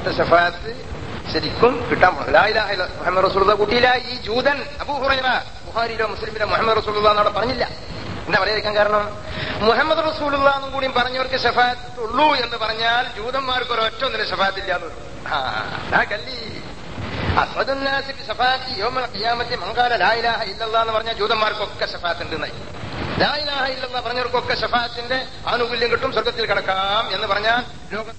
അങ്ങനത്തെ ഷഫാത്ത് ശരിക്കും കിട്ടാൻ പോണം ലാ ഇലാഹ ഇല്ല മുഹമ്മദ് റസൂലുള്ള കൂട്ടിയില്ല ഈ ജൂതൻ അബൂ ഹുറൈറ ബുഹാരിയിലോ മുസ്ലിമിലോ മുഹമ്മദ് റസൂലുള്ള എന്നവിടെ പറഞ്ഞില്ല എന്താ പറയാതിരിക്കാൻ കാരണം മുഹമ്മദ് റസൂലുള്ള എന്നും കൂടിയും പറഞ്ഞവർക്ക് ഷഫാത്ത് ഉള്ളൂ എന്ന് പറഞ്ഞാൽ ജൂതന്മാർക്ക് ഒരൊറ്റ ഒന്നിനും ഷഫാത്ത് ഇല്ല എന്ന് ആ കല്ലി അസ്വദുന്നാസി ബി ഷഫാത്തി യൗമൽ ഖിയാമത്തി മങ്കാല ലാ ഇലാഹ ഇല്ലല്ലാഹ് എന്ന് പറഞ്ഞ ജൂതന്മാർക്കൊക്കെ ഷഫാത്ത് ഉണ്ട് എന്നായി ലാ ഇലാഹ ഇല്ലല്ലാഹ് പറഞ്ഞവർക്കൊക്കെ ഷഫാത്തിന്റെ ആനുകൂല്യം കിട്ടും സ്വർഗത്തിൽ കിടക്കാം എന്ന് പറഞ്ഞാൽ ലോക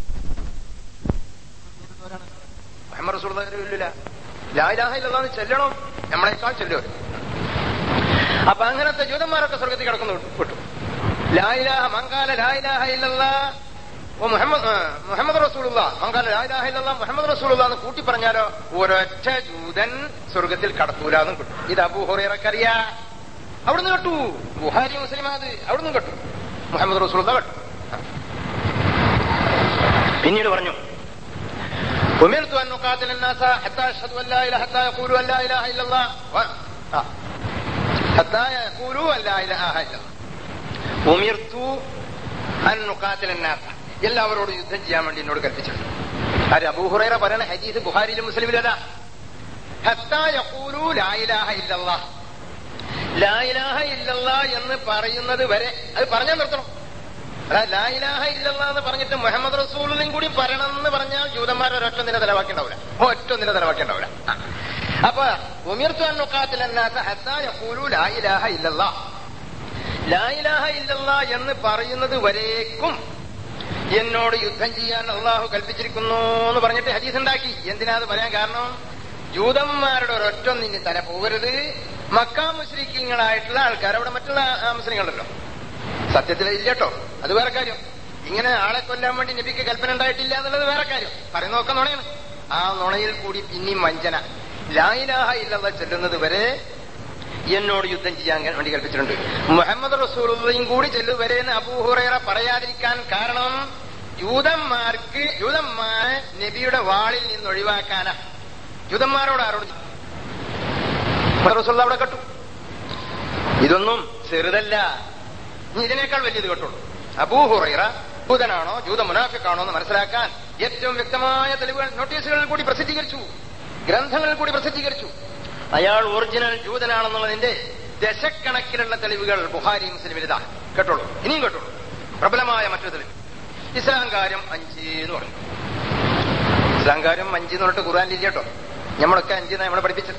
മുഹമ്മദ് റസൂൽ ഇല്ല ലാ ഇലാഹ ഇല്ലല്ലാഹ് എന്ന് ചെല്ലണം നമ്മളെക്കാൾ ചെല്ലുവർ അപ്പൊ അങ്ങനത്തെ ജൂതന്മാരൊക്കെ സ്വർഗത്തിൽ കിടക്കുന്നു വിട്ടു ലാ ഇലാഹ മങ്കാല ലാ ഇലാഹ ഇല്ലല്ലാഹ് ഓ മുഹമ്മദ് ആ, മുഹമ്മദ് റസൂലുള്ള മങ്കാല ലാ ഇലാഹ ഇല്ലല്ലാഹ് മുഹമ്മദ് റസൂലുള്ള എന്ന് കൂട്ടി പറഞ്ഞാലോ ഒരൊറ്റ ജൂതൻ സ്വർഗത്തിൽ കടക്കൂലെന്നും കിട്ടും ഇത് അബൂ ഹുറൈറക്കറിയാ അവിടുന്ന് കേട്ടു ബുഹാരി മുസ്ലിം അത് അവിടുന്ന് കേട്ടു മുഹമ്മദ് റസൂലുള്ള കേട്ടു പിന്നീട് പറഞ്ഞു أمرت أن نقاتل الناس حتى يشهدوا أن لا إله حتى يقولوا أن لا إله إلا الله و... آه. حتى يقولوا أن لا إله إلا الله أمرت أن نقاتل الناس എല്ലാവരോടും യുദ്ധം ചെയ്യാൻ വേണ്ടി എന്നോട് കൽപ്പിച്ചിട്ടുണ്ട് ആര് അബൂഹുറൈറ പറയുന്ന ഹദീസ് ബുഹാരിയിലും മുസ്ലിമിലും അതാ ഹത്താ യഖൂലു ലാ ഇലാഹ ഇല്ലല്ലാഹ് ലാ ഇലാഹ ഇല്ലല്ലാഹ് എന്ന് പറയുന്നത് വരെ അത് പറഞ്ഞാൽ നിർത്തണം അതായത് ലാ ഇലാഹ ഇല്ലല്ലാഹ് എന്ന് പറഞ്ഞിട്ട് മുഹമ്മദ് റസൂലിനും കൂടി പറയണം എന്ന് പറഞ്ഞാൽ ജൂതന്മാർ ഒരൊറ്റ നില നിലവാക്കിണ്ടാവില്ല ഒറ്റ നില നിലവാക്കിണ്ടാവില്ല അപ്പൊ ലാ ഇലാഹ ഇല്ലല്ലാഹ് ലാ ഇലാഹ ഇല്ലല്ലാഹ് എന്ന് പറയുന്നത് വരേക്കും എന്നോട് യുദ്ധം ചെയ്യാൻ അള്ളാഹു കൽപ്പിച്ചിരിക്കുന്നു എന്ന് പറഞ്ഞിട്ട് ഹദീസ് ഉണ്ടാക്കി എന്തിനാ അത് പറയാൻ കാരണം ജൂതന്മാരുടെ ഒരൊറ്റൊന്നിന് തല പോകരുത് മക്കാ മുസ്ലിങ്ങളായിട്ടുള്ള ആൾക്കാർ അവിടെ മറ്റുള്ള ആ, മുസ്ലിങ്ങളുണ്ടല്ലോ സത്യത്തിൽ ഇല്ല കേട്ടോ അത് വേറെ കാര്യം ഇങ്ങനെ ആളെ കൊല്ലാൻ വേണ്ടി നബിക്ക് കൽപ്പന ഉണ്ടായിട്ടില്ല എന്നുള്ളത് വേറെ കാര്യം പറയുന്നതൊക്കെ നുണയാണ് ആ നുണയിൽ കൂടി പിന്നെയും വഞ്ചന ലായിലാഹ ഇല്ലത ചെല്ലുന്നത് വരെ എന്നോട് യുദ്ധം ചെയ്യാൻ വേണ്ടി കൽപ്പിച്ചിട്ടുണ്ട് മുഹമ്മദ് റസൂലുള്ളയും കൂടി ചെല്ലുവരെ എന്ന് അബൂഹുറൈറ പറയാതിരിക്കാൻ കാരണം ജൂതന്മാർക്ക് ജൂതന്മാരെ നബിയുടെ വാളിൽ നിന്ന് ഒഴിവാക്കാനാ ജൂതന്മാരോട് ആരോട് മുഹമ്മദ് റസൂലുള്ള അവിടെ കെട്ടു ഇതൊന്നും ചെറുതല്ല ഇനി ഇതിനേക്കാൾ വലിയത് കേട്ടുള്ളൂ അബൂഹുറൈറ ജൂതനാണോ ജൂത മുനാഫിക്കാണോ എന്ന് മനസ്സിലാക്കാൻ ഏറ്റവും വ്യക്തമായ തെളിവുകൾ നോട്ടീസുകളിൽ കൂടി പ്രസിദ്ധീകരിച്ചു ഗ്രന്ഥങ്ങളിൽ കൂടി പ്രസിദ്ധീകരിച്ചു അയാൾ ഒറിജിനൽ ജൂതനാണെന്നുള്ളതിന്റെ ദശക്കണക്കിനുള്ള തെളിവുകൾ ബുഹാരി മുസ്ലിമിൽ ഇതാ കേട്ടോളൂ ഇനിയും കേട്ടോളൂ പ്രബലമായ മറ്റൊരു തെളിവ് ഇസ്ലാം കാര്യം അഞ്ച് എന്ന് പറഞ്ഞു ഇസ്ലാം കാര്യം അഞ്ച് എന്ന് പറഞ്ഞിട്ട് ഖുർആൻ ഇല്ല കേട്ടോ നമ്മളൊക്കെ അഞ്ച് നമ്മളെ പഠിപ്പിച്ചത്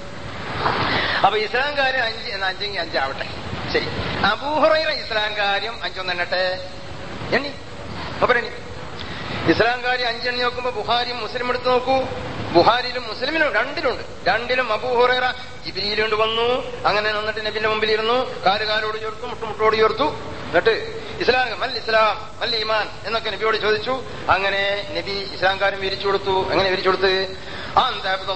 അപ്പൊ ഇസ്ലാം കാര്യം അഞ്ച് എന്നാ അഞ്ചെങ്കിൽ അഞ്ചാവട്ടെ ശരി അബൂഹുറൈറ ഇസ്ലാം കാര്യം അഞ്ചൊന്നെണ്ണട്ടെ എണ്ണി അപ്പറെണ്ണി ഇസ്ലാം കാര്യം അഞ്ചെണ്ണി നോക്കുമ്പോ ബുഹാരിയും മുസ്ലിം എടുത്ത് നോക്കൂ ബുഹാരിയിലും മുസ്ലിമിലും രണ്ടിലുണ്ട് രണ്ടിലും അബൂഹുറൈറ ജിബിരിയിലുണ്ട് വന്നു അങ്ങനെ നിന്നിട്ട് നബിന്റെ മുമ്പിൽ ഇരുന്നു കാല് കാലോട് ചേർത്തു മുട്ടുമുട്ടോട് ചേർത്തു എന്നിട്ട് ഇസ്ലാം മൽ ഇസ്ലാം മൽ ഈമാൻ എന്നൊക്കെ നബിയോട് ചോദിച്ചു അങ്ങനെ നബി ഇസ്ലാം കാര്യം വിരിച്ചു കൊടുത്തു എങ്ങനെ വിരിച്ചു കൊടുത്ത് ആ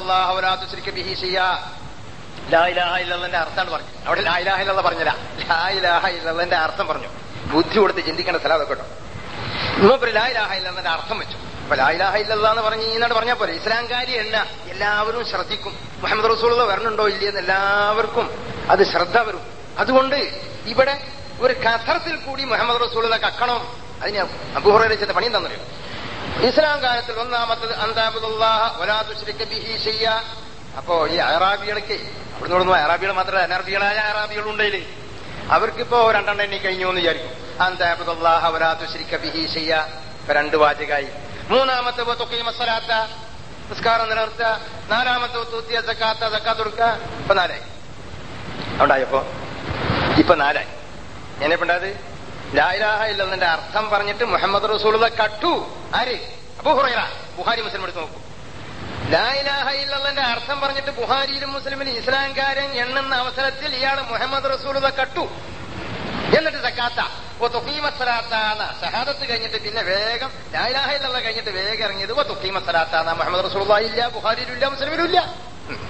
ബിഹി ചെയ്യാ ലായിലാഹ ഇല്ലതിന്റെ അർത്ഥമാണ് പറഞ്ഞു അവിടെ ലായിലാഹ ഇല്ല പറഞ്ഞില്ല ലായിലാഹ ഇല്ലതിന്റെ അർത്ഥം പറഞ്ഞു ബുദ്ധി കൊടുത്ത് ചിന്തിക്കേണ്ട സ്ഥലം അതൊക്കെ കേട്ടോ ഇന്നൊരു ലായിലാഹ ഇല്ലതിന്റെ അർത്ഥം വെച്ചു അപ്പൊ ലായിലാഹ ഇല്ലെന്ന് പറഞ്ഞ് ഇന്നോട് പറഞ്ഞാൽ പോലെ ഇസ്ലാംകാരി എണ്ണ എല്ലാവരും ശ്രദ്ധിക്കും മുഹമ്മദ് റസൂൾ വരണുണ്ടോ ഇല്ലയെന്ന് എല്ലാവർക്കും അത് ശ്രദ്ധ വരും അതുകൊണ്ട് ഇവിടെ ഒരു കഥറത്തിൽ കൂടി മുഹമ്മദ് റസൂൾ കക്കണം അതിന് അബൂഹുറ ചെയ്ത പണിയും തന്നറിയോ ഇസ്ലാം കാലത്തിൽ ഒന്നാമത്തത് അന്താബുദുല്ലാഹ ഒലാതുശ്രിക്ക ബിഹി ചെയ്യ അപ്പോ ഈ അറാബികൾക്ക് അവിടെ നിന്ന് അറാബികൾ മാത്രമല്ല അനർബികളായ അറാബികളും ഉണ്ടെങ്കിൽ അവർക്കിപ്പോ രണ്ടെണ്ണം എണ്ണി കഴിഞ്ഞു എന്ന് വിചാരിക്കും അന്താബുദുല്ലാഹ ഒലാതുശ്രിക്ക ബിഹി ചെയ്യ ഇപ്പൊ രണ്ട് വാചകായി മൂന്നാമത്തെ തൊക്കെ മസലാത്ത നിസ്കാരം നിലനിർത്തുക നാലാമത്തെ തൂത്തിയ സക്കാത്ത സക്കാത്ത് കൊടുക്കുക ഇപ്പൊ നാലായി ഉണ്ടായപ്പോ ഇപ്പൊ നാലായി എന്നെപ്പെണ്ടത് ലായിലാഹ ഇല്ലെന്നതിന്റെ അർത്ഥം പറഞ്ഞിട്ട് മുഹമ്മദ് റസൂലുള്ള കട്ടു ആര് അബൂ ഹുറൈറ ബുഹാരി മുസ്ലിം എടുത്ത് നോക്കൂ ലായിലാഹ ഇല്ലെന്നതിന്റെ അർത്ഥം പറഞ്ഞിട്ട് ബുഹാരിയിലും മുസ്ലിമിലും ഇസ്ലാംകാരൻ എണ്ണുന്ന അവസരത്തിൽ ഇയാൾ മുഹമ്മദ് റസൂലുള്ള കട്ടു എന്നിട്ട് സക്കാത്ത ഓ തൊക്കീമസലാത്താന്ന ഷഹാദത്ത് കഴിഞ്ഞിട്ട് പിന്നെ വേഗം ലായിലാഹ ഇല്ലെന്ന കഴിഞ്ഞിട്ട് വേഗം ഇറങ്ങിയത് ഓ തൊക്കീമസലാത്താന്ന മുഹമ്മദ് റസൂലുള്ള ഇല്ല ബുഹാരിയിലും ഇല്ല മുസ്ലിമിലും ഇല്ല ഉം.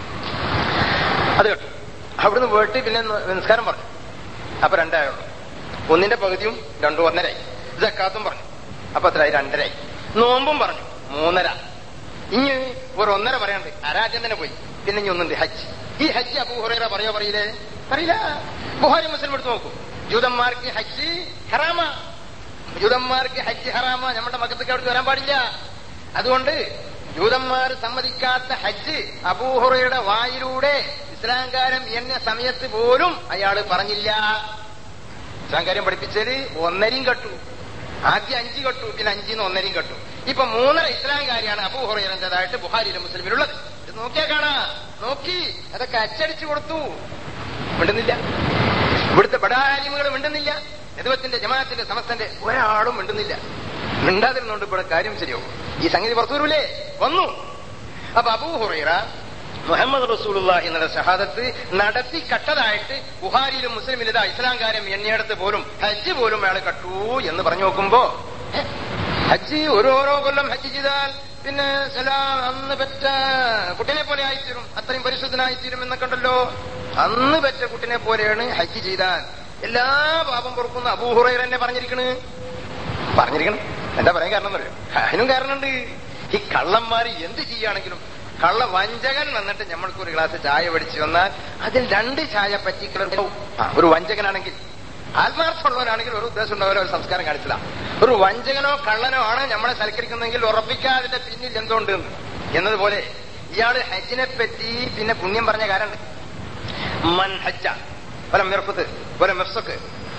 അത് കേട്ടു അവിടുന്ന് പോയിട്ട് പിന്നെ നിസ്കാരം പറഞ്ഞു അപ്പൊ രണ്ടായുള്ളൂ ഒന്നിന്റെ പകുതിയും രണ്ടും ഒന്നരായി ജക്കാത്തും പറഞ്ഞു അപ്പൊ എത്രയായി രണ്ടരായി നോമ്പും പറഞ്ഞു മൂന്നര ഇനി ഒരു ഒന്നര പറയാണ്ട് അരാജ്യം തന്നെ പോയി പിന്നെ ഇനി ഒന്നുണ്ട് ഹജ്ജ് ഈ ഹജ്ജ് അബൂഹുറൈറ പറയോ പറയില്ലേ പറയില്ല ബുഹാരി മുസ്ലിം എടുത്ത് നോക്കൂ ജൂതന്മാർക്ക് ഹജ്ജ് ഹറാമ ജൂതന്മാർക്ക് ഹജ്ജ് ഹറാമ നമ്മുടെ മക്കത്തേക്ക് അവിടെ വരാൻ പാടില്ല അതുകൊണ്ട് ജൂതന്മാർ സമ്മതിക്കാത്ത ഹജ്ജ് അബൂഹുറയുടെ വായിലൂടെ ഇസ്ലാംകാരം എന്ന സമയത്ത് പോലും അയാൾ പറഞ്ഞില്ല ഇസ്ലാംകാര്യം പഠിപ്പിച്ചത് ഒന്നരയും കെട്ടു ആദ്യം അഞ്ച് കെട്ടു പിന്നെ അഞ്ചിന്ന് ഒന്നരയും കെട്ടു ഇപ്പൊ മൂന്നര ഇസ്ലാംകാരിയാണ് അബൂഹുറയുടേതായിട്ട് ബുഹാരിയിലും മുസ്ലിമിലുള്ളത് ഇത് നോക്കിയാ കാണാ നോക്കി അതൊക്കെ അച്ചടിച്ചു കൊടുത്തു മിണ്ടുന്നില്ല ഇവിടുത്തെ ബടാലിമുകൾ മിണ്ടുന്നില്ല യദുവത്തിന്റെ ജമാഅത്തിന്റെ സമസ്തന്റെ ഒരാളും മിണ്ടുന്നില്ല മിണ്ടാതിരുന്നോണ്ട് ഇവിടെ കാര്യം ശരിയാവും ഈ സംഗതി പുറത്തു വരൂലേ വന്നു അപ്പൊ അബൂഹുറൈറ മുഹമ്മദ് റസൂലുള്ള എന്നുള്ള ഷഹാദത്ത് നടത്തി കട്ടതായിട്ട് ബുഹാരിയിലും മുസ്ലിമിലും ഇതാ ഇസ്ലാംകാരം എണ്ണിയടത്ത് പോലും ഹജ്ജ് പോലും അയാൾ കട്ടു എന്ന് പറഞ്ഞു നോക്കുമ്പോ ഹെ, ഹജ്ജ് ഓരോരോ കൊല്ലം ഹജ്ജ് ചെയ്താൽ പിന്നെ സലാം അന്ന് പെറ്റ കുട്ടിനെ പോലെ ആയിത്തീരും അത്രയും പരിശുദ്ധനായിത്തീരും എന്നൊക്കെ ഉണ്ടല്ലോ അന്ന് പെറ്റ കുട്ടിനെ പോലെയാണ് ഹജ്ജ് ചെയ്താൽ എല്ലാ പാപം പൊറുക്കുന്ന അബൂഹുറൈർ എന്നെ പറഞ്ഞിരിക്കണ് പറഞ്ഞിരിക്കണം എന്താ പറയാൻ കാരണം എന്നറിയോ അതിനും കാരണമുണ്ട് ഈ കള്ളന്മാര് എന്ത് ചെയ്യുകയാണെങ്കിലും കള്ള വഞ്ചകൻ വന്നിട്ട് നമ്മൾക്ക് ഒരു ഗ്ലാസ് ചായ പഠിച്ചു വന്നാൽ അതിൽ രണ്ട് ചായ പറ്റിക്കലുണ്ട് ആ, ഒരു വഞ്ചകനാണെങ്കിൽ ആത്മാർത്ഥമുള്ളവനാണെങ്കിൽ ഒരു ഉദ്ദേശം ഉണ്ടാവില്ല ഒരു സംസ്കാരം കാണിച്ചില്ല ഒരു വഞ്ചകനോ കള്ളനോ ആണ് നമ്മളെ സൽക്കരിക്കുന്നെങ്കിൽ ഉറപ്പിക്കാൻ അതിന്റെ പിന്നിൽ എന്തുകൊണ്ട് എന്ന്. എന്നതുപോലെ ഇയാള് ഹജ്ജിനെ പറ്റി പിന്നെ പുണ്യം പറഞ്ഞ കാരണം മൻ ഹജ്ജ വല മിർഫത്ത് വല മിർസക്ക്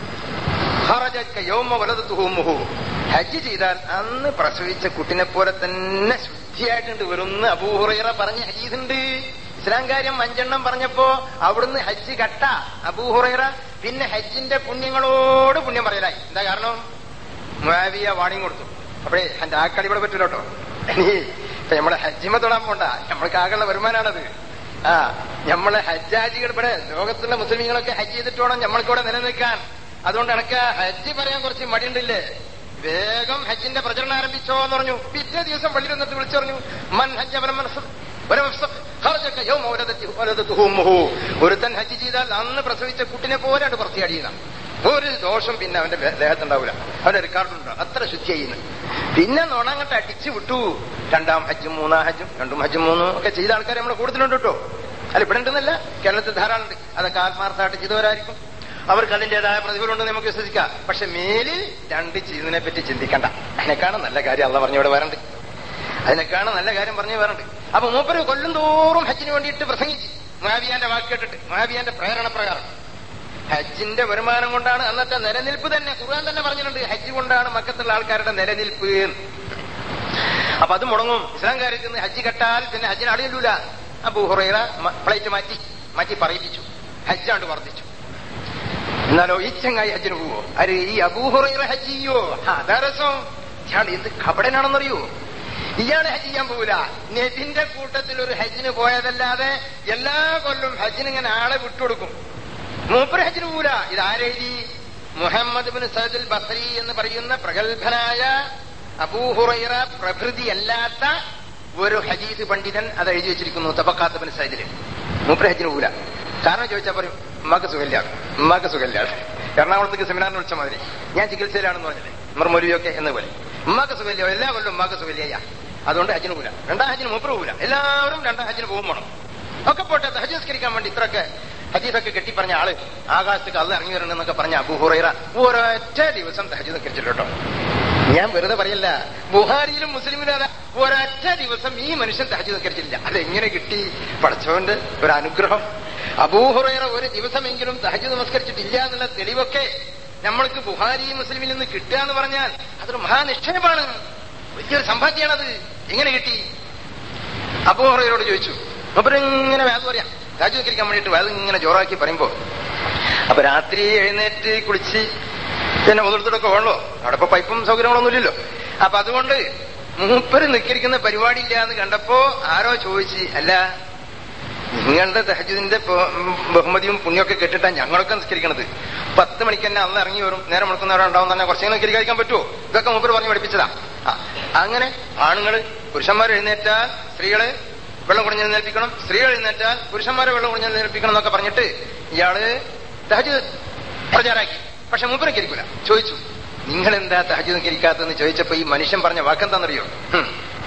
ഖറജക യൗമ വലദതുഹു ഉമ്മുഹു. ഹജ്ജ് ചെയ്താൽ അന്ന് പ്രസവിച്ച കുട്ടിനെ പോലെ തന്നെ ശുദ്ധിയായിട്ടുണ്ട് വരുന്ന അബൂഹുറൈറ പറഞ്ഞ ഹദീസുണ്ട് ഇസ്ലാം കാര്യം അഞ്ചെണ്ണം പറഞ്ഞപ്പോ അവിടുന്ന് ഹജ്ജ് കട്ട അബൂഹുറൈറ പിന്നെ ഹജ്ജിന്റെ പുണ്യങ്ങളോട് പുണ്യം പറയലായി എന്താ കാരണം മുആവിയ വാണിംഗ് കൊടുത്തു അപ്പഴേ എന്റെ ആ കളി ഇവിടെ പറ്റൂല കേട്ടോ ഇനി ഇപ്പൊ നമ്മളെ ഹജ്ജിമ തൊടാൻ പോണ്ട നമ്മൾക്ക് ആകെയുള്ള വരുമാനാണത് ആ നമ്മളെ ഹജ്ജാജികൾ ഇവിടെ ലോകത്തുള്ള മുസ്ലിമീങ്ങളൊക്കെ ഹജ്ജ് ചെയ്തിട്ട് വേണം നമ്മൾക്കിവിടെ നിലനിൽക്കാൻ അതുകൊണ്ട് എനക്ക് ഹജ്ജ് പറയാൻ കുറച്ച് മടിയുണ്ടില്ലേ വേഗം ഹജ്ജിന്റെ പ്രചരണം ആരംഭിച്ചോ എന്ന് പറഞ്ഞു പിറ്റേ ദിവസം പള്ളിയിൽ വന്നിട്ട് വിളിച്ചു പറഞ്ഞു മൻ ഹജ്ജ വലം മനസ്സ് ഒരു വർഷം ഖറജക യൗമ വലദത്തി- വലദത്തുഹു ഉമ്മുഹു. ഒരുത്തൻ ഹജ്ജ് ചെയ്താൽ അന്ന് പ്രസവിച്ച കുട്ടിനെ പോലെ അത് പ്രത്യാടിയുന്ന ഒരു ദോഷം പിന്നെ അവന്റെ ദേ- ദേഹത്തുണ്ടാവില്ല അവന്റെ റെക്കോർഡുണ്ടോ അത്ര ശുദ്ധി ചെയ്യുന്നു പിന്നെ നുണങ്ങട്ട് അടിച്ചു വിട്ടു രണ്ടാം ഹജ്ജും മൂന്നാം ഹജ്ജും രണ്ടും ഹജ്ജും മൂന്നും ഒക്കെ ചെയ്ത ആൾക്കാർ നമ്മളെ കൂടുതലുണ്ട് കേട്ടോ അല്ല ഇവിടെ ഉണ്ടെന്നല്ല കേരളത്തിൽ ധാരാളം ഉണ്ട് അതൊക്കെ ആത്മാർത്ഥമായിട്ട് ചെയ്തവരായിരിക്കും അവർക്ക് അതിന്റേതായ പ്രതിഫലം ഉണ്ടെന്ന് നമുക്ക് വിശ്വസിക്കാം പക്ഷെ മേലിൽ രണ്ട് ചെയ്യുന്നതിനെ പറ്റി ചിന്തിക്കണ്ട അതിനേക്കാണ് നല്ല കാര്യം അല്ല പറഞ്ഞവിടെ വരണ്ട് അതിനേക്കാണ് നല്ല കാര്യം പറഞ്ഞു വരണ്ട് അപ്പൊ മൂപ്പര് കൊല്ലും തോറും ഹജ്ജിന് വേണ്ടിയിട്ട് പ്രസംഗിച്ച് മാവിയാന്റെ വാക്ക് കേട്ടിട്ട് മാവിയാന്റെ പ്രേരണ പ്രകാരം ഹജ്ജിന്റെ വരുമാനം കൊണ്ടാണ് അന്നത്തെ നിലനിൽപ്പ് തന്നെ ഖുർആൻ തന്നെ പറഞ്ഞിട്ടുണ്ട് ഹജ്ജ് കൊണ്ടാണ് മക്കത്തുള്ള ആൾക്കാരുടെ നിലനിൽപ്പ് എന്ന്. അപ്പൊ അത് മുടങ്ങും ഇസ്ലാം കാര്യത്തിൽ നിന്ന് ഹജ്ജ് കെട്ടാൽ പിന്നെ ഹജ്ജിന് അടിയില്ലൂല അബൂ ഹുറൈറ മ- ഫ്ലൈറ്റ് മാറ്റി മാറ്റി പറയിപ്പിച്ചു ഹജ്ജാണ്ട് വർദ്ധിച്ചു എന്നാലോ ഈ ചങ്ങായി ഹജ്ജിന് പോവോ അരെ ഈ അബൂഹുറൈറ ഹജ്ജ് ചെയ്യോ ആ, അതാ രസം ഇയാൾ എന്ത് കപടനാണെന്നറിയോ ഇയാള് ഹജ്ജ് ചെയ്യാൻ പോവില്ല നെതിന്റെ കൂട്ടത്തിൽ ഒരു ഹജ്ജിന് പോയതല്ലാതെ എല്ലാ കൊല്ലും ഹജ്ജിന് ഇങ്ങനെ ആളെ വിട്ടുകൊടുക്കും മൂപ്പര് ഹജ്ജിന് പോവില്ല ഇതാരെഴുതി മുഹമ്മദ് ബിൻ സൈദുൽ ബസരി എന്ന് പറയുന്ന പ്രഗത്ഭനായ അബൂഹുറൈറ പ്രഭൃതിയല്ലാത്ത ഒരു ഹദീസ് പണ്ഡിതൻ അത് എഴുതി വെച്ചിരിക്കുന്നു തബക്കാത്ത ബിൻ സൈദില് മൂപ്പര് ഹജ്ജിന് പോവില്ല കാരണം ചോദിച്ചാൽ പറയും ഉമ്മാക്ക് സുഖമില്ല ഉമ്മാക്ക് സുഖമില്ല എറണാകുളത്തേക്ക് സെമിനാറിന് വിളിച്ച മാതിരി ഞാൻ ചികിത്സയിലാണെന്ന് പറഞ്ഞില്ലേ മർമൊലിയൊക്കെ എന്ന പോലെ ഉമ്മാക്ക് സുഖമില്ല എല്ലാ കൊല്ലം ഉമ്മാക്ക് സുഖമില്ല അതുകൊണ്ട് ഹജ്ജിന് പോവില്ല രണ്ടാം ഹജ്ജിന് മൂപ്പര് പോവില്ല എല്ലാവരും രണ്ടാം ഹജ്ജിന് പോകും വേണം ഒക്കെ പോട്ടെ ഹജ്ജ് നിസ്കരിക്കാൻ വേണ്ടി ഇത്രയൊക്കെ ഹജീസൊക്കെ കെട്ടി പറഞ്ഞ ആള് ആകാശത്തേക്ക് അല്ല ഇറങ്ങി വരണമെന്നൊക്കെ പറഞ്ഞ അബൂഹുറൈറ ഒരൊറ്റ ദിവസം ഹജ്ജ് നിസ്കരിച്ചില്ല കേട്ടോ ഞാൻ വെറുതെ പറയല്ല ബുഹാരിയിലും മുസ്ലിമിലും അതാ ഒരൊറ്റ ദിവസം ഈ മനുഷ്യൻ തഹജ് നിസ്കരിച്ചില്ല അതെങ്ങനെ കിട്ടി പഠിച്ചവന്റെ ഒരു അനുഗ്രഹം അബൂഹുറൈറ ഒരു ദിവസമെങ്കിലും തഹജ് നമസ്കരിച്ചിട്ടില്ല എന്നുള്ള തെളിവൊക്കെ നമ്മൾക്ക് ബുഹാരി മുസ്ലിമിൽ നിന്ന് കിട്ടുക എന്ന് പറഞ്ഞാൽ അതൊരു മഹാനിക്ഷേപമാണ് വലിയൊരു സമ്പാദ്യമാണത് എങ്ങനെ കിട്ടി അബൂഹുറൈറോട് ചോദിച്ചു അവരിങ്ങനെ വേദം പറയാം രാജു നിസ്കരിക്കാൻ വേണ്ടിയിട്ട് വേദം ഇങ്ങനെ ജോറാക്കി പറയുമ്പോ അപ്പൊ രാത്രി എഴുന്നേറ്റ് കുളിച്ച് പിന്നെ മുതിർത്തിട്ടൊക്കെ വേണല്ലോ അവിടെ ഇപ്പൊ പൈപ്പും സൗകര്യങ്ങളൊന്നും ഇല്ലല്ലോ അപ്പൊ അതുകൊണ്ട് മൂപ്പര് നിസ്കരിക്കുന്ന പരിപാടി ഇല്ല എന്ന് കണ്ടപ്പോ ആരോ ചോദിച്ച് അല്ല നിങ്ങളുടെ തഹജുദിന്റെ ബഹുമതിയും പുണ്യമൊക്കെ കേട്ടിട്ടാ ഞങ്ങളൊക്കെ നിസ്കരിക്കണത് പത്ത് മണിക്ക് തന്നെ അന്ന് ഇറങ്ങി വരും നേരം മുടക്കുന്നവരെ ഉണ്ടാവും തന്നെ കുറച്ചെങ്കിലും നിസ്കരിക്കാൻ പറ്റുമോ ഇതൊക്കെ മൂപ്പര് പറഞ്ഞു പഠിപ്പിച്ചതാ ആ അങ്ങനെ ആണുങ്ങള് പുരുഷന്മാർ എഴുന്നേറ്റാൽ സ്ത്രീകള് വെള്ളം കുടിഞ്ഞ് എഴുന്നേൽപ്പിക്കണം സ്ത്രീകൾ എഴുന്നേറ്റാൽ പുരുഷന്മാരെ വെള്ളം കുടിഞ്ഞ് എഴുന്നേൽപ്പിക്കണം എന്നൊക്കെ പറഞ്ഞിട്ട് ഇയാള് തഹജ് പ്രചാരാക്കി പക്ഷെ മൂപ്പര് കരിക്കൂല ചോദിച്ചു നിങ്ങൾ എന്താ തഹജ് നിസ്കരിക്കാത്തെന്ന് ചോദിച്ചപ്പോ ഈ മനുഷ്യൻ പറഞ്ഞ വാക്കെന്താണെന്നറിയോ ഹും.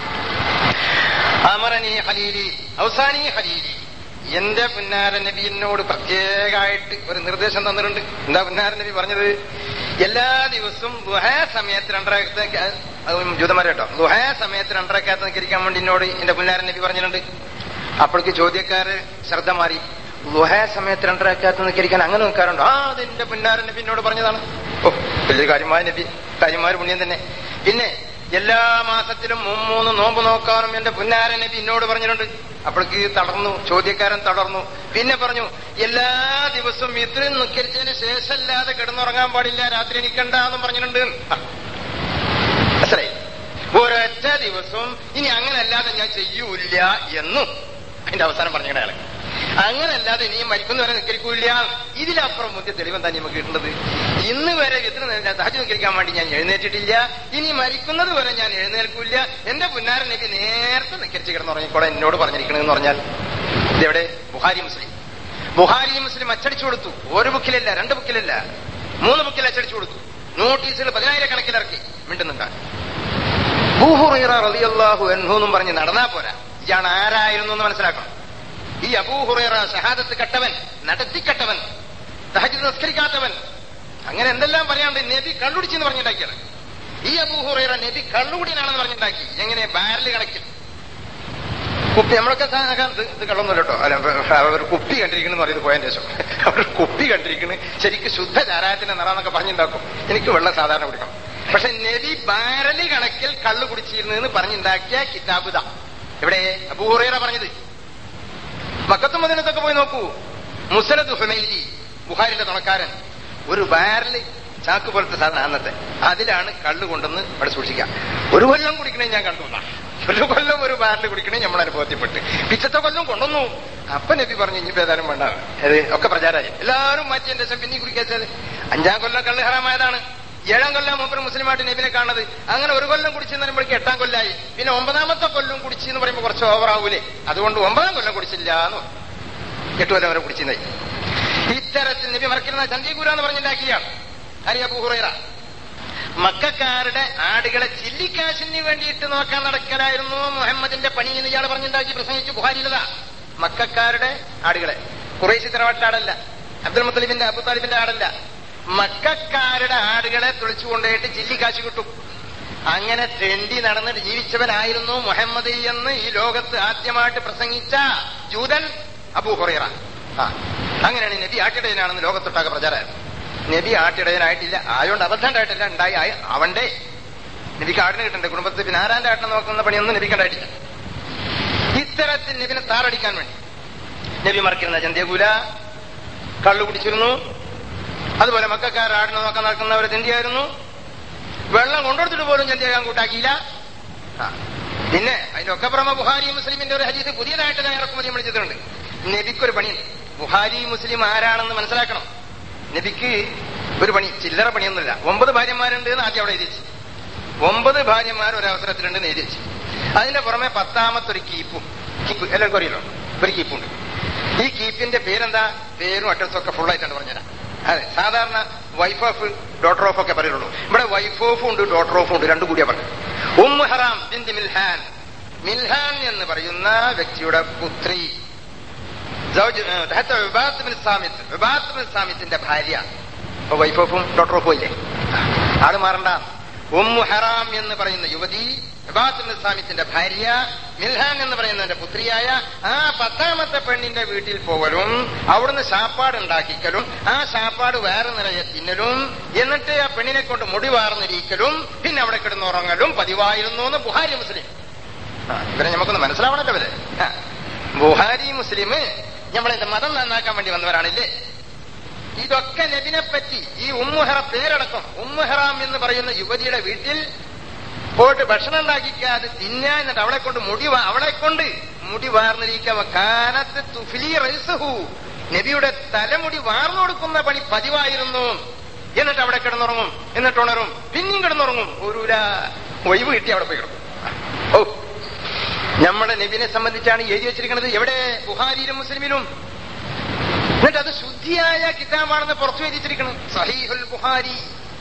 അമറനി ഹലീലി അവസാനി ഹലീലി എന്റെ പുന്നാര നബി എന്നോട് പ്രത്യേകമായിട്ട് ഒരു നിർദ്ദേശം തന്നിട്ടുണ്ട് എന്താ പുന്നാര നബി പറഞ്ഞത് എല്ലാ ദിവസവും ദുഹാ സമയത്ത് രണ്ടരക്കത്ത് ജൂതന്മാരെ കേട്ടോ ദുഹാ സമയത്ത് രണ്ടരക്കത്ത് നിൽക്കാൻ വേണ്ടി എന്നോട് എന്റെ പുല്ലാരൻ നബി പറഞ്ഞിട്ടുണ്ട് അപ്പോഴേക്ക് ചോദ്യക്കാര് ശ്രദ്ധ മാറി ദുഹാ സമയത്ത് രണ്ടരക്കത്ത് നിൽക്കാൻ അങ്ങനെ നിൽക്കാറുണ്ടോ ആ അത് എന്റെ പുന്നാരൻ നബി എന്നോട് പറഞ്ഞതാണ് ഓ വലിയ കാര്യമായ നബി കാര്യമായ പുണ്യം തന്നെ പിന്നെ എല്ലാ മാസത്തിലും മൂന്ന് നോമ്പ് നോക്കാനും എന്റെ പുന്നാരൻ നബി എന്നോട് പറഞ്ഞിട്ടുണ്ട് അപ്പോഴേക്ക് തളർന്നു ചോദ്യക്കാരൻ തളർന്നു പിന്നെ പറഞ്ഞു എല്ലാ ദിവസവും ഇത്രയും നിക്കരിച്ചതിന് ശേഷമല്ലാതെ കിടന്നുറങ്ങാൻ പാടില്ല രാത്രി എനിക്കണ്ട എന്നും പറഞ്ഞിട്ടുണ്ട് ആ. മനസ്സിലായി ഒരൊറ്റ ദിവസവും ഇനി അങ്ങനല്ലാതെ ഞാൻ ചെയ്യൂല എന്നും അതിന്റെ അവസാനം പറഞ്ഞ അയാള് അങ്ങനല്ലാതെ ഇനിയും മരിക്കുന്നവരെ നിക്കരിക്കൂല ഇതിലപ്പുറം മുന്തിയ തെളിവെന്താ നമുക്ക് കിട്ടുന്നത് ഇന്ന് വരെ ഇത്ര താജ് നിക്കരിക്കാൻ വേണ്ടി ഞാൻ എഴുന്നേറ്റിട്ടില്ല ഇനി മരിക്കുന്നത് വരെ ഞാൻ എഴുന്നേൽക്കൂല എന്റെ പുന്നാരൻ നബി നേരത്തെ നിക്കരിച്ച് കിടന്നുറങ്ങിക്കോടെ എന്നോട് പറഞ്ഞിരിക്കണെന്ന് പറഞ്ഞാൽ ഇതെവിടെ ബുഹാരി മുസ്ലിം ബുഹാരി മുസ്ലിം അച്ചടിച്ചു കൊടുത്തു ഒരു ബുക്കിലല്ല രണ്ട് ബുക്കിലല്ല മൂന്ന് ബുക്കിൽ അച്ചടിച്ചു കൊടുത്തു നോട്ടീസുകൾ പതിനായിരക്കണക്കിൽ ഇറക്കി മിണ്ടുന്നുണ്ടാണ് അബൂഹുറൈറ റളിയല്ലാഹു അൻഹു എന്നും പറഞ്ഞ് നടന്നാ പോരാ ഇയാൾ ആരായിരുന്നു എന്ന് മനസ്സിലാക്കണം ഈ അബൂഹുറൈറ ഷഹാദത്ത് കട്ടവൻ നടത്തിക്കട്ടവൻ തഹജ്ജുദ് നിസ്കരിക്കാത്തവൻ അങ്ങനെ എന്തെല്ലാം പറയാണ്ട് നബി കള്ളുടിച്ചെന്ന് പറഞ്ഞുണ്ടാക്കിയാണ് ഈ അബൂഹുറൈറ നബി കള്ളുകുടിയനാണെന്ന് പറഞ്ഞുണ്ടാക്കി എങ്ങനെ ബാരല് കണക്കിൽ കുപ്പി നമ്മളൊക്കെ സാധാരണ ഇത് ഇത് കള്ളൊന്നുമില്ല കേട്ടോ അല്ല അവർ കുപ്പി കണ്ടിരിക്കുന്നു പറയുന്നത് പോയതിന്റെ ശേഷം അവർ കുപ്പി കണ്ടിരിക്കുന്നു ശരിക്കും ശുദ്ധ ചാരായത്തിന്റെ നിറാന്നൊക്കെ പറഞ്ഞുണ്ടാക്കും എനിക്ക് വെള്ളം സാധാരണ കുടിക്കണം പക്ഷെ നബി ബാരല് കണക്കിൽ കള്ളു കുടിച്ചിരുന്നു എന്ന് പറഞ്ഞുണ്ടാക്കിയ കിതാബുദ എവിടെ അബൂഹുറൈറ പറഞ്ഞത് മക്കത്തും മദിനത്തൊക്കെ പോയി നോക്കൂ മുസലദ് ഹുമൈലി ബുഹാരിന്റെ തുണക്കാരൻ ഒരു ബാരല് ചാക്ക് പോലത്തെ സാധനം അന്നത്തെ അതിലാണ് കള്ള് കൊണ്ടുവന്ന് അവിടെ സൂക്ഷിക്കാം ഒരു കൊല്ലം കുടിക്കണേ ഞാൻ കണ്ടു എന്നാ. ഒരു കൊല്ലം ഒരു ബാരല് കുടിക്കണേ നമ്മൾ അനുഭവത്തിൽപ്പെട്ട് പിറ്റത്തെ കൊല്ലം കൊണ്ടുവന്നു അപ്പൊ നബി പറഞ്ഞു ഇനി ഏതായാലും വേണ്ട അത് ഒക്കെ പ്രചാരമായി എല്ലാവരും മാറ്റിയതിന്റെ ശേഷം പിന്നെ കുടിക്കാച്ചത് അഞ്ചാം കൊല്ലം കള്ള് ഹറാമായതാണ് ഏഴാം കൊല്ലം മൂപ്പർ മുസ്ലിമായിട്ട് നബിനെ കാണുന്നത് അങ്ങനെ ഒരു കൊല്ലം കുടിച്ചെന്ന് പറയുമ്പോഴേക്ക് എട്ടാം കൊല്ലായി പിന്നെ ഒമ്പതാമത്തെ കൊല്ലം കുടിച്ചു എന്ന് പറയുമ്പോൾ കുറച്ച് ഓവറാവൂലേ അതുകൊണ്ട് ഒമ്പതാം കൊല്ലം കുടിച്ചില്ല എന്ന് പറഞ്ഞു. എട്ട് കൊല്ലം വരെ കുടിച്ചിരുന്നായി ഇത്തരത്തിൽ നബി മറക്കുന്ന ചന്തികൂര എന്ന് പറഞ്ഞുണ്ടാക്കിയാണ് ഹരിയ ബുഹുറൈറ മക്കാരുടെ ആടുകളെ ചില്ലിക്കാശിന് വേണ്ടിയിട്ട് നോക്കാൻ നടക്കലായിരുന്നു മുഹമ്മദിന്റെ പണി എന്ന് ഇയാൾ പറഞ്ഞുണ്ടാക്കി പ്രസംഗിച്ചു ബുഹാരിലതാ മക്കാരുടെ ആടുകളെ കുറേശി തറവാട്ടാടല്ല അബ്ദുൽ മുത്തലിബിന്റെ അബു താലിബിന്റെ ആടല്ല മക്കാരുടെ ആടുകളെ തുളിച്ചു കൊണ്ടുപോയിട്ട് ചില്ലിക്കാശ് കിട്ടും അങ്ങനെ തെണ്ടി നടന്നിട്ട് ജീവിച്ചവനായിരുന്നു മുഹമ്മദ് എന്ന് ഈ ലോകത്ത് ആദ്യമായിട്ട് പ്രസംഗിച്ച ജൂതൻ അബൂ ഹുറൈറ ആ അങ്ങനെയാണ് നബി ആട്ടിടയനാണെന്ന് ലോകത്തൊട്ടാകെ പ്രചാരമായത് നബി ആട്ടിടയനായിട്ടില്ല ആയോണ്ട് അബദ്ധം ഉണ്ടായിട്ടില്ല ഉണ്ടായി ആയി അവന്റെ നബിക്ക് ആടിന് കിട്ടണ്ടേ കുടുംബത്തിൽ പിന്നെ ആരാന്റെ ആട്ടിനെ നോക്കുന്ന പണിയൊന്നും നബിക്ക് ഉണ്ടായിട്ടില്ല ഇത്തരത്തിൽ നബിനെ താറടിക്കാൻ വേണ്ടി നബി മറക്കുന്ന ചന്തിയകൂല കള്ളു കുടിച്ചിരുന്നു അതുപോലെ മക്കാർ ആടിനെ നോക്കാൻ നടക്കുന്നവരെ ചിന്തിയായിരുന്നു വെള്ളം കൊണ്ടെടുത്തിട്ട് പോലും ചന്തിയാകാൻ കൂട്ടാക്കിയില്ല ആ. പിന്നെ അതിനൊക്കെ പുറമെ ബുഹാരി മുസ്ലിമിന്റെ ഒരു ഹദീസ് പുതിയതായിട്ട് ഞാൻ ഇറക്കുമതി വിളിച്ചിട്ടുണ്ട് നബിക്കൊരു പണിയുണ്ട് ബുഹാരി മുസ്ലിം ആരാണെന്ന് മനസ്സിലാക്കണം നബിക്ക് ഒരു പണി ചില്ലറ പണിയൊന്നുമില്ല ഒമ്പത് ഭാര്യമാരുണ്ട് എന്ന് ആദ്യം അവിടെ എഴുതി വെച്ചു. ഒമ്പത് ഭാര്യമാർ ഒരു അവസരത്തിലുണ്ട് എന്ന് എഴുതി വെച്ചു. അതിന്റെ പുറമെ പത്താമത്തെ ഒരു കീപ്പും കീപ്പ് എല്ലാവർക്കും അറിയല്ലോ ഒരു കീപ്പുണ്ട് ഈ കീപ്പിന്റെ പേരെന്താ പേരും അഡ്രസ്സും ഒക്കെ ഫുൾ ആയിട്ടാണ് പറഞ്ഞുതരാം അതെ സാധാരണ വൈഫ് ഓഫ് ഡോട്ടർ ഓഫ് ഒക്കെ പറയുള്ളൂ ഇവിടെ വൈഫ് ഓഫും ഉണ്ട് ഡോട്ടർ ഓഫും ഉണ്ട് രണ്ടു കൂടിയാ പറഞ്ഞു Umm Haram bint Milhan Milhan എന്ന് പറയുന്ന വ്യക്തിയുടെ പുത്രി സൗജ്- ഏഹ് തഹത്ത Ubadah bin Samit Ubadah bin സാമിത്തിന്റെ ഭാര്യ അപ്പൊ വൈഫ് ഓഫും ഡോട്ടർ ഓഫും ഇല്ലേ ആള് മാറണ്ട ഉമ്മു ഹറാം എന്ന് പറയുന്ന യുവതി ഉബാത്ത് ബിൻ സാമിത്തിന്റെ ഭാര്യ മിൽഹാൻ എന്ന് പറയുന്നതിന്റെ പുത്രിയായ ആ പത്താമത്തെ പെണ്ണിന്റെ വീട്ടിൽ പോകലും അവിടുന്ന് ശാപ്പാട് ഉണ്ടാക്കിക്കലും ആ ശാപ്പാട് വേറെ നിറയെ തിന്നലും എന്നിട്ട് ആ പെണ്ണിനെ കൊണ്ട് മുടി വാർന്നിരിക്കലും പിന്നെ അവിടെ കിടന്നുറങ്ങലും പതിവായിരുന്നു എന്ന് ബുഹാരി മുസ്ലിം ആ, ഇവരെ നമുക്കൊന്ന് മനസ്സിലാവണല്ലോ ഇവര് ആ, ബുഹാരി മുസ്ലിം നമ്മളെ മതം നന്നാക്കാൻ വേണ്ടി വന്നവരാണില്ലേ ഇതൊക്കെ നബിനെ പറ്റി ഈ ഉമ്മുഹറ പേരടക്കം ഉമ്മുഹറാം എന്ന് പറയുന്ന യുവതിയുടെ വീട്ടിൽ പോയിട്ട് ഭക്ഷണം ഉണ്ടാക്കിക്കാതെ തിന്നാൻ എന്നിട്ട് അവളെ കൊണ്ട് മുടി വാ- അവളെ കൊണ്ട് മുടി വാർന്നിരിക്കുക കാനത്ത് തുഫിലി റൈസഹു നബിയുടെ തലമുടി വാർന്നു കൊടുക്കുന്ന പണി പതിവായിരുന്നു എന്നിട്ട് അവിടെ കിടന്നുറങ്ങും എന്നിട്ട് ഉണരും പിന്നെയും കിടന്നുറങ്ങും ഒരു ഒഴിവ് കിട്ടി അവിടെ പോയി കിടക്കും ഓ നമ്മുടെ നബിനെ സംബന്ധിച്ചാണ് എഴുതി വെച്ചിരിക്കുന്നത് എവിടെ ബുഹാരിയിലും മുസ്ലിമിലും എന്നിട്ട് അത് ശുദ്ധിയായ കിതാബാണെന്ന് പുറത്തു എഴുതിച്ചിരിക്കണം സഹീഹുൽ ബുഹാരി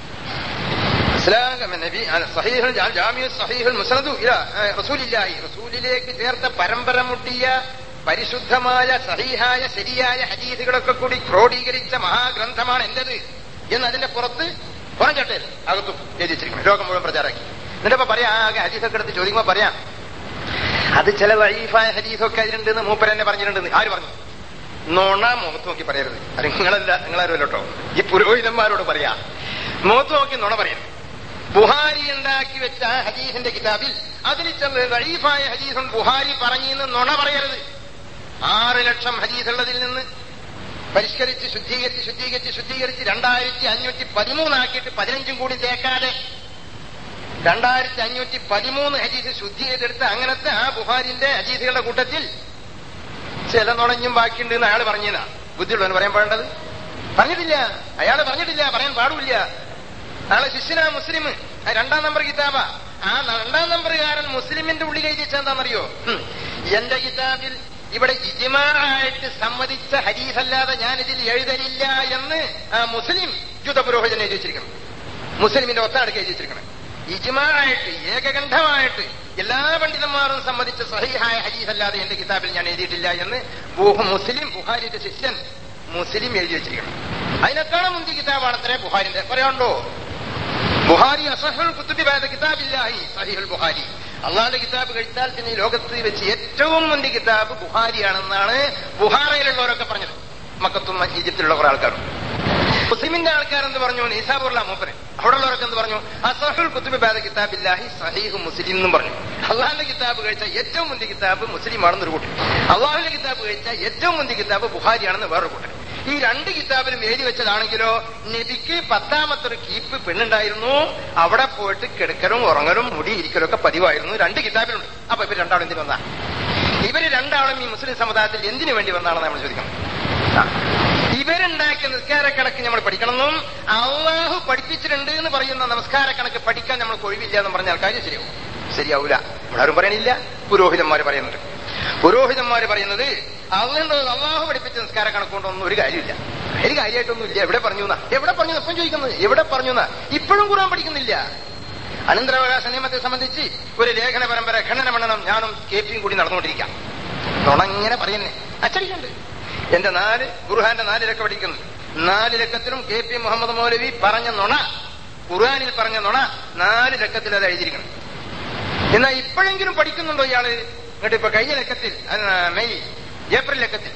ഇസ്ലാം നബി അല്ല, സഹീഹുൽ ജാ- ജാമിഉ സഹീഹുൽ മുസ്നദു ഇലാ ഏ, റസൂലില്ലാഹി റസൂലിലേക്ക് ചേർത്ത പരമ്പര മുട്ടിയ പരിശുദ്ധമായ സഹീഹായ ശരിയായ ഹദീസുകളൊക്കെ കൂടി ക്രോഡീകരിച്ച മഹാഗ്രന്ഥമാണ് എന്റേത് എന്ന് അതിന്റെ പുറത്ത് പുറം ചട്ടയിൽ അകത്തും എഴുതി വെച്ചിരിക്കണം ലോകം മുഴുവൻ പ്രചാരാക്കി എന്നിട്ടപ്പോ പറയാം ആകെ ഹദീസൊക്കെ എടുത്ത് ചോദിക്കുമ്പോ പറയാം അത് ചില ലൈഫായ ഹദീസൊക്കെ അതിലുണ്ടെന്ന് മൂപ്പർ എന്നെ പറഞ്ഞിട്ടുണ്ടെന്ന് ആര് പറഞ്ഞു നോണ മുഖത്ത് നോക്കി പറയരുത് അത് നിങ്ങളല്ല നിങ്ങളാരും കേട്ടോ ഈ പുരോഹിതന്മാരോട് പറയാ മുഖത്ത് നോക്കി നുണ പറയരുത് ബുഹാരി ഉണ്ടാക്കി വെച്ച ഹദീസിന്റെ കിതാബിൽ അതിൽ ചെന്ന് ലൈഫായ ഹദീസും ബുഹാരി പറഞ്ഞെന്ന് നുണ പറയരുത് ആറ് ലക്ഷം ഹദീസുള്ളതിൽ നിന്ന് പരിഷ്കരിച്ച് ശുദ്ധീകരിച്ച് ശുദ്ധീകരിച്ച് ശുദ്ധീകരിച്ച് രണ്ടായിരത്തി അഞ്ഞൂറ്റി പതിമൂന്നാക്കിയിട്ട് പതിനഞ്ചും കൂടി തേക്കാതെ രണ്ടായിരത്തി അഞ്ഞൂറ്റി പതിമൂന്ന് ഹദീസ് ശുദ്ധി ചെയ്തെടുത്ത് അങ്ങനത്തെ ആ ബുഹാരിന്റെ ഹദീസുകളുടെ കൂട്ടത്തിൽ ചില നുണഞ്ഞും ബാക്കിയുണ്ട് എന്ന് അയാൾ പറഞ്ഞതാ ബുദ്ധിയുള്ളവന് പറയാൻ പാടേണ്ടത് പറഞ്ഞിട്ടില്ല അയാൾ പറഞ്ഞിട്ടില്ല പറയാൻ പാടില്ല അയാളെ ശിഷ്യനാ മുസ്ലിം ആ രണ്ടാം നമ്പർ കിതാബാ ആ രണ്ടാം നമ്പറുകാരൻ മുസ്ലിമിന്റെ ഉള്ളിൽ എഴുതി വെച്ചെന്താണെന്നറിയോ ഉം. എന്റെ കിതാബിൽ ഇവിടെ ഇജിമാറായിട്ട് സമ്മതിച്ച ഹരീസല്ലാതെ ഞാൻ ഇതിൽ എഴുതലില്ല എന്ന് ആ മുസ്ലിം ജുത പുരോഹിതൻ എഴുതി വെച്ചിരിക്കണം മുസ്ലിമിന്റെ ഒത്താടുക്ക് എഴുതി വെച്ചിരിക്കണം ഇജ്മാറായിട്ട് ഏകകണ്ഠമായിട്ട് എല്ലാ പണ്ഡിതന്മാരും സമ്മതിച്ച സഹിഹായ ഹദീസല്ലാതെ എന്റെ കിതാബിൽ ഞാൻ എഴുതിയിട്ടില്ല എന്ന് ബുഹ- മുസ്ലിം ബുഹാരിന്റെ ശിഷ്യൻ മുസ്ലിം എഴുതി വെച്ചിരിക്കണം അതിനേക്കാളും മുന്തിയ കിതാബാണത്രേ ബുഹാരിന്റെ പറയാണ്ടോ ബുഹാരി അസഹുൽ കുത്തുബി ബാദ കിതാബില്ലാഹി സഹിഹുൽ ബുഹാരി അള്ളാന്റെ കിതാബ് കഴിച്ചാൽ പിന്നെ ഈ ലോകത്ത് വെച്ച് ഏറ്റവും മുന്തിയ കിതാബ് ബുഹാരിയാണെന്നാണ് ബുഹാറയിലുള്ളവരൊക്കെ പറഞ്ഞത് മക്കത്തും ഈജിപ്തിലുള്ള കുറെ ആൾക്കാരും മുസ്ലിമിന്റെ ആൾക്കാരെന്ത് പറഞ്ഞു നീസാബുള്ള മൂപ്പര് അവിടെ ഉള്ളവരൊക്കെ എന്ത് പറഞ്ഞു അസഹുൽ കുത്തുബി ബാദ കിതാബില്ലാഹി സഹീഹ് മുസ്ലിം എന്നും പറഞ്ഞു അള്ളാഹിന്റെ കിതാബ് കഴിച്ച ഏറ്റവും മുന്തിയ കിതാബ് മുസ്ലിമാണെന്ന് ഒരു കൂട്ടർ അള്ളാഹിന്റെ കിതാബ് കഴിച്ച ഏറ്റവും മുന്തിയ കിതാബ് ബുഹാരിയാണെന്ന് വേറൊരു കൂട്ടർ ഈ രണ്ട് കിതാബിലും എഴുതി വെച്ചതാണെങ്കിലോ നബിക്ക് പത്താമത്തെ ഒരു കീപ്പ് പെണ്ണുണ്ടായിരുന്നു അവിടെ പോയിട്ട് കിടക്കലും ഉറങ്ങലും മുടി ഇരിക്കലും ഒക്കെ പതിവായിരുന്നു രണ്ട് കിതാബിലുണ്ട് അപ്പൊ ഇവർ രണ്ടാളും എന്തിനു വന്നാ ഇവര് രണ്ടാളും ഈ മുസ്ലിം സമുദായത്തിൽ എന്തിനു വേണ്ടി വന്നാണെന്ന് നമ്മൾ ചോദിക്കണം ആ. ഇവരുണ്ടാക്കിയ നിസ്കാര കണക്ക് നമ്മൾ പഠിക്കണമെന്നും അള്ളാഹു പഠിപ്പിച്ചിട്ടുണ്ട് എന്ന് പറയുന്ന നമസ്കാര കണക്ക് പഠിക്കാൻ നമ്മൾ ഒഴിവില്ല എന്ന് പറഞ്ഞാൽ കാര്യം ശരിയാവും ശരിയാവൂല ഇവിടെ ആരും പറയണില്ല പുരോഹിതന്മാര് പറയുന്നുണ്ട് പുരോഹിതന്മാര് പറയുന്നത് അള്ളാഹ് അള്ളാഹു പഠിപ്പിച്ച നിസ്കാര കണക്കൊണ്ടൊന്നും ഒരു കാര്യമില്ല ഒരു കാര്യമായിട്ടൊന്നും ഇല്ല എവിടെ പറഞ്ഞു എന്നാ എവിടെ പറഞ്ഞു എപ്പം ചോദിക്കുന്നത് എവിടെ പറഞ്ഞു എന്നാ ഇപ്പോഴും കൂടാൻ പഠിക്കുന്നില്ല അനന്തരാവകാശ നിയമത്തെ സംബന്ധിച്ച് ഒരു ലേഖന പരമ്പര ഖണ്ഡന മണ്ഡലം ഞാനും കെ പിയും കൂടി നടന്നുകൊണ്ടിരിക്കാം നുണങ്ങനെ പറയുന്നേ അച്ചടിക്കുണ്ട് എന്റെ നാല് ഖുർഹാന്റെ നാല് ലക്കം പഠിക്കുന്നു നാല് ലക്കത്തിലും കെ പി മുഹമ്മദ് മൗലവി പറഞ്ഞ നുണ ഖുർആാനിൽ പറഞ്ഞ നുണ നാല് ലക്കത്തിൽ അത് എഴുതിയിരിക്കണം എന്നാൽ ഇപ്പോഴെങ്കിലും പഠിക്കുന്നുണ്ടോ ഇയാള് എന്നിട്ട് ഇപ്പൊ കഴിഞ്ഞ ലക്കത്തിൽ അത് മെയ് ഏപ്രിൽ ലക്കത്തിൽ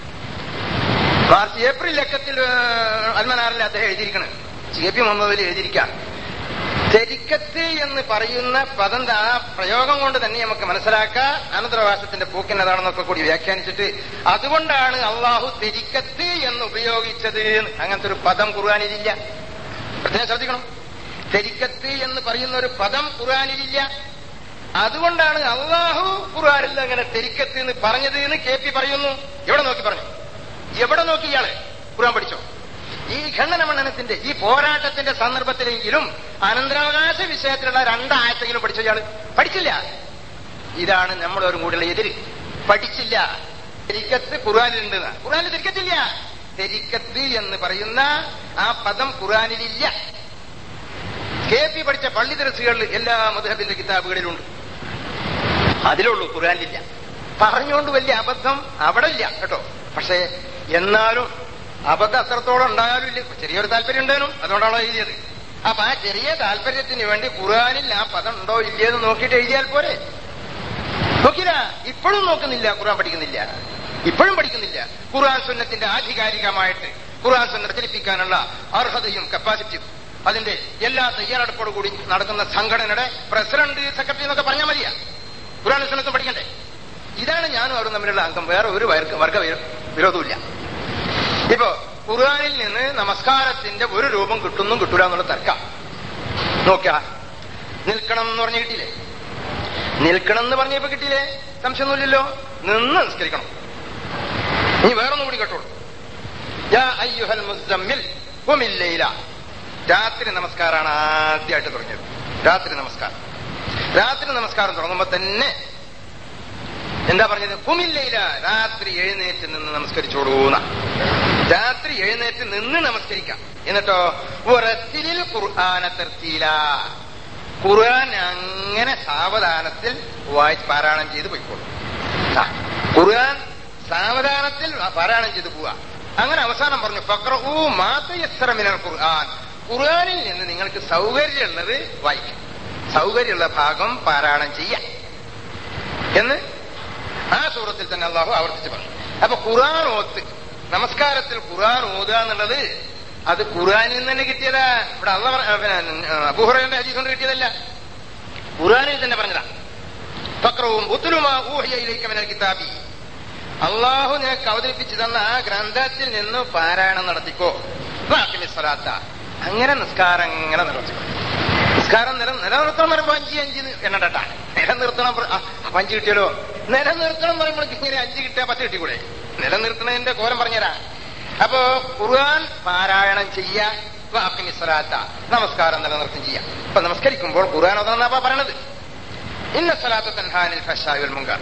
മാർച്ച് ഏപ്രിൽ ലക്കത്തിൽ അൽമനാറിൽ അദ്ദേഹം എഴുതിയിരിക്കണം കെ പി മുഹമ്മദ് അലി എഴുതിയിരിക്കാം തെരിക്കത്ത് എന്ന് പറയുന്ന പദം ആ പ്രയോഗം കൊണ്ട് തന്നെ നമുക്ക് മനസ്സിലാക്കാം അനന്തരവാസത്തിന്റെ പോക്കിനതാണെന്നൊക്കെ കൂടി വ്യാഖ്യാനിച്ചിട്ട് അതുകൊണ്ടാണ് അള്ളാഹു തെരിക്കത്ത് എന്ന് ഉപയോഗിച്ചത് എന്ന്. അങ്ങനത്തെ ഒരു പദം ഖുർആാനിലില്ല പ്രത്യേകം ശ്രദ്ധിക്കണം തെരിക്കത്ത് എന്ന് പറയുന്ന ഒരു പദം ഖുർആാനിലില്ല അതുകൊണ്ടാണ് അള്ളാഹു ഖുർആാനിൽ അങ്ങനെ തെരിക്കത്ത് എന്ന് പറഞ്ഞത് എന്ന് കെ പി പറയുന്നു എവിടെ നോക്കി പറഞ്ഞു എവിടെ നോക്കി ഇയാള് ഖുർആൻ പഠിച്ചോ ഈ ഖണ്ഡന മണ്ഡലത്തിന്റെ ഈ പോരാട്ടത്തിന്റെ സന്ദർഭത്തിലെങ്കിലും അനന്തരാവകാശ വിഷയത്തിലുള്ള രണ്ടാഴ്ചയെങ്കിലും പഠിച്ച ഇയാള് പഠിച്ചില്ല ഇതാണ് നമ്മളോരും കൂടെയുള്ള എതിര് പഠിച്ചില്ല തെരിക്കത്ത് ഖുർആാനിലുണ്ട് ഖുർആാനിൽ തെരിക്കത്തില്ല തെരിക്കത്ത് എന്ന് പറയുന്ന ആ പദം ഖുർആാനിലില്ല കെ പി പഠിച്ച പള്ളി ദർസുകളിൽ എല്ലാ മധുഹബിന്റെ കിതാബുകളിലുണ്ട് അതിലുള്ളൂ ഖുർആാനിലില്ല പറഞ്ഞുകൊണ്ട് വലിയ അബദ്ധം അവിടെ ഇല്ല കേട്ടോ പക്ഷേ എന്നാലും അബദ്ധം അത്രത്തോളം ഉണ്ടായാലും ഇല്ല ചെറിയൊരു താല്പര്യം ഉണ്ടായിരുന്നു അതുകൊണ്ടാണോ എഴുതിയത് അപ്പൊ ആ ചെറിയ താല്പര്യത്തിന് വേണ്ടി ഖുർആാനിൽ ആ പദം ഉണ്ടോ ഇല്ലയെന്ന് നോക്കിയിട്ട് എഴുതിയാൽ പോരെ നോക്കില്ല ഇപ്പോഴും നോക്കുന്നില്ല ഖുർആൻ പഠിക്കുന്നില്ല ഇപ്പോഴും പഠിക്കുന്നില്ല ഖുർആൻ സുന്നത്തിന്റെ ആധികാരികമായിട്ട് ഖുർആൻ സുന്നത്ത് പ്രചരിപ്പിക്കാനുള്ള അർഹതയും കപ്പാസിറ്റിയും അതിന്റെ എല്ലാ തയ്യാറെടുപ്പോടു കൂടി നടക്കുന്ന സംഘടനയുടെ പ്രസിഡന്റ് സെക്രട്ടറി എന്നൊക്കെ പറഞ്ഞാൽ മതിയാ ഖുർആൻ സുന്നത്തും പഠിക്കണ്ടേ ഇതാണ് ഞാനും അവരും തമ്മിലുള്ള അംഗം വേറെ ഒരു വർഗ- വർഗ വിരോ- വിരോധവുമില്ല ഇപ്പോ ഖുർആനിൽ നിന്ന് നമസ്കാരത്തിന്റെ ഒരു രൂപം കിട്ടുന്നും കിട്ടൂല എന്നുള്ള തർക്കം നോക്ക നിൽക്കണം എന്ന് പറഞ്ഞു കിട്ടിയില്ലേ നിൽക്കണം എന്ന് പറഞ്ഞപ്പോ കിട്ടിയില്ലേ സംശയമൊന്നുമില്ലല്ലോ നിന്ന് നിസ്കരിക്കണം ഇനി വേറൊന്നും കൂടി കേട്ടോളൂ യാ അയ്യുഹൽ മുസ്സമ്മിൽ ഖുമില്ലൈല രാത്രി നമസ്കാരമാണ് ആദ്യമായിട്ട് തുടങ്ങിയത് രാത്രി നമസ്കാരം രാത്രി നമസ്കാരം തുടങ്ങുമ്പോ തന്നെ എന്താ പറഞ്ഞത് കുമില്ലയില രാത്രി എഴുന്നേറ്റ് നിന്ന് നമസ്കരിച്ചോളൂന്ന രാത്രി എഴുന്നേറ്റ് നിന്ന് നമസ്കരിക്കാം എന്നിട്ടോ ഉറത്തിലിൽ ഖുർആന തെർത്തിയില ഖുർആൻ അങ്ങനെ സാവധാനത്തിൽ വായിച്ച് പാരായണം ചെയ്ത് പോയിക്കോളും ആ, ഖുർആൻ സാവധാനത്തിൽ പാരായണം ചെയ്ത് പോവാ അങ്ങനെ അവസാനം പറഞ്ഞു ഫക്രഹു മാതയസ്സറ മിനൽ ഖുർആൻ ഖുർആനിൽ നിന്ന് നിങ്ങൾക്ക് സൗകര്യമുള്ളത് വായിക്കാം സൗകര്യമുള്ള ഭാഗം പാരായണം ചെയ്യാം എന്ന് ആ സൂറത്തിൽ തന്നെ അള്ളാഹു ആവർത്തിച്ച് പറഞ്ഞു അപ്പൊ ഖുർആൻ ഓത്ത് നമസ്കാരത്തിൽ ഖുർആൻ ഓതുക എന്നുള്ളത് അത് ഖുർആനിൽ നിന്ന് തന്നെ കിട്ടിയതാ ഇവിടെ അള്ള പിന്നെ അബൂഹുറയുടെ ഹദീസ് കൊണ്ട് കിട്ടിയതല്ല ഖുർആനിൽ തന്നെ പറഞ്ഞതാ ഫക്രവും ഉത്തുലുമാ ഊഹിയയിലേക്ക് മിനൽ കിതാബി അള്ളാഹു നിനക്ക് അവതരിപ്പിച്ചു തന്ന ആ ഗ്രന്ഥത്തിൽ നിന്ന് പാരായണം നടത്തിക്കോ സ്വലാത്ത അങ്ങനെ നിസ്കാരം ഇങ്ങനെ നിർവഹിച്ചു നിസ്കാരം നില നിലനിർത്തണം പറയുമ്പോ അഞ്ച് അഞ്ച് എണ്ണട്ടാ നിലനിർത്തണം പറ- ആ, അപ്പൊ അഞ്ച് കിട്ടിയല്ലോ നിലനിർത്തണം പറയുമ്പോൾ ഇങ്ങനെ അഞ്ച് കിട്ടിയാ പത്ത് കിട്ടിക്കൂടെ നിലനിർത്തണതിന്റെ കോലം പറഞ്ഞുതരാ അപ്പോ ഖുർആൻ പാരായണം ചെയ്യാ സ്വലാത്ത നമസ്കാരം നിലനിർത്തും ചെയ്യാം അപ്പൊ നമസ്കരിക്കുമ്പോൾ ഖുർആൻ അതാന്നാ പറയണത് ഇന്ന സ്വലാത്ത തൻഹാനിൽ ഫഷായുൽ മുങ്കാർ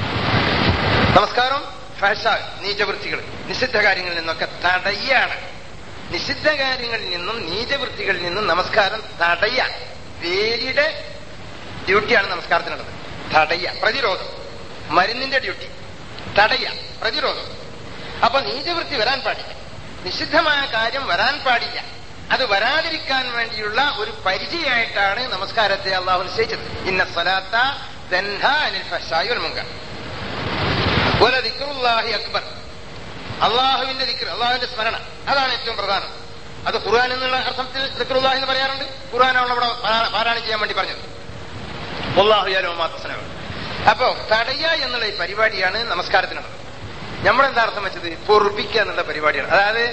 നമസ്കാരം ഫാഷ നീചവൃത്തികൾ നിഷിദ്ധ കാര്യങ്ങളിൽ നിന്നൊക്കെ തടയാണ് നിഷിദ്ധ കാര്യങ്ങളിൽ നിന്നും നീചവൃത്തികളിൽ നിന്നും നമസ്കാരം തടയാൻ വേലിയുടെ ഡ്യൂട്ടിയാണ് നമസ്കാരത്തിനുള്ളത് തടയ പ്രതിരോധം മരുന്നിന്റെ ഡ്യൂട്ടി തടയ പ്രതിരോധം അപ്പൊ നീചവൃത്തി വരാൻ പാടില്ല നിഷിദ്ധമായ കാര്യം വരാൻ പാടില്ല അത് വരാതിരിക്കാൻ വേണ്ടിയുള്ള ഒരു പരിചയമായിട്ടാണ് നമസ്കാരത്തെ അള്ളാഹു നിശ്ചയിച്ചത് ഇന്ന സ്വലാത്ത തൻഹാ അനിൽ ഫഹ്ശായി വൽ മുങ്കർ പോലെ ദിക്റുല്ലാഹി അക്ബർ അള്ളാഹുവിന്റെ ദിക്ർ അള്ളാഹുവിന്റെ സ്മരണ അതാണ് ഏറ്റവും പ്രധാനം അത് ഖുർആൻ എന്നുള്ള അർത്ഥത്തിൽ ദിക്റുല്ലാഹി എന്ന് പറയാറുണ്ട് ഖുർആനാണ് അവിടെ പാരാ- പാരായണം ചെയ്യാൻ വേണ്ടി പറഞ്ഞത് അള്ളാഹു യാലോമാത്തസ്നവ അപ്പോ തടയ എന്നുള്ള ഈ പരിപാടിയാണ് നമസ്കാരത്തിനുള്ളത് നമ്മളെന്താ അർത്ഥം വെച്ചത് പൊറുപ്പിക്കുക എന്നുള്ള പരിപാടിയാണ് അതായത്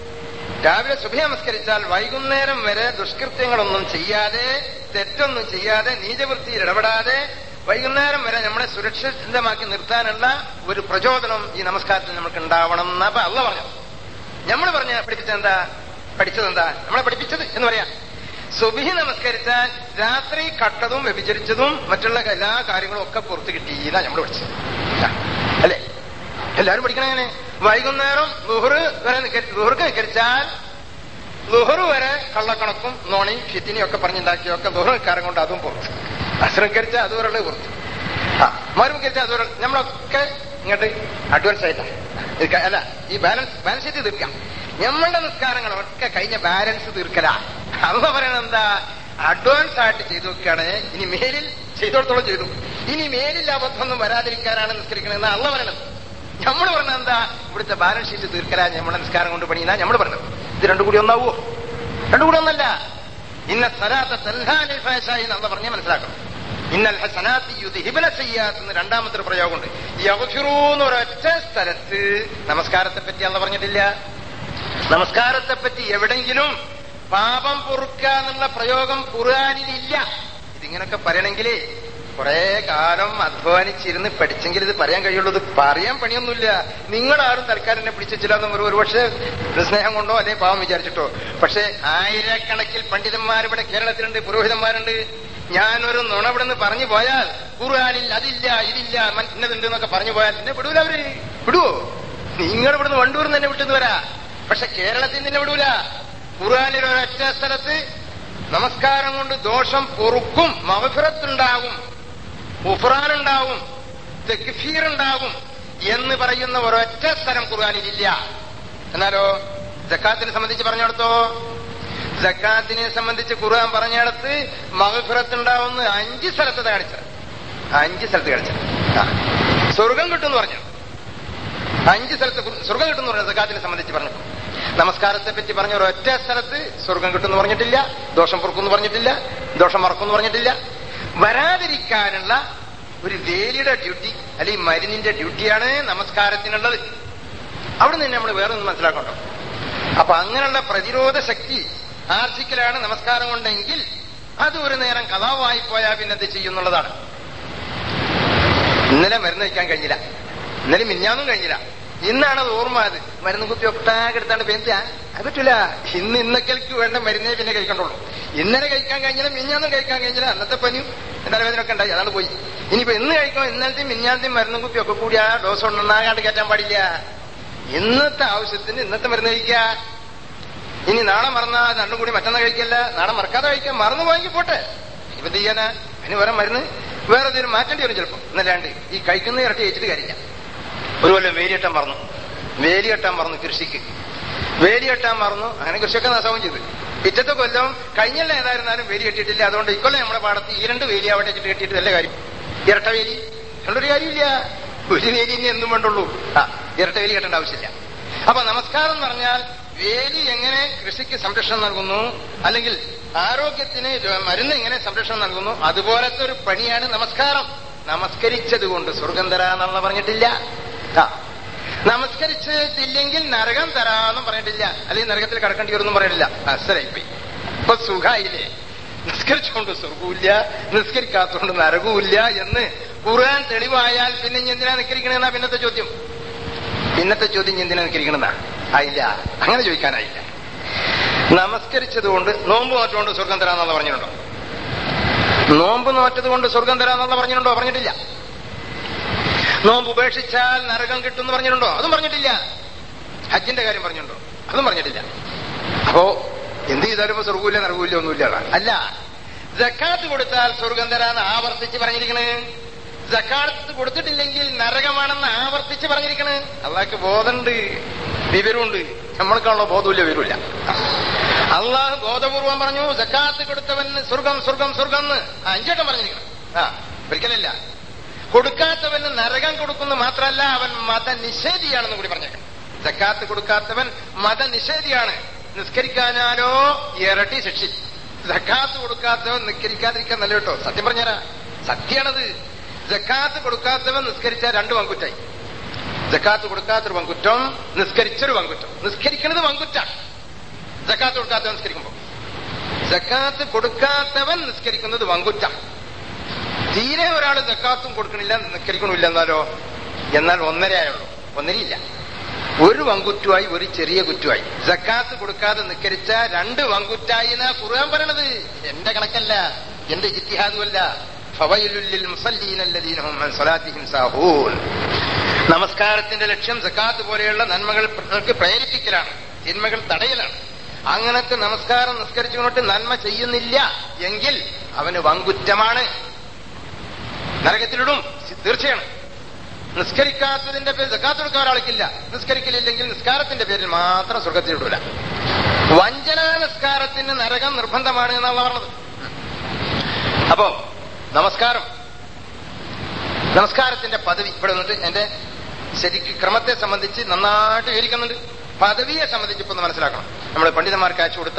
രാവിലെ സുഭ നമസ്കരിച്ചാൽ വൈകുന്നേരം വരെ ദുഷ്കൃത്യങ്ങളൊന്നും ചെയ്യാതെ തെറ്റൊന്നും ചെയ്യാതെ നീചവൃത്തിയിൽ ഇടപെടാതെ വൈകുന്നേരം വരെ നമ്മളെ സുരക്ഷിതമാക്കി നിർത്താനുള്ള ഒരു പ്രചോദനം ഈ നമസ്കാരത്തിൽ നമുക്ക് ഉണ്ടാവണം എന്നാ അപ്പൊ അല്ല പറഞ്ഞു നമ്മൾ പറഞ്ഞ പഠിപ്പിച്ചെന്താ പഠിച്ചതെന്താ നമ്മളെ പഠിപ്പിച്ചത് എന്ന് പറയാം സുബിഹി നമസ്കരിച്ചാൽ രാത്രി കട്ടതും വ്യഭിചരിച്ചതും മറ്റുള്ള എല്ലാ കാര്യങ്ങളും ഒക്കെ പുറത്ത് കിട്ടിയെന്നാ നമ്മൾ പഠിച്ചത് ആ, അല്ലേ എല്ലാവരും പഠിക്കണം അങ്ങനെ വൈകുന്നേരം ലുഹറ് വരെ നിക്ക- ലുഹർക്ക് നിക്കരിച്ചാൽ ലുഹറ് വരെ കള്ളക്കണക്കും നോണിയും ഫിത്തിനിയും ഒക്കെ പറഞ്ഞുണ്ടാക്കിയൊക്കെ ലുഹറ് നിൽക്കാരം കൊണ്ട് അതും പുറത്ത് അശ്രമിക്കരിച്ചാൽ അതുവരെ പുറത്ത് ആ മരുമിക്കരിച്ചാൽ അതുവരെ നമ്മളൊക്കെ ഇങ്ങോട്ട് അഡ്വാൻസ് ആയിട്ടാ ഇത് അല്ല ഈ ബാലൻസ് ബാലൻസ് ചെയ്ത് തീർക്കാം നമ്മളുടെ നിസ്കാരങ്ങളൊക്കെ കഴിഞ്ഞ ബാലൻസ് തീർക്കല അമ്മ പറയണത് എന്താ അഡ്വാൻസ് ആയിട്ട് ചെയ്തു വെക്കുകയാണ് ഇനി മേലിൽ ചെയ്തോടത്തോളം ചെയ്തു ഇനി മേലിൽ അബദ്ധമൊന്നും വരാതിരിക്കാനാണ് നിസ്കരിക്കണമെന്ന് അള്ള പറയണത് നമ്മൾ പറഞ്ഞത് എന്താ ഇവിടുത്തെ ബാലൻസ് ഷീറ്റ് തീർക്കലാ നമ്മളെ നിസ്കാരം കൊണ്ട് പണിയുന്ന നമ്മൾ പറഞ്ഞത് ഇത് രണ്ടും കൂടി ഒന്നാവോ രണ്ടും കൂടി ഒന്നല്ല ഇന്ന സലാത്ത തൽഹാനിൽ ഫാഷായി എന്ന് പറഞ്ഞാൽ മനസ്സിലാക്കണം ഇന്നൽ ഹസനാത്തി യുദ്ഹിബല ചെയ്യാത്ത എന്ന് രണ്ടാമത്തെ ഒരു പ്രയോഗമുണ്ട് യവഫിറൂന്ന് ഒരൊറ്റ സ്ഥലത്ത് നമസ്കാരത്തെ പറ്റി അല്ല പറഞ്ഞിട്ടില്ല നമസ്കാരത്തെ പറ്റി എവിടെങ്കിലും പാപം പൊറുക്കുക എന്നുള്ള പ്രയോഗം ഖുർആാനിലില്ല ഇതിങ്ങനൊക്കെ പറയണമെങ്കിലേ കുറെ കാലം അധ്വാനിച്ചിരുന്ന് പഠിച്ചെങ്കിൽ ഇത് പറയാൻ കഴിയുള്ളൂ ഇത് പറയാൻ പണിയൊന്നുമില്ല നിങ്ങളാരും തൽക്കാലം എന്നെ പിടിച്ചില്ലാന്നും ഒരു ഒരുപക്ഷെ സ്നേഹം കൊണ്ടോ അല്ലെങ്കിൽ പാവം വിചാരിച്ചിട്ടോ പക്ഷെ ആയിരക്കണക്കിൽ പണ്ഡിതന്മാർ ഇവിടെ കേരളത്തിലുണ്ട് പുരോഹിതന്മാരുണ്ട് ഞാനൊരു നുണ ഇവിടെ നിന്ന് പറഞ്ഞു പോയാൽ ഖുർആാനിൽ അതില്ല ഇതില്ല മൻ- ഇന്നതുണ്ട് എന്നൊക്കെ പറഞ്ഞു പോയാൽ എന്നെ വിടൂല അവര് വിടുവോ നിങ്ങൾ ഇവിടുന്ന് വണ്ടൂരിൽ തന്നെ വിട്ടെന്ന് വരാ പക്ഷെ കേരളത്തിൽ നിന്ന് വിടൂല ഖുർആാനിൽ ഒരൊറ്റ സ്ഥലത്ത് നമസ്കാരം കൊണ്ട് ദോഷം പൊറുക്കും മഹഫിറത്തുണ്ടാകും ഉഫ്രാനുണ്ടാവും തെക്ഫീർ ഉണ്ടാകും എന്ന് പറയുന്ന ഒരൊറ്റ സ്ഥലം ഖുർആാനിലില്ല എന്നാലോ ജക്കാത്തിനെ സംബന്ധിച്ച് പറഞ്ഞെടുത്തോ ജക്കാത്തിനെ സംബന്ധിച്ച് ഖുർആൻ പറഞ്ഞിടത്ത് മഹഫിറത്ത് ഉണ്ടാവുന്ന അഞ്ച് സ്ഥലത്ത് കാണിച്ചത് അഞ്ച് സ്ഥലത്ത് കാണിച്ചത് ആ. സ്വർഗം കിട്ടുമെന്ന് പറഞ്ഞു അഞ്ച് സ്ഥലത്ത് ഖുർ- സ്വർഗം കിട്ടുമെന്ന് പറഞ്ഞു സക്കാത്തിനെ സംബന്ധിച്ച് പറഞ്ഞു നമസ്കാരത്തെ പറ്റി പറഞ്ഞ ഒരൊറ്റ സ്ഥലത്ത് സ്വർഗം കിട്ടുമെന്ന് പറഞ്ഞിട്ടില്ല ദോഷം പൊറുക്കുമെന്ന് പറഞ്ഞിട്ടില്ല ദോഷം മറക്കുമെന്ന് പറഞ്ഞിട്ടില്ല വരാതിരിക്കാനുള്ള ഒരു വേലിയുടെ ഡ്യൂട്ടി അല്ലെങ്കിൽ മരുന്നിന്റെ ഡ്യൂട്ടിയാണ് നമസ്കാരത്തിനുള്ളത് അവിടെ നിന്ന് നമ്മൾ വേറെ ഒന്ന് മനസ്സിലാക്കണ്ടോ അപ്പൊ അങ്ങനെയുള്ള പ്രതിരോധ ശക്തി ആർജിക്കലാണ് നമസ്കാരം കൊണ്ടെങ്കിൽ അത് ഒരു നേരം കഥാവായി പോയാൽ പിന്നെ അത് ചെയ്യുന്നുള്ളതാണ് ഇന്നലെ മരുന്ന് വയ്ക്കാൻ കഴിഞ്ഞില്ല ഇന്നലെ മിഞ്ഞാന്നും കഴിഞ്ഞില്ല ഇന്നാണ് അത് ഓർമ്മ അത് മരുന്ന് കുത്തി ഒട്ടാകെ എടുത്താണ്ട് പേന്ത അത് പറ്റില്ല ഇന്ന് ഇന്നൊക്കെക്ക് വേണ്ട മരുന്നേ പിന്നെ കഴിക്കണ്ടുള്ളൂ ഇന്നലെ കഴിക്കാൻ കഴിഞ്ഞില്ല മിഞ്ഞാന്നും കഴിക്കാൻ കഴിഞ്ഞില്ല അന്നത്തെ പനിയും തലവേദന ഒക്കെ ഉണ്ടായി അതാണ് പോയി ഇനിയിപ്പോ ഇന്ന് കഴിക്കണം ഇന്നലത്തെയും മിഞ്ഞാന്റെയും മരുന്നും കുത്തി ഒക്കെ കൂടി ആ ഡോസ് ഒന്നാകാണ്ട് കയറ്റാൻ പാടില്ല ഇന്നത്തെ ആവശ്യത്തിന് ഇന്നത്തെ മരുന്ന് കഴിക്കുക ഇനി നാളെ മറന്നാ രണ്ടും കൂടി മറ്റന്നാൾ കഴിക്കല്ല നാളെ മറക്കാതെ കഴിക്കാൻ മറന്നു പോയെങ്കിൽ പോട്ടെ ഇപ്പൊ എന്ത് ചെയ്യാനാ അതിന് വേറെ മരുന്ന് വേറെ എന്തെങ്കിലും മാറ്റേണ്ടി വരും ചിലപ്പോൾ എന്നല്ലാണ്ട് ഈ കഴിക്കുന്ന ഇരട്ടി കഴിച്ചിട്ട് കാര്യമില്ല ഒരു കൊല്ലം വേലിയെട്ടാൻ മറന്നു വേലിയെട്ടാൻ മറന്നു കൃഷിക്ക് വേലിയെട്ടാൻ മറന്നു അങ്ങനെ കൃഷിയൊക്കെ നാശവും ചെയ്തു പിറ്റത്തെ കൊല്ലം കഴിഞ്ഞല്ല ഏതായിരുന്നാലും വേലി കെട്ടിയിട്ടില്ല അതുകൊണ്ട് ഇക്കൊല്ലം നമ്മുടെ പാടത്ത് ഈ രണ്ട് വേലി അവിടെ വെച്ചിട്ട് കെട്ടിയിട്ട് വല്ല കാര്യം ഇരട്ട വേലി ഉള്ളൊരു കാര്യമില്ല ഒരു വേലി ഇനി എന്തും വേണ്ടുള്ളൂ ആ ഇരട്ട വേലി കെട്ടേണ്ട ആവശ്യമില്ല അപ്പൊ നമസ്കാരം എന്ന് പറഞ്ഞാൽ വേലി എങ്ങനെ കൃഷിക്ക് സംരക്ഷണം നൽകുന്നു അല്ലെങ്കിൽ ആരോഗ്യത്തിന് മരുന്ന് എങ്ങനെ സംരക്ഷണം നൽകുന്നു അതുപോലത്തെ ഒരു പണിയാണ് നമസ്കാരം നമസ്കരിച്ചത് കൊണ്ട് സ്വർഗം തരാന്നുള്ള പറഞ്ഞിട്ടില്ല ആ നമസ്കരിച്ചിട്ടില്ലെങ്കിൽ നരകം തരാന്നും പറഞ്ഞിട്ടില്ല അല്ലെങ്കിൽ നരകത്തിൽ കടക്കേണ്ടി വരുമെന്നും പറഞ്ഞിട്ടില്ല അസരായിപ്പോയി ഇപ്പൊ സുഖായില്ലേ നിസ്കരിച്ചുകൊണ്ട് സ്വർഗവുമില്ല നിസ്കരിക്കാത്തതുകൊണ്ട് നരകവുമില്ല എന്ന് ഖുർആൻ തെളിവായാൽ പിന്നെ ഇനി എന്തിനാ നിസ്കരിക്കണെന്നാ പിന്നത്തെ ചോദ്യം പിന്നത്തെ ചോദ്യം ഇനി എന്തിനാ നിസ്കരിക്കണെന്നാ ആയില്ല അങ്ങനെ ചോദിക്കാനായില്ല നമസ്കരിച്ചതുകൊണ്ട് നോമ്പ് നോറ്റുകൊണ്ട് സ്വർഗം തരാന്നുള്ള പറഞ്ഞിട്ടുണ്ടോ നോമ്പ് നോറ്റത് കൊണ്ട് സ്വർഗം തരാന്നുള്ള പറഞ്ഞിട്ടുണ്ടോ പറഞ്ഞിട്ടില്ല നോമ്പ് ഉപേക്ഷിച്ചാൽ നരകം കിട്ടുമെന്ന് പറഞ്ഞിട്ടുണ്ടോ അതും പറഞ്ഞിട്ടില്ല ഹജ്ജിന്റെ കാര്യം പറഞ്ഞിട്ടുണ്ടോ അതും പറഞ്ഞിട്ടില്ല അപ്പോ എന്ത് ചെയ്താലും ഇപ്പൊ സ്വർഗമില്ല നരകമില്ല ഒന്നുമില്ല അല്ല ജക്കാത്ത് കൊടുത്താൽ സ്വർഗം തരാന്ന് ആവർത്തിച്ച് പറഞ്ഞിരിക്കണ് ജക്കാത്ത് കൊടുത്തിട്ടില്ലെങ്കിൽ നരകമാണെന്ന് ആവർത്തിച്ച് പറഞ്ഞിരിക്കണ് അള്ളാഹ്ക്ക് ബോധമുണ്ട് വിവരമുണ്ട് നമ്മൾക്കാണല്ലോ ബോധമില്ല വിവരമില്ല അള്ളാഹ് ബോധപൂർവം പറഞ്ഞു ജക്കാത്ത് കൊടുത്തവന് സ്വർഗം സ്വർഗം സ്വർഗം എന്ന് അഞ്ചേട്ടം പറഞ്ഞിരിക്കണം ആ ഒരിക്കലല്ല കൊടുക്കാത്തവന് നരകം കൊടുക്കുന്നു മാത്രമല്ല അവൻ മതനിഷേധിയാണെന്ന് കൂടി പറഞ്ഞേക്കണം ജക്കാത്ത് കൊടുക്കാത്തവൻ മതനിഷേധിയാണ് നിസ്കരിക്കാനാലോ ഇരട്ടി ശിക്ഷി ജക്കാത്ത് കൊടുക്കാത്തവൻ നിസ്കരിക്കാതിരിക്കാൻ നല്ല കേട്ടോ സത്യം പറഞ്ഞാരാ സത്യാണത് ജക്കാത്ത് കൊടുക്കാത്തവൻ നിസ്കരിച്ച രണ്ട് വങ്കുറ്റായി ജക്കാത്ത് കൊടുക്കാത്തൊരു വങ്കുറ്റം നിസ്കരിച്ചൊരു വങ്കുറ്റം നിസ്കരിക്കുന്നത് വങ്കുറ്റാണ് ജക്കാത്ത് കൊടുക്കാത്തവൻ നിസ്കരിക്കുമ്പോ ജക്കാത്ത് കൊടുക്കാത്തവൻ നിസ്കരിക്കുന്നത് വങ്കുറ്റം തീരെ ഒരാൾ ജക്കാത്തും കൊടുക്കണില്ല നിസ്കരിക്കണില്ല എന്നാലോ എന്നാൽ ഒന്നരയായുള്ളൂ ഒന്നരയില്ല ഒരു വങ്കുറ്റുമായി ഒരു ചെറിയ കുറ്റുമായി ജക്കാത്ത് കൊടുക്കാതെ നിസ്കരിച്ച രണ്ട് വങ്കുറ്റായി എന്നാ ഖുർആൻ പറയണത് എന്റെ കണക്കല്ല എന്റെ ജിത്തിഹാദുമല്ല ഫവയിലുല്ലിൽ മുസല്ലീനല്ലദീനഹും അൻ സ്വലാത്തിഹിം സാഹൂൻ നമസ്കാരത്തിന്റെ ലക്ഷ്യം ജക്കാത്ത് പോലെയുള്ള നന്മകൾക്ക് പ്രേരിപ്പിക്കലാണ് തിന്മകൾ തടയലാണ് അങ്ങനത്തെ നമസ്കാരം നിസ്കരിച്ചുകൊണ്ട് നന്മ ചെയ്യുന്നില്ല എങ്കിൽ അവന് വങ്കുറ്റമാണ് നരകത്തിലിടും തീർച്ചയാണ് നിസ്കരിക്കാത്തതിന്റെ പേരിൽ ജക്കാത്ത് കൊടുക്കാൻ ഒരാൾക്കില്ല നിസ്കരിക്കലില്ലെങ്കിൽ നിസ്കാരത്തിന്റെ പേരിൽ മാത്രം സ്വർഗത്തിലിടൂല വഞ്ചനാ നിസ്കാരത്തിന് നരകം നിർബന്ധമാണ് എന്നാണ് പറഞ്ഞത് അപ്പോ നമസ്കാരം നമസ്കാരത്തിന്റെ പദവി ഇവിടെ വന്നിട്ട് എന്റെ ശരിക്ക് ക്രമത്തെ സംബന്ധിച്ച് നന്നായിട്ട് വിവരിക്കുന്നുണ്ട് പദവിയെ സംബന്ധിച്ച് ഇപ്പൊ ഒന്ന് മനസ്സിലാക്കണം നമ്മൾ പണ്ഡിതന്മാർക്ക് അയച്ചു കൊടുത്ത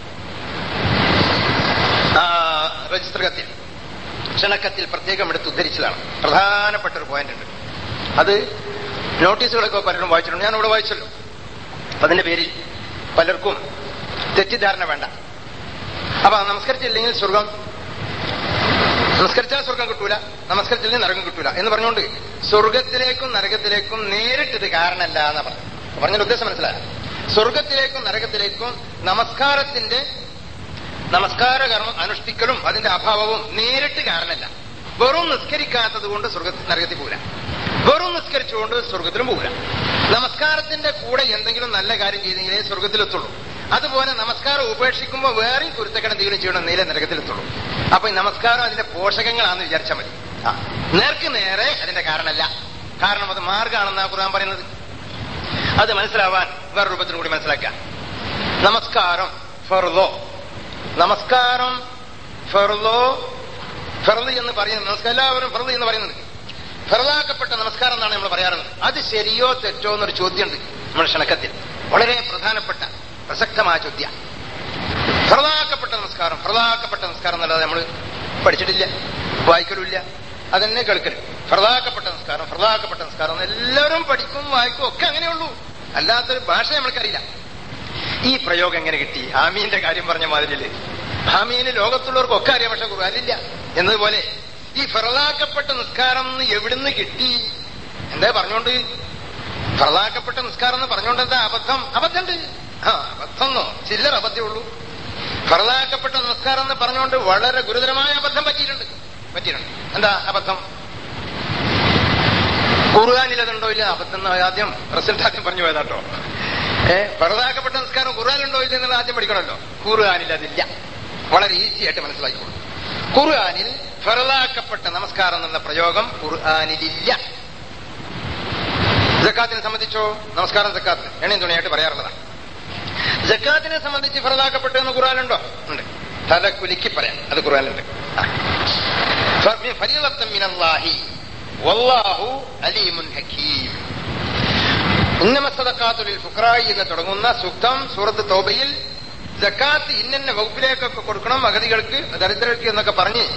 രജിസ്റ്റർ കത്തിൽ ക്ഷണക്കത്തിൽ പ്രത്യേകം എടുത്ത് ഉദ്ധരിച്ചതാണ് പ്രധാനപ്പെട്ട ഒരു പോയിന്റ് ഉണ്ട് അത് നോട്ടീസുകളൊക്കെ പലരും വായിച്ചിട്ടുണ്ട് ഞാൻ ഇവിടെ വായിച്ചല്ലോ അതിന്റെ പേരിൽ പലർക്കും തെറ്റിദ്ധാരണ വേണ്ട അപ്പൊ നമസ്കരിച്ചില്ലെങ്കിൽ സ്വർഗം നമസ്കരിച്ചാൽ സ്വർഗം കിട്ടൂല നമസ്കരിച്ചില്ലെങ്കിൽ നരകം കിട്ടൂല എന്ന് പറഞ്ഞുകൊണ്ട് സ്വർഗത്തിലേക്കും നരകത്തിലേക്കും നേരിട്ടത് കാരണമല്ല എന്നാ പറഞ്ഞു പറഞ്ഞതിന്റെ ഉദ്ദേശം മനസ്സിലായ സ്വർഗത്തിലേക്കും നരകത്തിലേക്കും നമസ്കാരത്തിന്റെ നമസ്കാര കർമ്മം അനുഷ്ഠിക്കലും അതിന്റെ അഭാവവും നേരിട്ട് കാരണമല്ല വെറും നിസ്കരിക്കാത്തത് കൊണ്ട് സ്വർഗത്തിൽ നരകത്തിൽ പോകില്ല വെറും നിസ്കരിച്ചുകൊണ്ട് സ്വർഗത്തിലും പോകില്ല നമസ്കാരത്തിന്റെ കൂടെ എന്തെങ്കിലും നല്ല കാര്യം ചെയ്തെങ്കിലേ സ്വർഗത്തിലെത്തുള്ളൂ അതുപോലെ നമസ്കാരം ഉപേക്ഷിക്കുമ്പോൾ വേറെയും കുരുത്തക്കട എന്തെങ്കിലും ചെയ്യണം നീലെ നരകത്തിലെത്തുള്ളൂ അപ്പൊ ഈ നമസ്കാരം അതിന്റെ പോഷകങ്ങളാണെന്ന് വിചാരിച്ചാൽ മതി ആ നേർക്ക് നേരെ അതിന്റെ കാരണമല്ല കാരണം അത് മാർഗമാണെന്നാ ഖുർആൻ പറയുന്നത് അത് മനസ്സിലാവാൻ വേറെ രൂപത്തിൽ കൂടി മനസ്സിലാക്കാം നമസ്കാരം ഫെർലോ നമസ്കാരം ഫെർലോ ഫെർദ് എന്ന് പറയുന്നത് നമസ്കാരം എല്ലാവരും ഫെർദ് എന്ന് പറയുന്നത് ഫെർദാക്കപ്പെട്ട നമസ്കാരം എന്നാണ് നമ്മൾ പറയാറുള്ളത് അത് ശരിയോ തെറ്റോ എന്നൊരു ചോദ്യമുണ്ട് നമ്മുടെ ക്ഷണക്കത്തിൽ വളരെ പ്രധാനപ്പെട്ട പ്രസക്തമായ ചോദ്യം ഫെർദാക്കപ്പെട്ട നമസ്കാരം ഫെർദാക്കപ്പെട്ട നമസ്കാരം എന്നല്ലാതെ നമ്മൾ പഠിച്ചിട്ടില്ല വായിക്കലുമില്ല അതന്നെ കേൾക്കലും ഫെർദാക്കപ്പെട്ട നമസ്കാരം ഫെർദാക്കപ്പെട്ട നമസ്കാരം എല്ലാവരും പഠിക്കും വായിക്കും ഒക്കെ അങ്ങനെയുള്ളൂ അല്ലാത്തൊരു ഭാഷ നമ്മൾക്കറിയില്ല ഈ പ്രയോഗം എങ്ങനെ കിട്ടി ആമീന്റെ കാര്യം പറഞ്ഞ മാതിരില് ആമീന് ലോകത്തുള്ളവർക്കൊക്കെ അറിയാം പക്ഷെ ഖുർആനില്ല എന്നതുപോലെ ഈ ഫറലാക്കപ്പെട്ട നിസ്കാരം എവിടുന്ന് കിട്ടി എന്താ പറഞ്ഞോണ്ട് ഫറലാക്കപ്പെട്ട നിസ്കാരം എന്ന് പറഞ്ഞോണ്ട് എന്താ അബദ്ധം അബദ്ധമുണ്ട് ആ അബദ്ധമെന്നോ ചില്ലർ അബദ്ധമേ ഉള്ളൂ ഫറലാക്കപ്പെട്ട നമസ്കാരം എന്ന് പറഞ്ഞുകൊണ്ട് വളരെ ഗുരുതരമായ അബദ്ധം പറ്റിയിട്ടുണ്ട് പറ്റിയിട്ടുണ്ട് എന്താ അബദ്ധം ഖുർആാനിൽ അതുണ്ടോ ഇല്ല അബദ്ധം എന്ന് ആദ്യം റിസൾട്ട് ആദ്യം പറഞ്ഞു പോയതാട്ടോ ഏ ഫറലാക്കപ്പെട്ട നിസ്കാരം ഖുർആാനുണ്ടോ ഇല്ല എന്നുള്ളത് ആദ്യം പഠിക്കണമല്ലോ ഖുർആാനിൽ അതില്ല വളരെ ഈസി ആയിട്ട് മനസ്സിലാക്കിക്കോളൂ ഖുർആാനിൽ ഫറലാക്കപ്പെട്ട നമസ്കാരം എന്നുള്ള പ്രയോഗം ഖുർആാനിലില്ല ജക്കാത്തിനെ സംബന്ധിച്ചോ നമസ്കാരം ജക്കാത്ത് എണ്ണയും തുണിയായിട്ട് പറയാറുള്ളതാണ് ജക്കാത്തിനെ സംബന്ധിച്ച് ഫറദാക്കപ്പെട്ടു എന്ന് ഖുറാനുണ്ടോ ഉണ്ട് തല കുലുക്കി പറയാം അത് ഖുറാനുണ്ട് ഫരീളത്തൻ മിനല്ലാഹി വല്ലാഹു അലീമുൻ ഹക്കീം ഇന്നമസദക്കാത്തുലിൽ ഫുക്രായി എന്ന് തുടങ്ങുന്ന സുക്തം സൂറത്ത് തോബയിൽ ജക്കാത്ത് ഇന്ന വകുപ്പിലേക്കൊക്കെ കൊടുക്കണം അഗതികൾക്ക് ദരിദ്രർക്ക് എന്നൊക്കെ പറഞ്ഞ്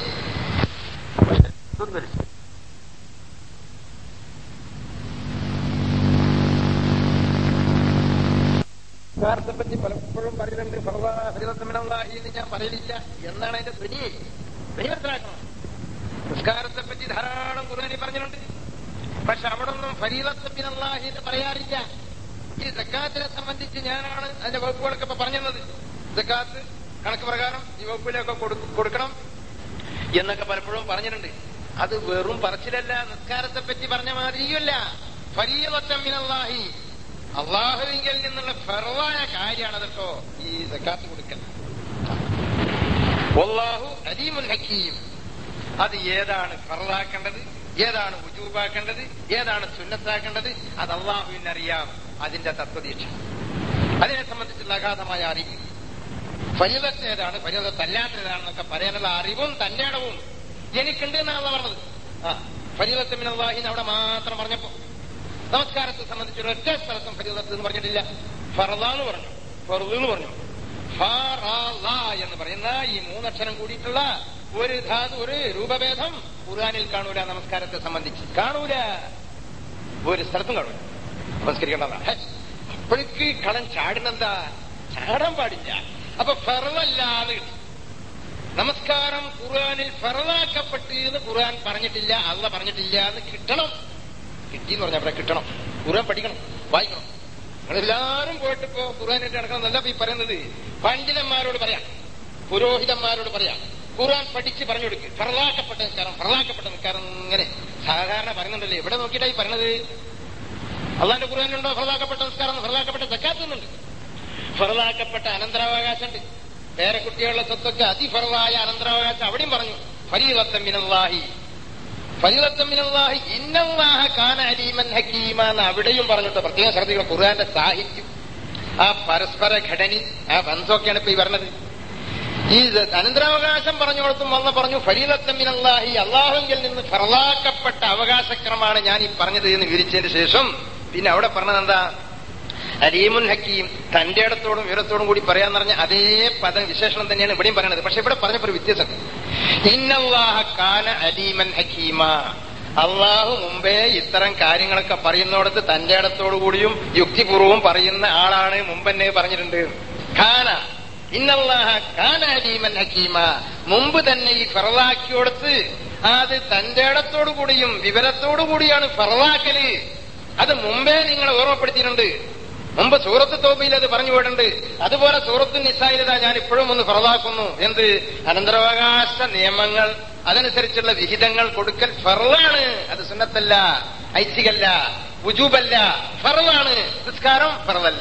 നിസ്കാരത്തെ പറ്റി പലപ്പോഴും പറയുന്നുണ്ട് ഫറിദത്തമിനല്ലാഹി എന്ന് ഞാൻ പറയലില്ല എന്നാണ് അതിന്റെ ധ്വനി ധ്വനി മനസ്സിലാക്കണം നിസ്കാരത്തെ പറ്റി ധാരാളം ഖുർആനി പറഞ്ഞിട്ടുണ്ട് പക്ഷെ അവിടെ ഒന്നും ഫരീലത്തമിനല്ലാഹി എന്ന് പറയാറില്ല ഈ സക്കാത്തിനെ സംബന്ധിച്ച് ഞാനാണ് അതിന്റെ വകുപ്പുകളൊക്കെ ഇപ്പൊ പറഞ്ഞത് സക്കാത്ത് കണക്ക് പ്രകാരം ഈ വകുപ്പിലൊക്കെ കൊടുക്കണം എന്നൊക്കെ പലപ്പോഴും പറഞ്ഞിട്ടുണ്ട് അത് വെറും പറച്ചിലല്ല നിസ്കാരത്തെ പറ്റി പറഞ്ഞ മാതിരിയല്ല ഫരീലത്തമിനല്ലാഹി അള്ളാഹുവിങ്കിൽ നിന്നുള്ള ഫെറവായ കാര്യമാണ് കേട്ടോ ഈ സക്കാത്ത് കൊടുക്കൽ അള്ളാഹു അലീമുൽ ഹക്കീം അത് ഏതാണ് ഫറലാക്കേണ്ടത് ഏതാണ് ഉജൂബാക്കേണ്ടത് ഏതാണ് സുന്നത്താക്കേണ്ടത് അത് അള്ളാഹുവിനറിയാം അതിന്റെ തത്വദീക്ഷ അതിനെ സംബന്ധിച്ചുള്ള അഗാധമായ അറിവ് ഫലിതത്ത് ഏതാണ് ഫലിതത്ത് അല്ലാത്തതാണെന്നൊക്കെ പറയാനുള്ള അറിവും തന്റെ ഇടവും എനിക്കുണ്ട് എന്നാണ് പറഞ്ഞത് ആ ഫലിതത്ത് മിനല്ലാഹിന്ന് അവിടെ മാത്രം പറഞ്ഞപ്പോ നമസ്കാരത്തെ സംബന്ധിച്ച് ഒരൊറ്റ സ്ഥലത്തും ഫരീദത്ത് എന്ന് പറഞ്ഞിട്ടില്ല ഫറല എന്ന് പറഞ്ഞു ഫറുദ് എന്ന് പറഞ്ഞു ഫറല എന്ന് പറയുന്ന ഈ മൂന്നക്ഷരം കൂടിയിട്ടുള്ള ഒരു ധാതു ഒരു രൂപഭേദം ഖുർആാനിൽ കാണൂല നമസ്കാരത്തെ സംബന്ധിച്ച് കാണൂല ഒരു സ്ഥലത്തും കാണൂല നമസ്കരിക്കേണ്ടതാ അപ്പോഴേക്ക് കളം ചാടുന്നെന്താ ചാടാൻ പാടില്ല അപ്പൊ ഫറലല്ലാന്ന് കിട്ടി നമസ്കാരം ഖുർആാനിൽ ഫറലാക്കപ്പെട്ട് എന്ന് ഖുർആൻ പറഞ്ഞിട്ടില്ല അല്ല പറഞ്ഞിട്ടില്ല എന്ന് കിട്ടണം കിട്ടി എന്ന് പറഞ്ഞാൽ അവിടെ കിട്ടണം ഖുർആൻ പഠിക്കണം വായിക്കണം നിങ്ങളെല്ലാരും പോയിട്ട് ഇപ്പോ ഖുർആനായിട്ട് നടക്കണം എന്നല്ല ഈ പറയുന്നത് പണ്ഡിതന്മാരോട് പറയാം പുരോഹിതന്മാരോട് പറയാം ഖുർആൻ പഠിച്ച് പറഞ്ഞു കൊടുക്കുക ഫറലാക്കപ്പെട്ട നിസ്കാരം ഫറലാക്കപ്പെട്ട നിസ്കാരം ഇങ്ങനെ സാധാരണ പറയുന്നുണ്ടല്ലോ എവിടെ നോക്കിയിട്ടായി പറയണത് അള്ളാന്റെ ഖുർആാനുണ്ടോ ഫറലാക്കപ്പെട്ട നിസ്കാരം ഫറലാക്കപ്പെട്ട സക്കാത്തുന്നുണ്ട് ഫറലാക്കപ്പെട്ട അനന്തരാവകാശമുണ്ട് വേറെ കുട്ടികളുടെ സ്വത്തൊക്കെ അതിഫറലായ അനന്തരാവകാശം അവിടെയും പറഞ്ഞു ഫരീലത്തം മിനല്ലാഹി ഫലിതത്തമ്മിനല്ലാഹി ഇന്നല്ലാഹ കാന അലീമൻ ഹക്കീമ എന്ന് അവിടെയും പറഞ്ഞിട്ട് പ്രത്യേകം ശ്രദ്ധിക്കണം ഖുർആന്റെ സാഹിത്യം ആ പരസ്പര ഘടനി ആ ബന്ധമൊക്കെയാണ് ഇപ്പൊ ഈ പറഞ്ഞത് ഈ അനന്തരാവകാശം പറഞ്ഞോടത്തും വന്ന പറഞ്ഞു ഫരീദത്തമ്മിനല്ലാഹി അള്ളാഹുവിൽ നിന്ന് ഫറലാക്കപ്പെട്ട അവകാശക്രമമാണ് ഞാൻ ഈ പറഞ്ഞത് എന്ന് വിവരിച്ചതിന് ശേഷം പിന്നെ അവിടെ പറഞ്ഞത് എന്താ അലീമുൻ ഹക്കീം തന്റെ ഇടത്തോടും വിവരത്തോടും കൂടി പറയാന്ന് പറഞ്ഞ അതേ പദ വിശേഷണം തന്നെയാണ് ഇവിടെയും പറയുന്നത് പക്ഷെ ഇവിടെ പറഞ്ഞപ്പോ ഒരു വ്യത്യാസം ഇന്നല്ലാഹ കാന അലീമൻ ഹക്കീമ അള്ളാഹു മുമ്പേ ഇത്തരം കാര്യങ്ങളൊക്കെ പറയുന്നിടത്ത് തന്റെ ഇടത്തോടു കൂടിയും യുക്തിപൂർവവും പറയുന്ന ആളാണ് മുമ്പെന്നെ പറഞ്ഞിട്ടുണ്ട് ഖാന ഇന്നല്ലാഹ കാന അലീമൻ ഹക്കീമ മുമ്പ് തന്നെ ഈ ഫറലാക്കിയോടത്ത് അത് തന്റെ ഇടത്തോടു കൂടിയും വിവരത്തോടു കൂടിയാണ് ഫറലാക്കല് അത് മുമ്പേ നിങ്ങളെ ഓർമ്മപ്പെടുത്തിയിട്ടുണ്ട് മുമ്പ് സൂറത്ത് തോബയിൽ അത് പറഞ്ഞു പോയിട്ടുണ്ട് അതുപോലെ സൂറത്ത് നിസായിലത ഞാൻ ഇപ്പോഴും ഒന്ന് ഫറലാക്കുന്നു എന്ത് അനന്തരാവകാശ നിയമങ്ങൾ അതനുസരിച്ചുള്ള വിഹിതങ്ങൾ കൊടുക്കൽ ഫറലാണ് അത് സുന്നത്തല്ല ഐച്ഛികല്ല ഉജൂബല്ല ഫറലാണ് നിസ്കാരം ഫറലല്ല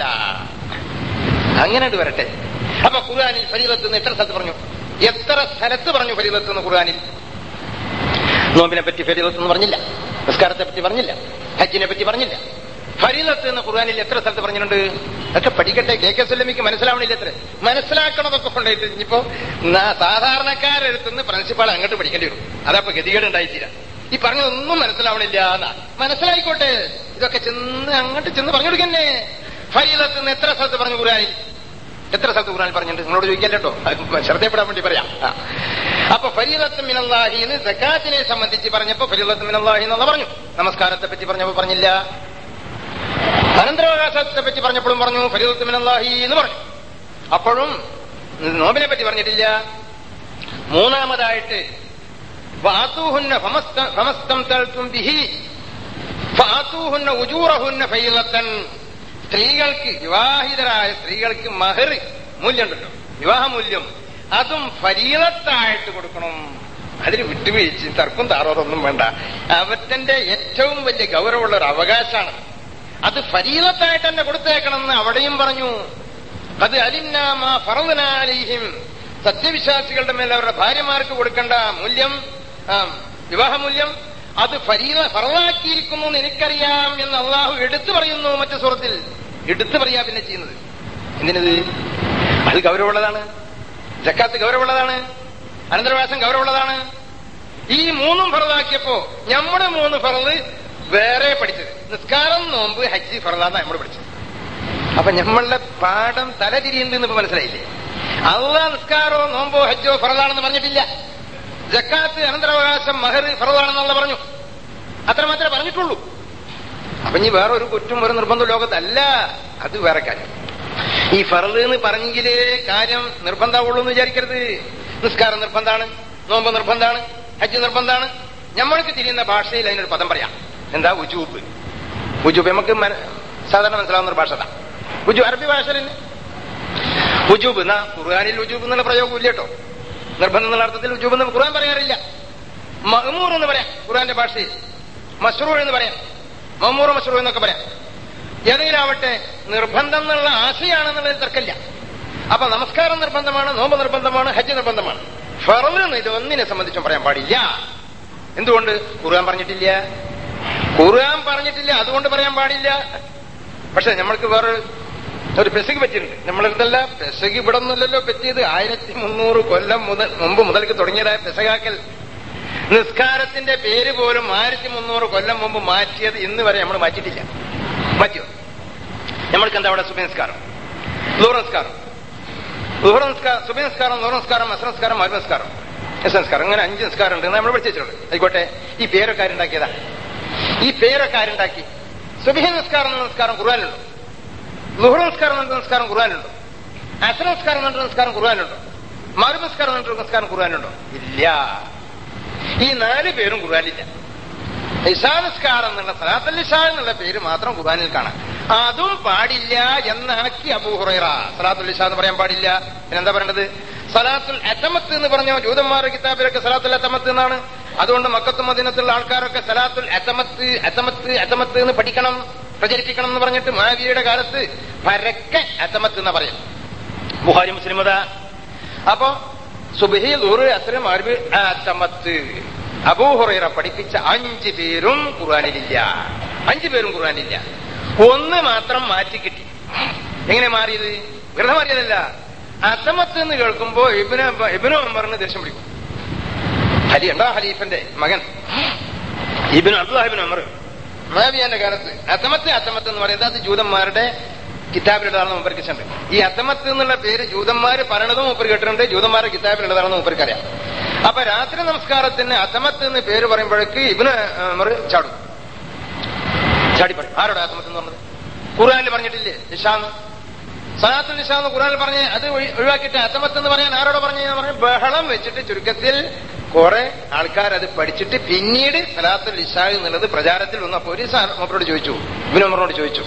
അങ്ങനെ വരട്ടെ അപ്പൊ ഖുർആാനിൽ ഫരീലത്ത് എന്ന് എത്ര സ്ഥലത്ത് പറഞ്ഞു എത്ര സ്ഥലത്ത് പറഞ്ഞു ഫരീലത്ത് എന്ന് ഖുർആാനിൽ നോമ്പിനെ പറ്റി ഫരീലത്ത് എന്ന് പറഞ്ഞില്ല നിസ്കാരത്തെ പറ്റി പറഞ്ഞില്ല ഹജ്ജിനെ പറ്റി പറഞ്ഞില്ല ഫരീലത്ത് എന്ന് ഖുർആാനിൽ എത്ര സ്ഥലത്ത് പറഞ്ഞിട്ടുണ്ട് അതൊക്കെ പഠിക്കട്ടെ കെ കെ സുല്ലമിക്ക് മനസ്സിലാവണില്ല എത്ര മനസ്സിലാക്കണതൊക്കെ കൊണ്ടായിട്ട് ഇനിയിപ്പോ സാധാരണക്കാരെടുത്തുനിന്ന് പ്രിൻസിപ്പാൾ അങ്ങോട്ട് പഠിക്കേണ്ടി വരും അതപ്പോ ഗതികേട് ഉണ്ടായിത്തീരാ ഈ പറഞ്ഞതൊന്നും മനസ്സിലാവണില്ല എന്നാ മനസ്സിലായിക്കോട്ടെ ഇതൊക്കെ ചെന്ന് അങ്ങോട്ട് ചെന്ന് പറഞ്ഞു കൊടുക്കന്നെ ഫരീലത്ത് നിന്ന് എത്ര സ്ഥലത്ത് പറഞ്ഞു ഖുർആാനിൽ എത്ര സ്ഥലത്ത് ഖുർആൻ പറഞ്ഞിട്ടുണ്ട് നിങ്ങളോട് ചോദിക്കല്ലോ ശ്രദ്ധയപ്പെടാൻ വേണ്ടി പറയാം അപ്പൊ ഫരീലത്ത് മിനല്ലാഹി എന്ന് സക്കാത്തിനെ സംബന്ധിച്ച് പറഞ്ഞപ്പോ ഫരീലത്ത് മിനല്ലാഹി എന്നുള്ള പറഞ്ഞു നമസ്കാരത്തെ പറ്റി പറഞ്ഞപ്പോ പറഞ്ഞില്ല അനന്തരാവകാശത്തെ പറ്റി പറഞ്ഞപ്പോഴും പറഞ്ഞു ഫരീദത്ത് മിനല്ലാഹി എന്ന് പറഞ്ഞു അപ്പോഴും നോമ്പിനെ പറ്റി പറഞ്ഞിട്ടില്ല മൂന്നാമതായിട്ട് ഫാത്തൂഹുന്ന ഫമസ്തം തൽത്തും ബിഹി ഫാത്തൂഹുന്ന ഉജൂറഹുന്ന ഫൈലത്തൻ സ്ത്രീകൾക്ക് വിവാഹിതരായ സ്ത്രീകൾക്ക് മഹർ മൂല്യമുണ്ടല്ലോ വിവാഹമൂല്യം അതും ഫരീലത്തായിട്ട് കൊടുക്കണം അതിന് വിട്ടുവീഴ്ച തർക്കും താറോറൊന്നും വേണ്ട അവറ്റന്റെ ഏറ്റവും വലിയ ഗൗരവമുള്ള ഒരു അവകാശമാണ് അത് ഫരീലത്തായിട്ട് തന്നെ കൊടുത്തേക്കണമെന്ന് അവിടെയും പറഞ്ഞു അത് അലിന്നാമ ഫറദനാലിഹിം സത്യവിശ്വാസികളുടെ മേൽ അവരുടെ ഭാര്യമാർക്ക് കൊടുക്കേണ്ട മൂല്യം വിവാഹമൂല്യം അത് ഫരീല ഫറലാക്കിയിരിക്കുന്നു എന്ന് എനിക്കറിയാം എന്ന് അള്ളാഹു എടുത്തു പറയുന്നു മറ്റു സുഹൃത്തിൽ എടുത്തു പറയാ പിന്നെ ചെയ്യുന്നത് എന്തിനത് അത് ഗൗരവമുള്ളതാണ് ജക്കാത്ത് ഗൗരവമുള്ളതാണ് അനന്തരവാസം ഗൗരവമുള്ളതാണ് ഈ മൂന്നും ഫറലാക്കിയപ്പോ നമ്മുടെ മൂന്ന് ഫറല് വേറെ പഠിച്ചത് നിസ്കാരം നോമ്പ് ഹജ്ജ് ഫറലാന്നാ നമ്മൾ പഠിച്ചത് അപ്പൊ നമ്മളുടെ പാഠം തലതിരിയുണ്ടെന്ന് ഇപ്പൊ മനസ്സിലായില്ലേ അള്ള നിസ്കാരോ നോമ്പോ ഹജ്ജോ ഫറലാണെന്ന് പറഞ്ഞിട്ടില്ല ജക്കാത്ത് അനന്തരാവകാശം മഹർ ഫറലാണെന്നുള്ള പറഞ്ഞു അത്ര മാത്രമേ പറഞ്ഞിട്ടുള്ളൂ അപ്പൊ ഇനി വേറെ ഒരു കുറ്റം ഒരു നിർബന്ധം ലോകത്തല്ല അത് വേറെ കാര്യം ഈ ഫറല് എന്ന് പറഞ്ഞെങ്കിലേ കാര്യം നിർബന്ധമുള്ളൂ എന്ന് വിചാരിക്കരുത് നിസ്കാരം നിർബന്ധമാണ് നോമ്പ് നിർബന്ധമാണ് ഹജ്ജ് നിർബന്ധമാണ് നമ്മൾക്ക് തിരിയുന്ന ഭാഷയിൽ അതിനൊരു പദം പറയാം എന്താ ഉജൂബ് ഉജൂബ് നമുക്ക് മന- സാധാരണ മനസ്സിലാവുന്ന ഒരു ഭാഷ അതാ ഉജു അറബി ഭാഷ തന്നെ ഉജൂബ് എന്നാ ഖുർആാനിൽ ഉജൂബ് എന്നുള്ള പ്രയോഗം ഇല്ല കേട്ടോ നിർബന്ധം എന്നുള്ള അർത്ഥത്തിൽ ഉജൂബ് എന്ന് ഖുർആൻ പറയാറില്ല മഹ്മൂർ എന്ന് പറയാം ഖുർആന്റെ ഭാഷയിൽ മസ്റൂ എന്ന് പറയാം മഹ്മൂർ മസ്റൂ എന്നൊക്കെ പറയാം ഏതെങ്കിലും ആവട്ടെ നിർബന്ധം എന്നുള്ള ആശയാണെന്നുള്ളത് തർക്കമില്ല അപ്പൊ നമസ്കാരം നിർബന്ധമാണ് നോമ്പ് നിർബന്ധമാണ് ഹജ്ജ് നിർബന്ധമാണ് ഫറന്ന് ഇത് ഒന്നിനെ സംബന്ധിച്ചും പറയാൻ പാടില്ല എന്തുകൊണ്ട് ഖുർആൻ പറഞ്ഞിട്ടില്ല ഖുർആൻ പറഞ്ഞിട്ടില്ല അതുകൊണ്ട് പറയാൻ പാടില്ല പക്ഷെ നമ്മൾക്ക് വേറെ ഒരു പെസക് പറ്റിയിട്ടുണ്ട് നമ്മളെടുത്തല്ല പെസക് ഇവിടെ ഒന്നുമല്ലല്ലോ പറ്റിയത് ആയിരത്തി മുന്നൂറ് കൊല്ലം മുതൽ മുമ്പ് മുതൽക്ക് തുടങ്ങിയതായ പെസകാക്കൽ നിസ്കാരത്തിന്റെ പേര് പോലും ആയിരത്തി മുന്നൂറ് കൊല്ലം മുമ്പ് മാറ്റിയത് ഇന്ന് വരെ നമ്മൾ മാറ്റിയിട്ടില്ല മാറ്റിയോ നമ്മൾക്ക് എന്താ അവിടെ സുബിനസ്കാരം ലൂറൻസ്കാരം ലുഹറൻസ്കാരം സുബിനസ്കാരം ലൂറൻസ്കാരം അസനസ്കാരം മരുനസ്കാരം എസൻസ്കാരം അങ്ങനെ അഞ്ച് നിസ്കാരം ഉണ്ട് നമ്മൾ പഠിച്ചു വെച്ചിട്ടുണ്ട് ആയിക്കോട്ടെ ഈ പേരൊക്കെ ആരുണ്ടാക്കിയതാ ഈ പേരൊക്കെ ആരുണ്ടാക്കി സുബിഹ നിസ്കാരം എന്ന നിസ്കാരം ഖുർആാനുണ്ടോ ലുഹർ നിസ്കാരം എന്ന നിസ്കാരം ഖുർആാനുണ്ടോ അസന നിസ്കാരം എന്ന നിസ്കാരം ഖുർആാനുണ്ടോ മറു നിസ്കാരം എന്ന നിസ്കാരം ഖുർആാനുണ്ടോ ഇല്ല ഈ നാല് പേരും ഖുർആാനില്ല ഇഷാ നിസ്കാരം എന്നുള്ള സലാത്തൽ ഇഷാ എന്നുള്ള പേര് മാത്രം ഖുർആാനിൽ കാണാം അതും പാടില്ല എന്നാക്കി അബൂഹുറൈറ സലാത്തുൽ ഇഷാ എന്ന് പറയാൻ പാടില്ല പിന്നെന്താ പറയേണ്ടത് സലാത്തുൽ അത്തമത്ത് എന്ന് പറഞ്ഞോ ജൂതന്മാരുടെ കിതാബിലൊക്കെ സലാത്തുൽ അത്തമത്ത് എന്നാണ് അതുകൊണ്ട് മക്കത്തും മദീനത്തുള്ള ആൾക്കാരൊക്കെ സലാത്തുൽ അത്തമത്ത് അത്തമത്ത് അത്തമത്ത് എന്ന് പഠിക്കണം പ്രചരിപ്പിക്കണം എന്ന് പറഞ്ഞിട്ട് മാവിയുടെ കാലത്ത് പരക്കെ അത്തമത്ത് എന്ന് പറയും ബുഹാരി മുസ്ലിം അതാ അപ്പോ സുബഹി ദൂറ് അസ്രം അറബി അത്തമത്ത് അബൂഹുറൈറ പഠിപ്പിച്ച അഞ്ച് പേരും ഖുർആാനിലില്ല അഞ്ചു പേരും ഖുർആാനില്ല ഒന്ന് മാത്രം മാറ്റി കിട്ടി എങ്ങനെ മാറിയത് വെറുതെ മാറിയതല്ല അത്തമത്ത് എന്ന് കേൾക്കുമ്പോ ഇബിന് ഇബിനു അമ്മറിന് ദേഷ്യം പിടിക്കും ഹലി ഉണ്ടാ ഹലീഫന്റെ മകൻ ഇബിന് അബ്ദുല്ലാഹിബിൻ അമർ മാവിയാന്റെ കാലത്ത് അത്തമത്ത് അത്തമത്ത് എന്ന് പറയുന്നത് അത് ജൂതന്മാരുടെ കിതാബിലുള്ളതാണെന്ന് മൂപ്പർക്ക് ഉണ്ട് ഈ അത്തമത്ത് എന്നുള്ള പേര് ജൂതന്മാര് പറയണതും മൂപ്പർ കേട്ടിട്ടുണ്ട് ജൂതന്മാരുടെ കിതാബിലുള്ളതാണെന്ന് മൂപ്പർക്ക് അറിയാം അപ്പൊ രാത്രി നമസ്കാരത്തിന് അത്തമത്ത് എന്ന് പേര് പറയുമ്പോഴേക്ക് ഇബിന് അമർ ചാടും ചാടി പറയും ആരോടാ അത്തമത്ത് എന്ന് പറഞ്ഞത് ഖുർആാനിൽ പറഞ്ഞിട്ടില്ലേ നിഷാന്ന് സലാത്തുൽ നിഷാന്ന് ഖുർആാനിൽ പറഞ്ഞ് അത് ഒഴി- ഒഴിവാക്കിയിട്ട് അത്തമത്ത് എന്ന് പറയാൻ ആരോട് പറഞ്ഞു എന്ന് പറഞ്ഞ് ബഹളം വെച്ചിട്ട് ചുരുക്കത്തിൽ കുറെ ആൾക്കാർ അത് പഠിച്ചിട്ട് പിന്നീട് സലാത്തുൽ ഇഷാ എന്നുള്ളത് പ്രചാരത്തിൽ വന്നപ്പോ ഒരു മൂപ്പരോട് ചോദിച്ചു ഇബിനുമറിനോട് ചോദിച്ചു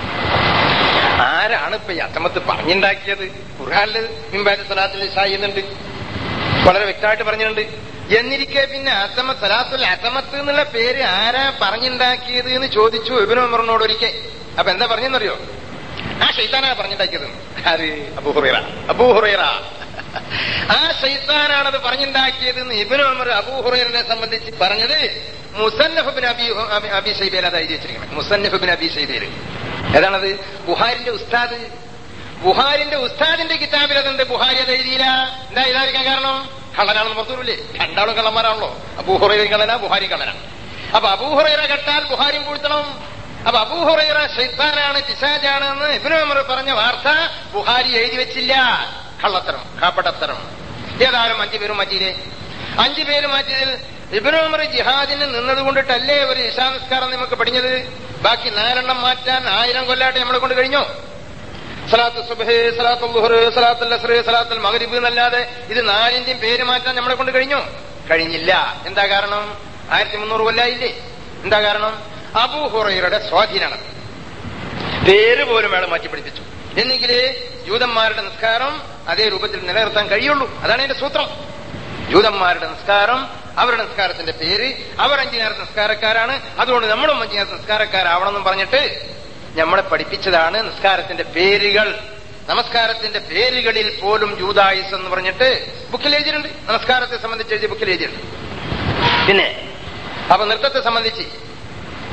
ആരാണ് ഇപ്പൊ ഈ അത്തമത്ത് പറഞ്ഞുണ്ടാക്കിയത് ഖുർആാനില് മിമ്പാറ്റ് സലാത്തുൽ ഇഷാ എന്നുണ്ട് വളരെ വ്യക്തമായിട്ട് പറഞ്ഞിട്ടുണ്ട് എന്നിരിക്കെ പിന്നെ അത്തമ സലാത്തുൽ അത്തമത്ത് എന്നുള്ള പേര് ആരാ പറഞ്ഞുണ്ടാക്കിയത് എന്ന് ചോദിച്ചു ഇബിനു ഉമറിനോട് ഒരിക്കൽ അപ്പൊ എന്താ പറഞ്ഞെന്നറിയോ ആ ഷെയ്ത്താനാ പറഞ്ഞുണ്ടാക്കിയത് ആര് അബൂഹുറൈറ അബൂഹുറൈറ ആ ഷെയ്ത്താനാണത് പറഞ്ഞുണ്ടാക്കിയത് എന്ന് ഇബിനു ഉമർ അബൂഹുറൈറിനെ സംബന്ധിച്ച് പറഞ്ഞത് Musannaf bin Abi Abi- Abi ഷൈബേൽ അത് എഴുതി വെച്ചിരിക്കുന്നത് മുസന്നഫ് ബിൻ അബി ഷൈബേൽ ഏതാണത് ബുഹാരിന്റെ ഉസ്താദ് ബുഹാരിന്റെ ഉസ്താദിന്റെ കിതാബിൽ അതുണ്ട് ബുഹാരി അത് എഴുതിയില്ല എന്താ ഇതായിരിക്കാൻ കാരണം കള്ളനാണെന്ന് പുറത്തൂല്ലേ രണ്ടാളും കള്ളന്മാരാണല്ലോ അബൂഹുറൈറ കള്ളനാ ബുഹാരി കള്ളനാണ് അപ്പൊ അബൂഹുറൈറ കെട്ടാൽ ബുഹാരിയും പൂഴ്ത്തണം അപ്പൊ അബൂഹുറൈറ ഷെയ്ത്താനാണ് പിശാജാണ് എന്ന് ഇബിനു ഉമർ പറഞ്ഞ വാർത്ത ബുഹാരി എഴുതി വെച്ചില്ല കള്ളത്തരം കാപ്പട്ടത്തരം ഏതായാലും അഞ്ചു പേരും മാറ്റിയില്ലേ അഞ്ചു പേര് മാറ്റിയതിൽ ഇബിനു ഉമർ ജിഹാദിന് നിന്നത് കൊണ്ടിട്ടല്ലേ ഒരു ഇശാനസ്കാരം നമുക്ക് പഠിഞ്ഞത് ബാക്കി നാലെണ്ണം മാറ്റാൻ ആയിരം കൊല്ലാട്ട് നമ്മളെ കൊണ്ട് കഴിഞ്ഞോ സലാത്ത് സുബഹ് സലാത്ത് ലുഹർ സലാത്ത് അസ്ർ സലാത്ത് മഗ്രിബ് എന്നല്ലാതെ ഇത് നാലിന്റെയും പേര് മാറ്റാൻ നമ്മളെ കൊണ്ട് കഴിഞ്ഞു കഴിഞ്ഞില്ല എന്താ കാരണം ആയിരത്തി മുന്നൂറ് കൊല്ലായില്ലേ എന്താ കാരണം അബൂ ഹുറൈറയുടെ സ്വാധീനമാണ് പേര് പോലും അയാൾ മാറ്റി പഠിപ്പിച്ചു എന്നെങ്കിലേ ജൂതന്മാരുടെ നിസ്കാരം അതേ രൂപത്തിൽ നിലനിർത്താൻ കഴിയുള്ളൂ അതാണ് എന്റെ സൂത്രം ജൂതന്മാരുടെ നിസ്കാരം അവരുടെ നിസ്കാരത്തിന്റെ പേര് അവർ അഞ്ചു നേരത്തെ നിസ്കാരക്കാരാണ് അതുകൊണ്ട് നമ്മളും അഞ്ചു നേരത്തെ നിസ്കാരക്കാരാവണമെന്നും പറഞ്ഞിട്ട് നമ്മളെ പഠിപ്പിച്ചതാണ് നിസ്കാരത്തിന്റെ പേരുകൾ നമസ്കാരത്തിന്റെ പേരുകളിൽ പോലും ജൂതായുസ് എന്ന് പറഞ്ഞിട്ട് ബുക്കിൽ എഴുതിയിട്ടുണ്ട് നമസ്കാരത്തെ സംബന്ധിച്ച് എഴുതിയ ബുക്കിൽ എഴുതിയിട്ടുണ്ട് പിന്നെ അപ്പൊ നൃത്തത്തെ സംബന്ധിച്ച്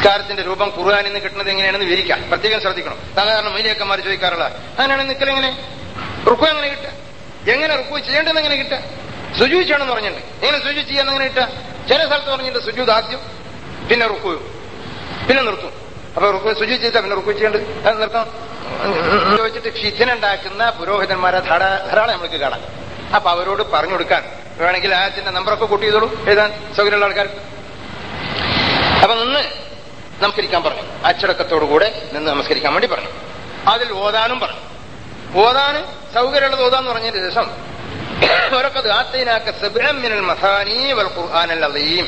നിസ്കാരത്തിന്റെ രൂപം ഖുർആാനിൽ നിന്ന് കിട്ടുന്നത് എങ്ങനെയാണെന്ന് വിവരിക്കാം പ്രത്യേകം ശ്രദ്ധിക്കണം സാധാരണ മൈലിയക്കന്മാർ ചോദിക്കാറുള്ള അങ്ങനെയാണ് നിക്കൽ എങ്ങനെ റുക്കു എങ്ങനെ കിട്ടുക എങ്ങനെ റുക്കു ചെയ്യേണ്ടത് എങ്ങനെ കിട്ടുക സുജു ചെയ്യണമെന്ന് പറഞ്ഞിട്ടുണ്ട് എങ്ങനെ സുജു ചെയ്യാന്ന് എങ്ങനെ കിട്ടുക ചില സ്ഥലത്ത് പറഞ്ഞിട്ടുണ്ട് സുജു ആദ്യം പിന്നെ റുക്കു പിന്നെ നിർത്തും അപ്പൊ റുക്കു സുജു ചെയ്താൽ പിന്നെ റുക്കു ചെയ്യേണ്ടത് അത് നിർത്താം ചോദിച്ചിട്ട് ഫിത്തിന ഉണ്ടാക്കുന്ന പുരോഹിതന്മാരെ ധാരാ- ധാരാളം നമുക്ക് കാണാം അപ്പൊ അവരോട് പറഞ്ഞു കൊടുക്കാൻ വേണമെങ്കിൽ ആയത്തിന്റെ നമ്പറൊക്കെ കൂട്ടി ചെയ്തോളൂ എഴുതാൻ സൗകര്യമുള്ള ആൾക്കാർ അപ്പൊ നിന്ന് നമസ്കരിക്കാൻ പറഞ്ഞു അച്ചടക്കത്തോടുകൂടെ നിന്ന് നമസ്കരിക്കാൻ വേണ്ടി പറഞ്ഞു അതിൽ ഓതാനും പറഞ്ഞു ഓതാന് സൗകര്യമുള്ളത് ഓതാന്ന് പറഞ്ഞതിന് ശേഷം ولقد آتيناك سبعا من المثاني والقرآن العظيم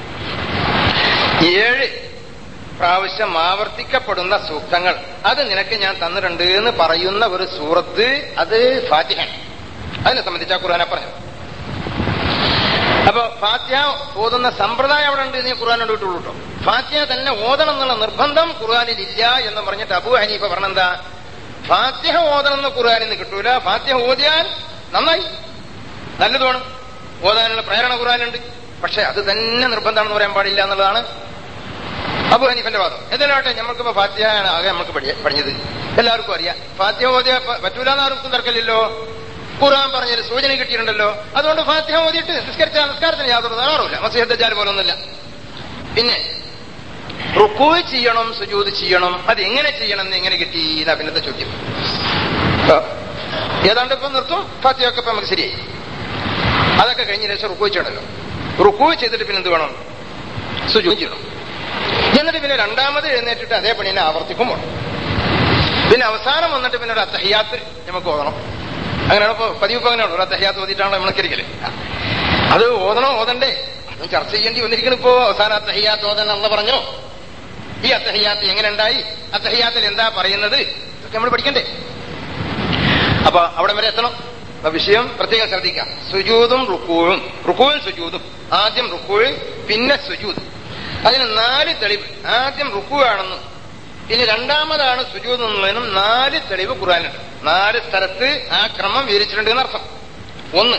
ഏഴ് പ്രാവശ്യം ആവർത്തിക്കപ്പെടുന്ന സൂക്തങ്ങൾ അത് നിനക്ക് ഞാൻ തന്നിട്ടുണ്ട് എന്ന് പറയുന്ന ഒരു സൂറത്ത് അത് ഫാത്തിഹ അതിനെ സംബന്ധിച്ച് ആ ഖുർആനെ പറഞ്ഞു അപ്പൊ ഫാത്തിഹ ഓതുന്ന സമ്പ്രദായം അവിടെ ഉണ്ട് നീ ഖുർആാനോട് വിട്ടുള്ളൂ കേട്ടോ ഫാത്തിഹ തന്നെ ഓതണം എന്നുള്ള നിർബന്ധം ഖുർആാനിൽ ഇല്ല എന്ന് പറഞ്ഞിട്ട് അബു ഹനീഫ പറഞ്ഞെന്താ ഫാത്തിഹ ഓതണം എന്ന് ഖുർആാനിൽ നിന്ന് കിട്ടൂല ഫാത്തിഹ ഓതിയാൽ നന്നായി നല്ലതുമാണ് ഓതാനുള്ള പ്രേരണ ഖുർആാനുണ്ട് പക്ഷെ അത് തന്നെ നിർബന്ധമാണെന്ന് പറയാൻ പാടില്ല എന്നുള്ളതാണ് അബു ഹനീഫന്റെ വാദം എന്തായാലും നമ്മൾക്കിപ്പോ ഫാത്തിഹയാണ് ആകെ നമുക്ക് പഠിയ- പഠിഞ്ഞത് എല്ലാവർക്കും അറിയാം ഫാത്തിഹ ഓതിയ പറ്റൂല എന്ന് ആർക്കും തർക്കമില്ലല്ലോ ഖുർആൻ പറഞ്ഞൊരു സൂചന കിട്ടിയിട്ടുണ്ടല്ലോ അതുകൊണ്ട് ഫാത്തിഹ ഓതിയിട്ട് നിസ്കരിച്ച നിസ്കാരത്തിന് യാതൊരു തകരാറുമില്ല മസീഹദ്ദാൽ പോലൊന്നുമില്ല പിന്നെ റുക്കൂ ചെയ്യണം സുജൂത് ചെയ്യണം അത് എങ്ങനെ ചെയ്യണം എന്ന് എങ്ങനെ കിട്ടി എന്നാ പിന്നത്തെ ചോദ്യം അപ്പൊ ഏതാണ്ട് ഇപ്പൊ നിർത്തും ഫാത്തിഹൊക്കെ ഇപ്പൊ നമുക്ക് ശരിയായി അതൊക്കെ കഴിഞ്ഞ ശേഷം റുക്കൂ ചെയ്യണല്ലോ റുക്കൂ ചെയ്തിട്ട് പിന്നെ എന്ത് വേണം സുജൂത് ചെയ്യണം എന്നിട്ട് പിന്നെ രണ്ടാമത് എഴുന്നേറ്റിട്ട് അതേ പണി തന്നെ ആവർത്തിക്കും വേണം പിന്നെ അവസാനം വന്നിട്ട് പിന്നെ ഒരു അത്തഹിയാത്ത് നമുക്ക് ഓതണം അങ്ങനെയാണ് ഇപ്പൊ പതിവ് ഇപ്പൊ അങ്ങനെയാണ് ഒരു അത്തഹിയാത്ത് ഓതിയിട്ടാണ് നമ്മൾ കരിക്കല് അത് ഓതണോ ഓതണ്ടേ അതും ചർച്ച ചെയ്യേണ്ടി വന്നിരിക്കണം ഇപ്പോ അവസാനം അത്തഹിയാത്ത് ഓതണം എന്ന് പറഞ്ഞോ ഈ അത്തഹിയാത്ത് എങ്ങനെ ഉണ്ടായി അത്തഹിയാത്തിൽ എന്താ പറയുന്നത് ഇതൊക്കെ നമ്മൾ പഠിക്കണ്ടേ അപ്പൊ അവിടെ വരെ എത്തണം അപ്പൊ വിഷയം പ്രത്യേകം ശ്രദ്ധിക്കാം സുജൂതും റുക്കൂഴും റുക്കൂഴും സുജൂതും ആദ്യം റുക്കൂഴ് പിന്നെ സുജൂത് അതിന് നാല് തെളിവ് ആദ്യം റുക്കു ആണെന്നും ഇനി രണ്ടാമതാണ് സുജൂത് എന്നുള്ളതിനും നാല് തെളിവ് ഖുറാനുണ്ട് നാല് സ്ഥലത്ത് ആ ക്രമം വിവരിച്ചിട്ടുണ്ട് എന്നർത്ഥം ഒന്ന്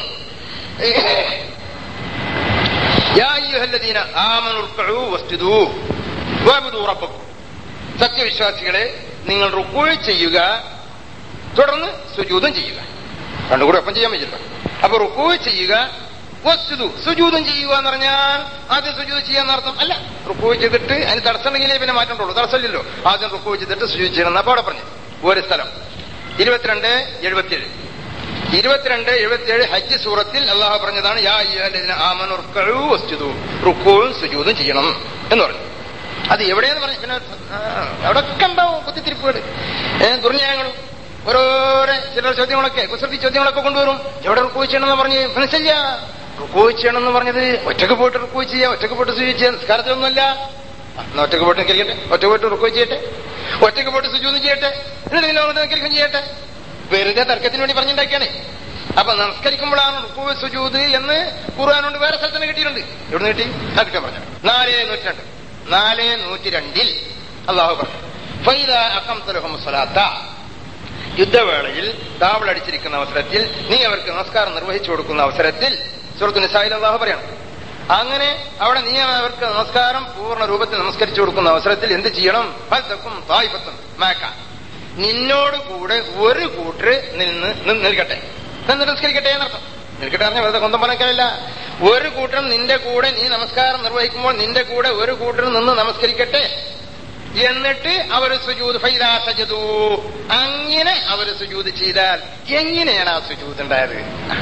യാ അയ്യുഹല്ലദീന ആമനു ർക്കഉ വസ്ജുദൂ വഅബ്ദു റബ്ബക്കും സത്യവിശ്വാസികളെ നിങ്ങൾ റുക്കൂ ചെയ്യുക തുടർന്ന് സുജൂതും ചെയ്യുക രണ്ടും കൂടെ ഒപ്പം ചെയ്യാൻ പറ്റില്ല അപ്പൊ റുക്കൂ ചെയ്യുക വസ്തുതു സുജൂതും ചെയ്യുക എന്ന് പറഞ്ഞാൽ ആദ്യം സുജൂത് ചെയ്യാന്ന് അർത്ഥം അല്ല റുക്കൂ ചെയ്തിട്ട് അതിന് തടസ്സമുണ്ടെങ്കിലേ പിന്നെ മാറ്റമുള്ളൂ തടസ്സമില്ലല്ലോ ആദ്യം റുക്കൂ ചെയ്തിട്ട് സുജൂത് ചെയ്യണം എന്നപ്പോ അവിടെ പറഞ്ഞു ഒരു സ്ഥലം ഇരുപത്തിരണ്ട് എഴുപത്തിയേഴ് ഇരുപത്തിരണ്ട് എഴുപത്തിയേഴ് ഹജ്ജ് സൂറത്തിൽ അള്ളാഹു പറഞ്ഞതാണ് യാ അയ്യുഹല്ലദീന ആമനു ർക്കഉ വസ്ജുദു റുക്കൂവും സുജൂതും ചെയ്യണം എന്ന് പറഞ്ഞു അത് എവിടെയെന്ന് പറഞ്ഞു പിന്നെ ആ, അവിടെയൊക്കെ ഉണ്ടാവും കുത്തിത്തിരിപ്പുകൾ ഏഹ് ദുർന്യായങ്ങളും ഓരോരോ ചില ചോദ്യങ്ങളൊക്കെ കുസൃതി ചോദ്യങ്ങളൊക്കെ കൊണ്ടുവരും എവിടെ റുക്കൂ ചെയ്യണമെന്ന് പറഞ്ഞ് മനസ്സില്ല റുക്കൂ ചെയ്യണമെന്ന് പറഞ്ഞത് ഒറ്റക്ക് പോയിട്ട് റുക്കൂ ചെയ്യുക ഒറ്റക്ക് പോയിട്ട് സുജു ചെയ്യുക നിസ്കാരത്തിലൊന്നുമല്ല ആ, എന്നാ ഒറ്റക്ക് പോയിട്ട് നിൽക്കട്ടെ ഒറ്റ പോയിട്ട് റുക്കൂ ചെയ്യട്ടെ ഒറ്റക്ക് പോയിട്ട് സുജൂന്ന് ചെയ്യട്ടെ എന്നിട്ട് പിന്നെ വന്നിട്ട് നിൽക്കുകയും ചെയ്യട്ടെ വെറുതെ തർക്കത്തിന് വേണ്ടി പറഞ്ഞുണ്ടാക്കിയാണ് അപ്പൊ നമസ്കരിക്കുമ്പോഴാണ് റുക്കൂ സുജൂദ് എന്ന് ഖുർആാനോണ്ട് വേറെ സ്ഥലത്തിന് കിട്ടിയിട്ടുണ്ട് എവിടെ കിട്ടി ആ കിട്ടാൻ പറഞ്ഞു നാല് നൂറ്റി രണ്ട് നാല് നൂറ്റി രണ്ടിൽ അള്ളാഹു പറഞ്ഞു ഫൈദ അക്കംതലഹും സ്വലാത്ത യുദ്ധവേളയിൽ താവളടിച്ചിരിക്കുന്ന അവസരത്തിൽ നീ അവർക്ക് നമസ്കാരം നിർവഹിച്ചു കൊടുക്കുന്ന അവസരത്തിൽ സുഹൃത്തു നിസായിൽ അള്ളാഹു പറയണം അങ്ങനെ അവിടെ നീ അവർക്ക് നമസ്കാരം പൂർണ്ണ രൂപത്തിൽ നമസ്കരിച്ചു കൊടുക്കുന്ന അവസരത്തിൽ എന്ത് ചെയ്യണം ഫൽതക്കും തായിഫത്തും മാക്ക നിന്നോട് കൂടെ ഒരു കൂട്ടര് നിന്ന് നി- നിൽക്കട്ടെ നിന്ന് നിസ്കരിക്കട്ടെ എന്നർത്ഥം നിൽക്കട്ടെ പറഞ്ഞാൽ വെറുതെ കൊന്തം പറഞ്ഞല്ല ഒരു കൂട്ടർ നിന്റെ കൂടെ നീ നമസ്കാരം നിർവഹിക്കുമ്പോൾ നിന്റെ കൂടെ ഒരു കൂട്ടർ നിന്ന് നമസ്കരിക്കട്ടെ എന്നിട്ട് അവർ സുജൂത് ഫൈദാ സജദൂ അങ്ങനെ അവർ സുജൂത് ചെയ്താൽ എങ്ങനെയാണ് ആ സുജൂത് ഉണ്ടായത്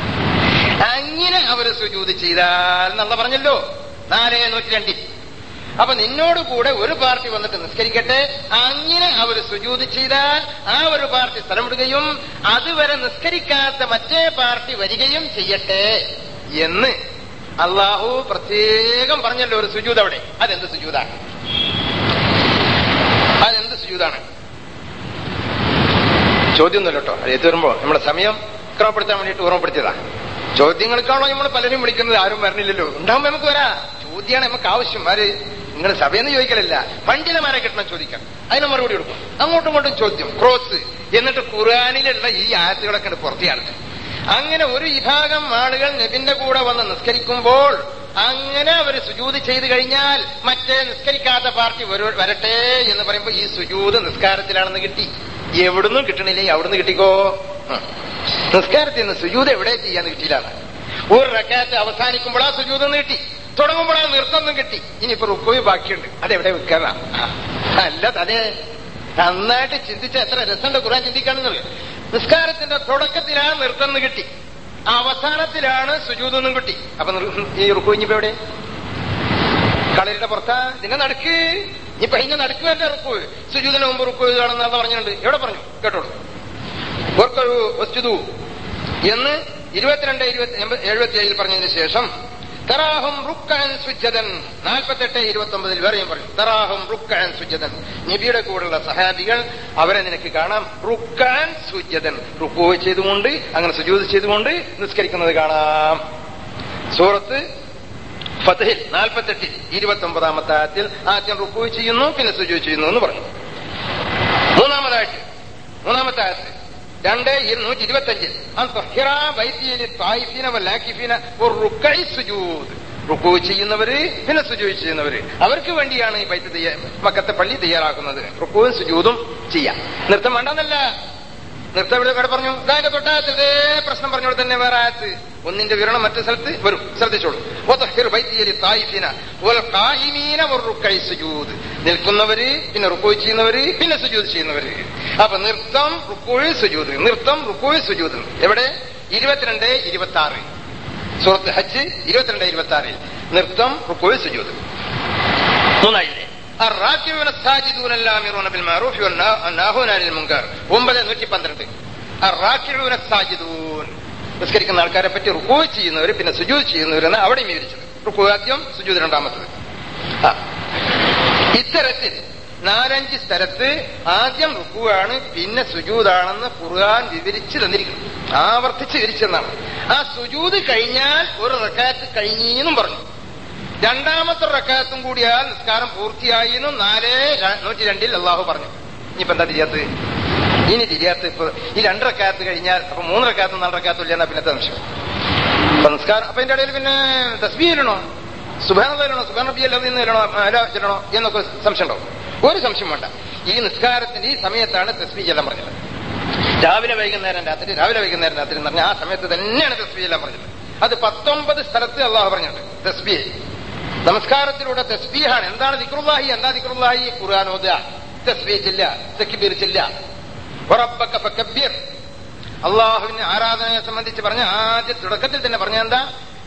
അങ്ങനെ അവർ സുജൂത് ചെയ്താൽ എന്നുള്ള പറഞ്ഞല്ലോ നാല് നൂറ്റി രണ്ടിൽ അപ്പൊ നിന്നോട് കൂടെ ഒരു പാർട്ടി വന്നിട്ട് നിസ്കരിക്കട്ടെ അങ്ങനെ അവർ സുജൂത് ചെയ്താൽ ആ ഒരു പാർട്ടി സ്ഥലം വിടുകയും അതുവരെ നിസ്കരിക്കാത്ത മറ്റേ പാർട്ടി വരികയും ചെയ്യട്ടെ എന്ന് അള്ളാഹു പ്രത്യേകം പറഞ്ഞല്ലോ ഒരു സുജൂത് അവിടെ അതെന്ത് സുജൂതാണ് അതെന്ത് സുജൂതാണ് ചോദ്യമൊന്നുമല്ല കേട്ടോ അത് എത്തി വരുമ്പോ നമ്മുടെ സമയം ക്രമപ്പെടുത്താൻ വേണ്ടിയിട്ട് ഓർമ്മപ്പെടുത്തിയതാ ചോദ്യങ്ങൾക്കാണോ നമ്മൾ പലരും വിളിക്കുന്നത് ആരും വരണില്ലല്ലോ ഉണ്ടാവുമ്പോ നമുക്ക് വരാ ചോദ്യമാണ് നമുക്ക് ആവശ്യം ആര് നിങ്ങൾ സഭയെന്ന് ചോദിക്കലില്ല പണ്ഡിതമാരെ കിട്ടണം ചോദിക്കാം അതിന് മറുപടി കൊടുക്കും അങ്ങോട്ടും ഇങ്ങോട്ടും ചോദ്യം ക്രോസ് എന്നിട്ട് ഖുർആാനിലുള്ള ഈ ആയത്തുകളൊക്കെ പുറത്തിയാണ് അങ്ങനെ ഒരു വിഭാഗം ആളുകൾ നബിന്റെ കൂടെ വന്ന് നിസ്കരിക്കുമ്പോൾ അങ്ങനെ അവർ സുജൂത് ചെയ്തു കഴിഞ്ഞാൽ മറ്റേ നിസ്കരിക്കാത്ത പാർട്ടി വരു- വരട്ടെ എന്ന് പറയുമ്പോൾ ഈ സുജൂത് നിസ്കാരത്തിലാണെന്ന് കിട്ടി എവിടുന്നും കിട്ടണില്ലേ അവിടുന്ന് കിട്ടിക്കോ ഉം. നിസ്കാരത്തിൽ നിന്ന് സുജൂത് എവിടെ ചെയ്യാന്ന് കിട്ടിയില്ലാണ് ഒരു റക്കാത്ത് അവസാനിക്കുമ്പോഴാ സുജൂത് എന്ന് കിട്ടി തുടങ്ങുമ്പോഴാ നൃത്തം കിട്ടി ഇനിയിപ്പോ റുക്കോയി ബാക്കിയുണ്ട് അതെവിടെ വെക്കാനാ അല്ല അതെ നന്നായിട്ട് ചിന്തിച്ച എത്ര രസമുണ്ട് ഖുറാൻ ചിന്തിക്കാണെന്നുള്ളത് നിസ്കാരത്തിന്റെ തുടക്കത്തിലാണ് നൃത്തം എന്ന് കിട്ടി അവസാനത്തിലാണ് സുജൂതൊന്നും കിട്ടി അപ്പൊ നിർ- ഈ റുക്കു ഇനിയിപ്പോ എവിടെ കളരിയുടെ പുറത്താ ഇതിന്റെ നടുക്ക് ഇനിയിപ്പൊ അതിന്റെ നടുക്ക് വേണ്ട റുക്കു സുജൂതിന് മുമ്പ് റുക്കു കാണുന്ന പറഞ്ഞിട്ടുണ്ട് എവിടെ പറഞ്ഞു കേട്ടോളൂ ഓർക്കൊരു വസ്തുതു എന്ന് ഇരുപത്തിരണ്ട് ഇരുപത്തി എഴുപത്തി ഏഴിൽ പറഞ്ഞതിന് ശേഷം തറാഹും റുക്കാൻ സുജതൻ നാൽപ്പത്തെട്ട് ഇരുപത്തി ഒമ്പതിൽ വേറെയും പറഞ്ഞു തറാഹും റുക്കാൻ സുജതൻ നബിയുടെ കൂടെയുള്ള സഹാബികൾ അവരെ നിനക്ക് കാണാം റുക്കാൻ സുജതൻ റുക്കു ചെയ്തുകൊണ്ട് അങ്ങനെ സുജൂത് ചെയ്തുകൊണ്ട് നിസ്കരിക്കുന്നത് കാണാം സൂറത്ത് ഫതഹിൽ നാൽപ്പത്തെട്ടിൽ ഇരുപത്തി ഒമ്പതാമത്തെ ആയത്തിൽ ആദ്യം റുക്കു ചെയ്യുന്നു പിന്നെ സുജു ചെയ്യുന്നു എന്ന് പറഞ്ഞു മൂന്നാമതായിട്ട് മൂന്നാമത്തെ ആയത്ത് രണ്ട് ഇരുന്നൂറ്റി ഇരുപത്തി അഞ്ചിൽ റുക്കു ചെയ്യുന്നവര് പിന്നെ സുജു ചെയ്യുന്നവര് അവർക്ക് വേണ്ടിയാണ് ഈ ബൈത്ത് തയ്യാ- മക്കത്തെ പള്ളി തയ്യാറാക്കുന്നത് റുക്കുവും സുജൂതും ചെയ്യാം നൃത്തം വേണ്ടെന്നല്ല നൃത്തം ഇവിടെ ഇവിടെ പറഞ്ഞു ഇതാകെ തൊട്ടായത്ത് ഇതേ പ്രശ്നം പറഞ്ഞോട് തന്നെ വേറെ ആയത്ത് ഒന്നിന്റെ വിവരണം മറ്റു സ്ഥലത്ത് വരും ശ്രദ്ധിച്ചോളൂ വതഹിർ ബൈത്തിയലി തായിഫിന വൽ ഖായിമീന വറുക്കൈ സുജൂദ് നിൽക്കുന്നവര് പിന്നെ റുക്കോയ് ചെയ്യുന്നവര് പിന്നെ സുജൂദ് ചെയ്യുന്നവര് അപ്പൊ നൃത്തം റുക്കോയ് സുജൂദ് നൃത്തം റുക്കോയ് സുജൂദ് എവിടെ ഇരുപത്തിരണ്ട് ഇരുപത്തി ആറ് സൂറത്ത് ഹജ്ജ് ഇരുപത്തിരണ്ട് ഇരുപത്തി ആറിൽ നൃത്തം റുക്കോയ് സുജൂദ് മൂന്നായില്ലേ الراكعون الساجدون الامرون بالمعروف والناهون عن المنكر ഒമ്പത് നൂറ്റി പന്ത്രണ്ട് الراكعون الساجدون നിസ്കരിക്കുന്ന ആൾക്കാരെ പറ്റി റുക്കൂ ചെയ്യുന്നവർ പിന്നെ സുജൂദ് ചെയ്യുന്നവരെന്ന് അവിടെയും വിവരിച്ചത് റുക്കൂ ആദ്യം സുജൂദ് രണ്ടാമത്തത് ആ. ഇത്തരത്തിൽ നാലഞ്ച് സ്ഥലത്ത് ആദ്യം റുക്കുവാണ് പിന്നെ സുജൂദാണെന്ന് ഖുർആൻ വിവരിച്ചു തന്നിരിക്കുന്നു ആവർത്തിച്ച് വിവരിച്ചെന്നാണ് ആ സുജൂദ് കഴിഞ്ഞാൽ ഒരു റക്കാത്ത് കഴിഞ്ഞെന്നും പറഞ്ഞു രണ്ടാമത്തെ റക്കാത്തും കൂടിയാൽ നിസ്കാരം പൂർത്തിയായി എന്നും നാല് ര- നൂറ്റി രണ്ടിൽ അള്ളാഹു പറഞ്ഞു ഇനിയിപ്പോ എന്താ തിരിയാത്ത് ഇനി തിരിയാത്ത് ഇപ്പൊ ഈ രണ്ട് റക്കാത്ത് കഴിഞ്ഞാൽ അപ്പൊ മൂന്ന് റക്കാത്തും നാല് റക്കാത്തും ഇല്ല എന്നാ പിന്നത്തെ സംശയം അപ്പൊ നിസ്കാരം അപ്പൊ അതിന്റെ ഇടയിൽ പിന്നെ തസ്ബീഹിടണോ സുബാനോ സുബാൻ റബി അല്ലാതെ ചെല്ലണോ അല ചെല്ലണോ എന്നൊക്കെ സംശയം ഉണ്ടാവും ഒരു സംശയം വേണ്ട ഈ നിസ്കാരത്തിന്റെ ഈ സമയത്താണ് തസ്ബീ ചെല്ലാൻ പറഞ്ഞത് രാവിലെ വൈകുന്നേരം രാത്രി രാവിലെ വൈകുന്നേരം രാത്രി എന്ന് പറഞ്ഞാൽ ആ സമയത്ത് തന്നെയാണ് തസ്ബീ ചെല്ലാൻ പറഞ്ഞത് അത് പത്തൊമ്പത് സ്ഥലത്ത് അള്ളാഹു പറഞ്ഞിട്ടുണ്ട് തസ്ബീ നമസ്കാരത്തിലൂടെ തസ്ബീഹാണ് എന്താണ് ദിക്റുല്ലാഹി എന്താ ദിക്റുല്ലാഹി ഖുർആാനോദ തസ്ബീ ചെല്ല തക്ബീർ ചെല്ല വറബ്ബക ഫകബ്ബിർ അള്ളാഹുവിന്റെ ആരാധനയെ സംബന്ധിച്ച് പറഞ്ഞ ആദ്യ തുടക്കത്തിൽ തന്നെ പറഞ്ഞ എന്താ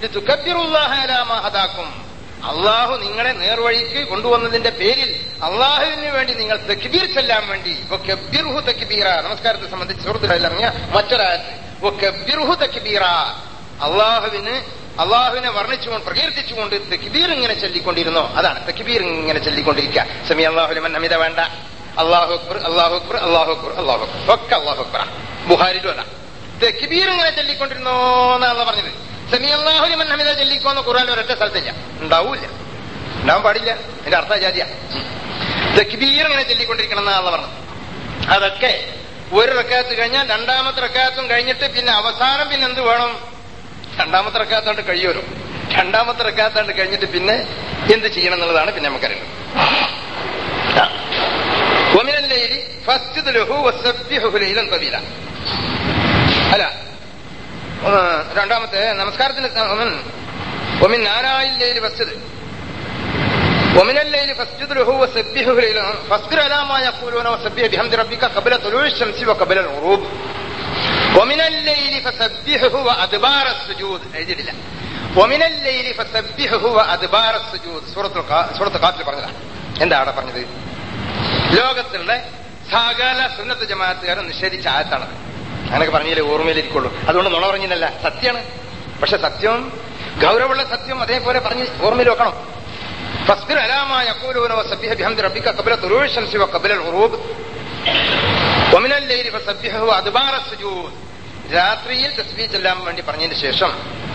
ഹദാക്കും അള്ളാഹു നിങ്ങളെ നേർവഴിക്ക് കൊണ്ടുവന്നതിന്റെ പേരിൽ അള്ളാഹുവിന് വേണ്ടി നിങ്ങൾ തക്ബീർ ചെല്ലാൻ വേണ്ടി ഒക്കെബിർഹു തക്ബീറ നമസ്കാരത്തെ സംബന്ധിച്ച് സുഹൃത്തുക്കളിൽ ഇറങ്ങിയ മറ്റൊരായത്ത് ഒക്കെബിർഹു തക്ബീറ അള്ളാഹുവിന് അള്ളാഹുവിനെ വർണ്ണിച്ചുകൊണ്ട് പ്രകീർത്തിച്ചുകൊണ്ട് തക്ബീർ ഇങ്ങനെ ചൊല്ലിക്കൊണ്ടിരുന്നോ അതാണ് തക്ബീർ ഇങ്ങനെ ചൊല്ലിക്കൊണ്ടിരിക്കുക സമി അള്ളാഹുലിമൻ അമിത വേണ്ട അള്ളാഹു അക്ബർ അള്ളാഹു അക്ബർ അള്ളാഹു അക്ബർ അള്ളാഹു അക്ബർ ഒക്കെ അള്ളാഹു അക്ബർ ബുഹാരിലും അല്ല തക്ബീർ ഇങ്ങനെ ചൊല്ലിക്കൊണ്ടിരുന്നോ എന്നാണ് പറഞ്ഞത് സമി അള്ളാഹുലിമൻ അമിത ചൊല്ലിക്കോന്ന് ഖുറാൻ ഒരൊറ്റ സ്ഥലത്തില്ല ഉണ്ടാവൂല ഉണ്ടാവാൻ പാടില്ല എന്റെ അർത്ഥ ജാതിയ തക്ബീർ ഇങ്ങനെ ചൊല്ലിക്കൊണ്ടിരിക്കണം എന്നാണ് പറഞ്ഞത് അതൊക്കെ ഒരു റക്കാത്ത് കഴിഞ്ഞാൽ രണ്ടാമത്തെ റക്കാത്തും കഴിഞ്ഞിട്ട് പിന്നെ അവസാനം പിന്നെ എന്ത് വേണം രണ്ടാമത്തെ റക്കാത്താണ്ട് കഴിയുമല്ലോ രണ്ടാമത്തെ റക്കാത്താണ്ട് കഴിഞ്ഞിട്ട് പിന്നെ എന്ത് ചെയ്യണം എന്നുള്ളതാണ് പിന്നെ നമുക്കറിയുന്നത് ومن الليل فاسجد له وسبحه ليلا طويلا അല്ല ആ, രണ്ടാമത്തെ നമസ്കാരത്തിന് ഒമിൻ നാരായില്ലേല് ഫസ്ജദ് ومن الليل فاسجد له وسبحه ليلا فاصبر على ما يقولون وسبح بحمد ربك قبل طلوع الشمس وقبل الغروب ومن الليل فسبحه وأدبار السجود എഴുതിയിട്ടില്ല ومن الليل فسبحه وأدبار السجود സൂറത്തുൽ ഖാ- സൂറത്ത് ഖാഫിൽ പറഞ്ഞതാണ് എന്താ അവിടെ പറഞ്ഞത് ലോകത്തിലുള്ള സകല സുന്നത്ത് ജമാഅത്തുകാരും നിഷേധിച്ച ആയത്താണത് അങ്ങനെയൊക്കെ പറഞ്ഞാലേ ഓർമ്മയിലിരിക്കുള്ളൂ അതുകൊണ്ട് നുണ പറഞ്ഞില്ല സത്യമാണ് പക്ഷെ സത്യം ഗൗരവമുള്ള സത്യം അതേപോലെ പറഞ്ഞ് ഓർമ്മയിൽ വെക്കണം فاصبر على ما يقولون وسبح بحمد ربك قبل طلوع الشمس وقبل الغروب ومن الليل فسبحه وأدبار السجود രാത്രിയിൽ തസ്ബീഹ് ചെല്ലാൻ വേണ്ടി പറഞ്ഞതിന് ശേഷം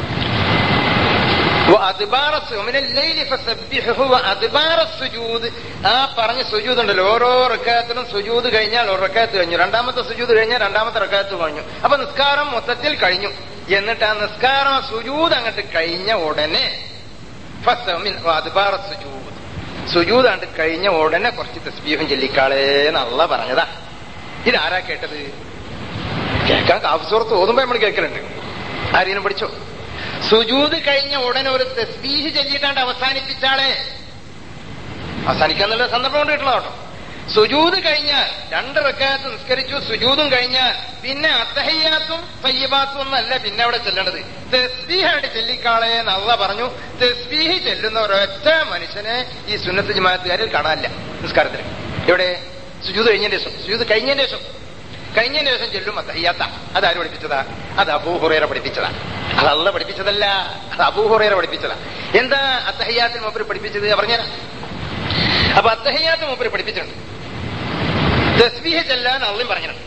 وأدبار الس- ومن الليل فسبحه وأدبار السجود ആ പറഞ്ഞ സുജൂദ് ഉണ്ടല്ലോ ഓരോ റക്കാത്തിനും സുജൂദ് കഴിഞ്ഞാൽ ഒരു റക്കാത്ത് കഴിഞ്ഞു രണ്ടാമത്തെ സുജൂദ് കഴിഞ്ഞാൽ രണ്ടാമത്തെ റക്കാത്ത് കഴിഞ്ഞു അപ്പൊ നിസ്കാരം മൊത്തത്തിൽ കഴിഞ്ഞു എന്നിട്ട് ആ നിസ്കാരം സുജൂദ് അങ്ങോട്ട് കഴിഞ്ഞ ഉടനെ സുജൂദ് സുജൂദ് ആണ്ട് കഴിഞ്ഞ ഉടനെ കുറച്ച് തസ്ബീഹും ചെല്ലിക്കാളേന്ന് അള്ള പറഞ്ഞതാ ഇതാരാ കേട്ടത് കേൾക്കാൻ കാഫ്സൂറത്ത് ഓതുമ്പോ നമ്മൾ കേൾക്കലുണ്ട് ആരെയും പഠിച്ചോ സുജൂദ് കഴിഞ്ഞ ഉടനെ ഒരു തസ്ബീഹ് ചൊല്ലിയിട്ടാണ്ട് അവസാനിപ്പിച്ചാളെ അവസാനിക്കാന്നുള്ള സന്ദർഭം കൊണ്ട് കിട്ടണം കേട്ടോ സുജൂത് കഴിഞ്ഞാൽ രണ്ട് റക്കാത്ത് നിസ്കരിച്ചു സുജൂതും കഴിഞ്ഞാൽ പിന്നെ അത്തഹയ്യാത്തും തയ്യബാത്തും ഒന്നല്ല പിന്നെ അവിടെ ചെല്ലേണ്ടത് തെസ്ബീഹായിട്ട് ചെല്ലിക്കാളേന്ന് അള്ള പറഞ്ഞു തെസ്ബീഹ് ചെല്ലുന്ന ഒരൊറ്റ മനുഷ്യനെ ഈ സുന്നത്ത് ജമാഅത്തുകാരിൽ കാണാനില്ല നിസ്കാരത്തിന് ഇവിടെ സുജൂത് കഴിഞ്ഞതിന്റെ ശേഷം സുജൂത് കഴിഞ്ഞതിന്റെ ശേഷം കഴിഞ്ഞതിന് ശേഷം ചെല്ലും അത്തഹയ്യാത്ത അതാര് പഠിപ്പിച്ചതാ അത് അബൂഹുറേറ പഠിപ്പിച്ചതാ അത് അള്ള പഠിപ്പിച്ചതല്ല അത് അബൂഹുറേറ പഠിപ്പിച്ചതാ എന്താ അത്തഹയ്യാത്തിൽ മൂപ്പര് പഠിപ്പിച്ചത് പറഞ്ഞുതരാം അപ്പൊ അത്തഹയ്യാത്ത് മൂപ്പര് പഠിപ്പിച്ചിട്ടുണ്ട് തസ്ബീഹ് ചെല്ലാൻ അള്ളും പറഞ്ഞിട്ടുണ്ട്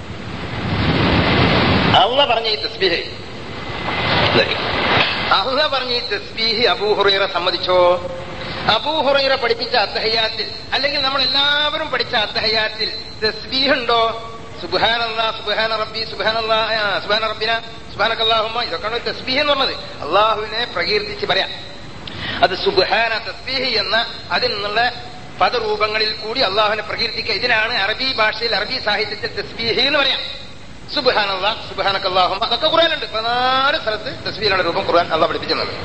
അള്ള പറഞ്ഞ ഈ തസ്ബീഹ് അള്ള പറഞ്ഞ ഈ തസ്ബീഹ് അബൂഹുറൈറ സമ്മതിച്ചോ അബൂഹുറൈറ പഠിപ്പിച്ച അത്തഹയാത്തിൽ അല്ലെങ്കിൽ നമ്മൾ എല്ലാവരും പഠിച്ച അത്തഹയാത്തിൽ തസ്ബീഹ് ഉണ്ടോ സുബാനല്ലാ സുബാന റബ്ബി സുബാനല്ലാ സുബാന റബ്ബിന സുബാനക്കല്ലാഹുമ്മ ഇതൊക്കെയാണ് തസ്ബീഹ് എന്ന് പറഞ്ഞത് അള്ളാഹുവിനെ പ്രകീർത്തിച്ച് പറയാം അത് സുബാന തസ്ബീഹ് എന്ന അതിൽ നിന്നുള്ള പദരൂപങ്ങളിൽ കൂടി അള്ളാഹുവിനെ പ്രകീർത്തിക്കുക ഇതിനാണ് അറബി ഭാഷയിൽ അറബി സാഹിത്യത്തിൽ തസ്ബീഹ് എന്ന് പറയാം സുബാനല്ല സുബാനക്കല്ലാഹും അതൊക്കെ ഖുറാനുണ്ട് പതിനാല് സ്ഥലത്ത് തസ്ബീഹിനുള്ള രൂപം ഖുർആൻ അള്ളാഹ് പഠിപ്പിക്കുന്നത്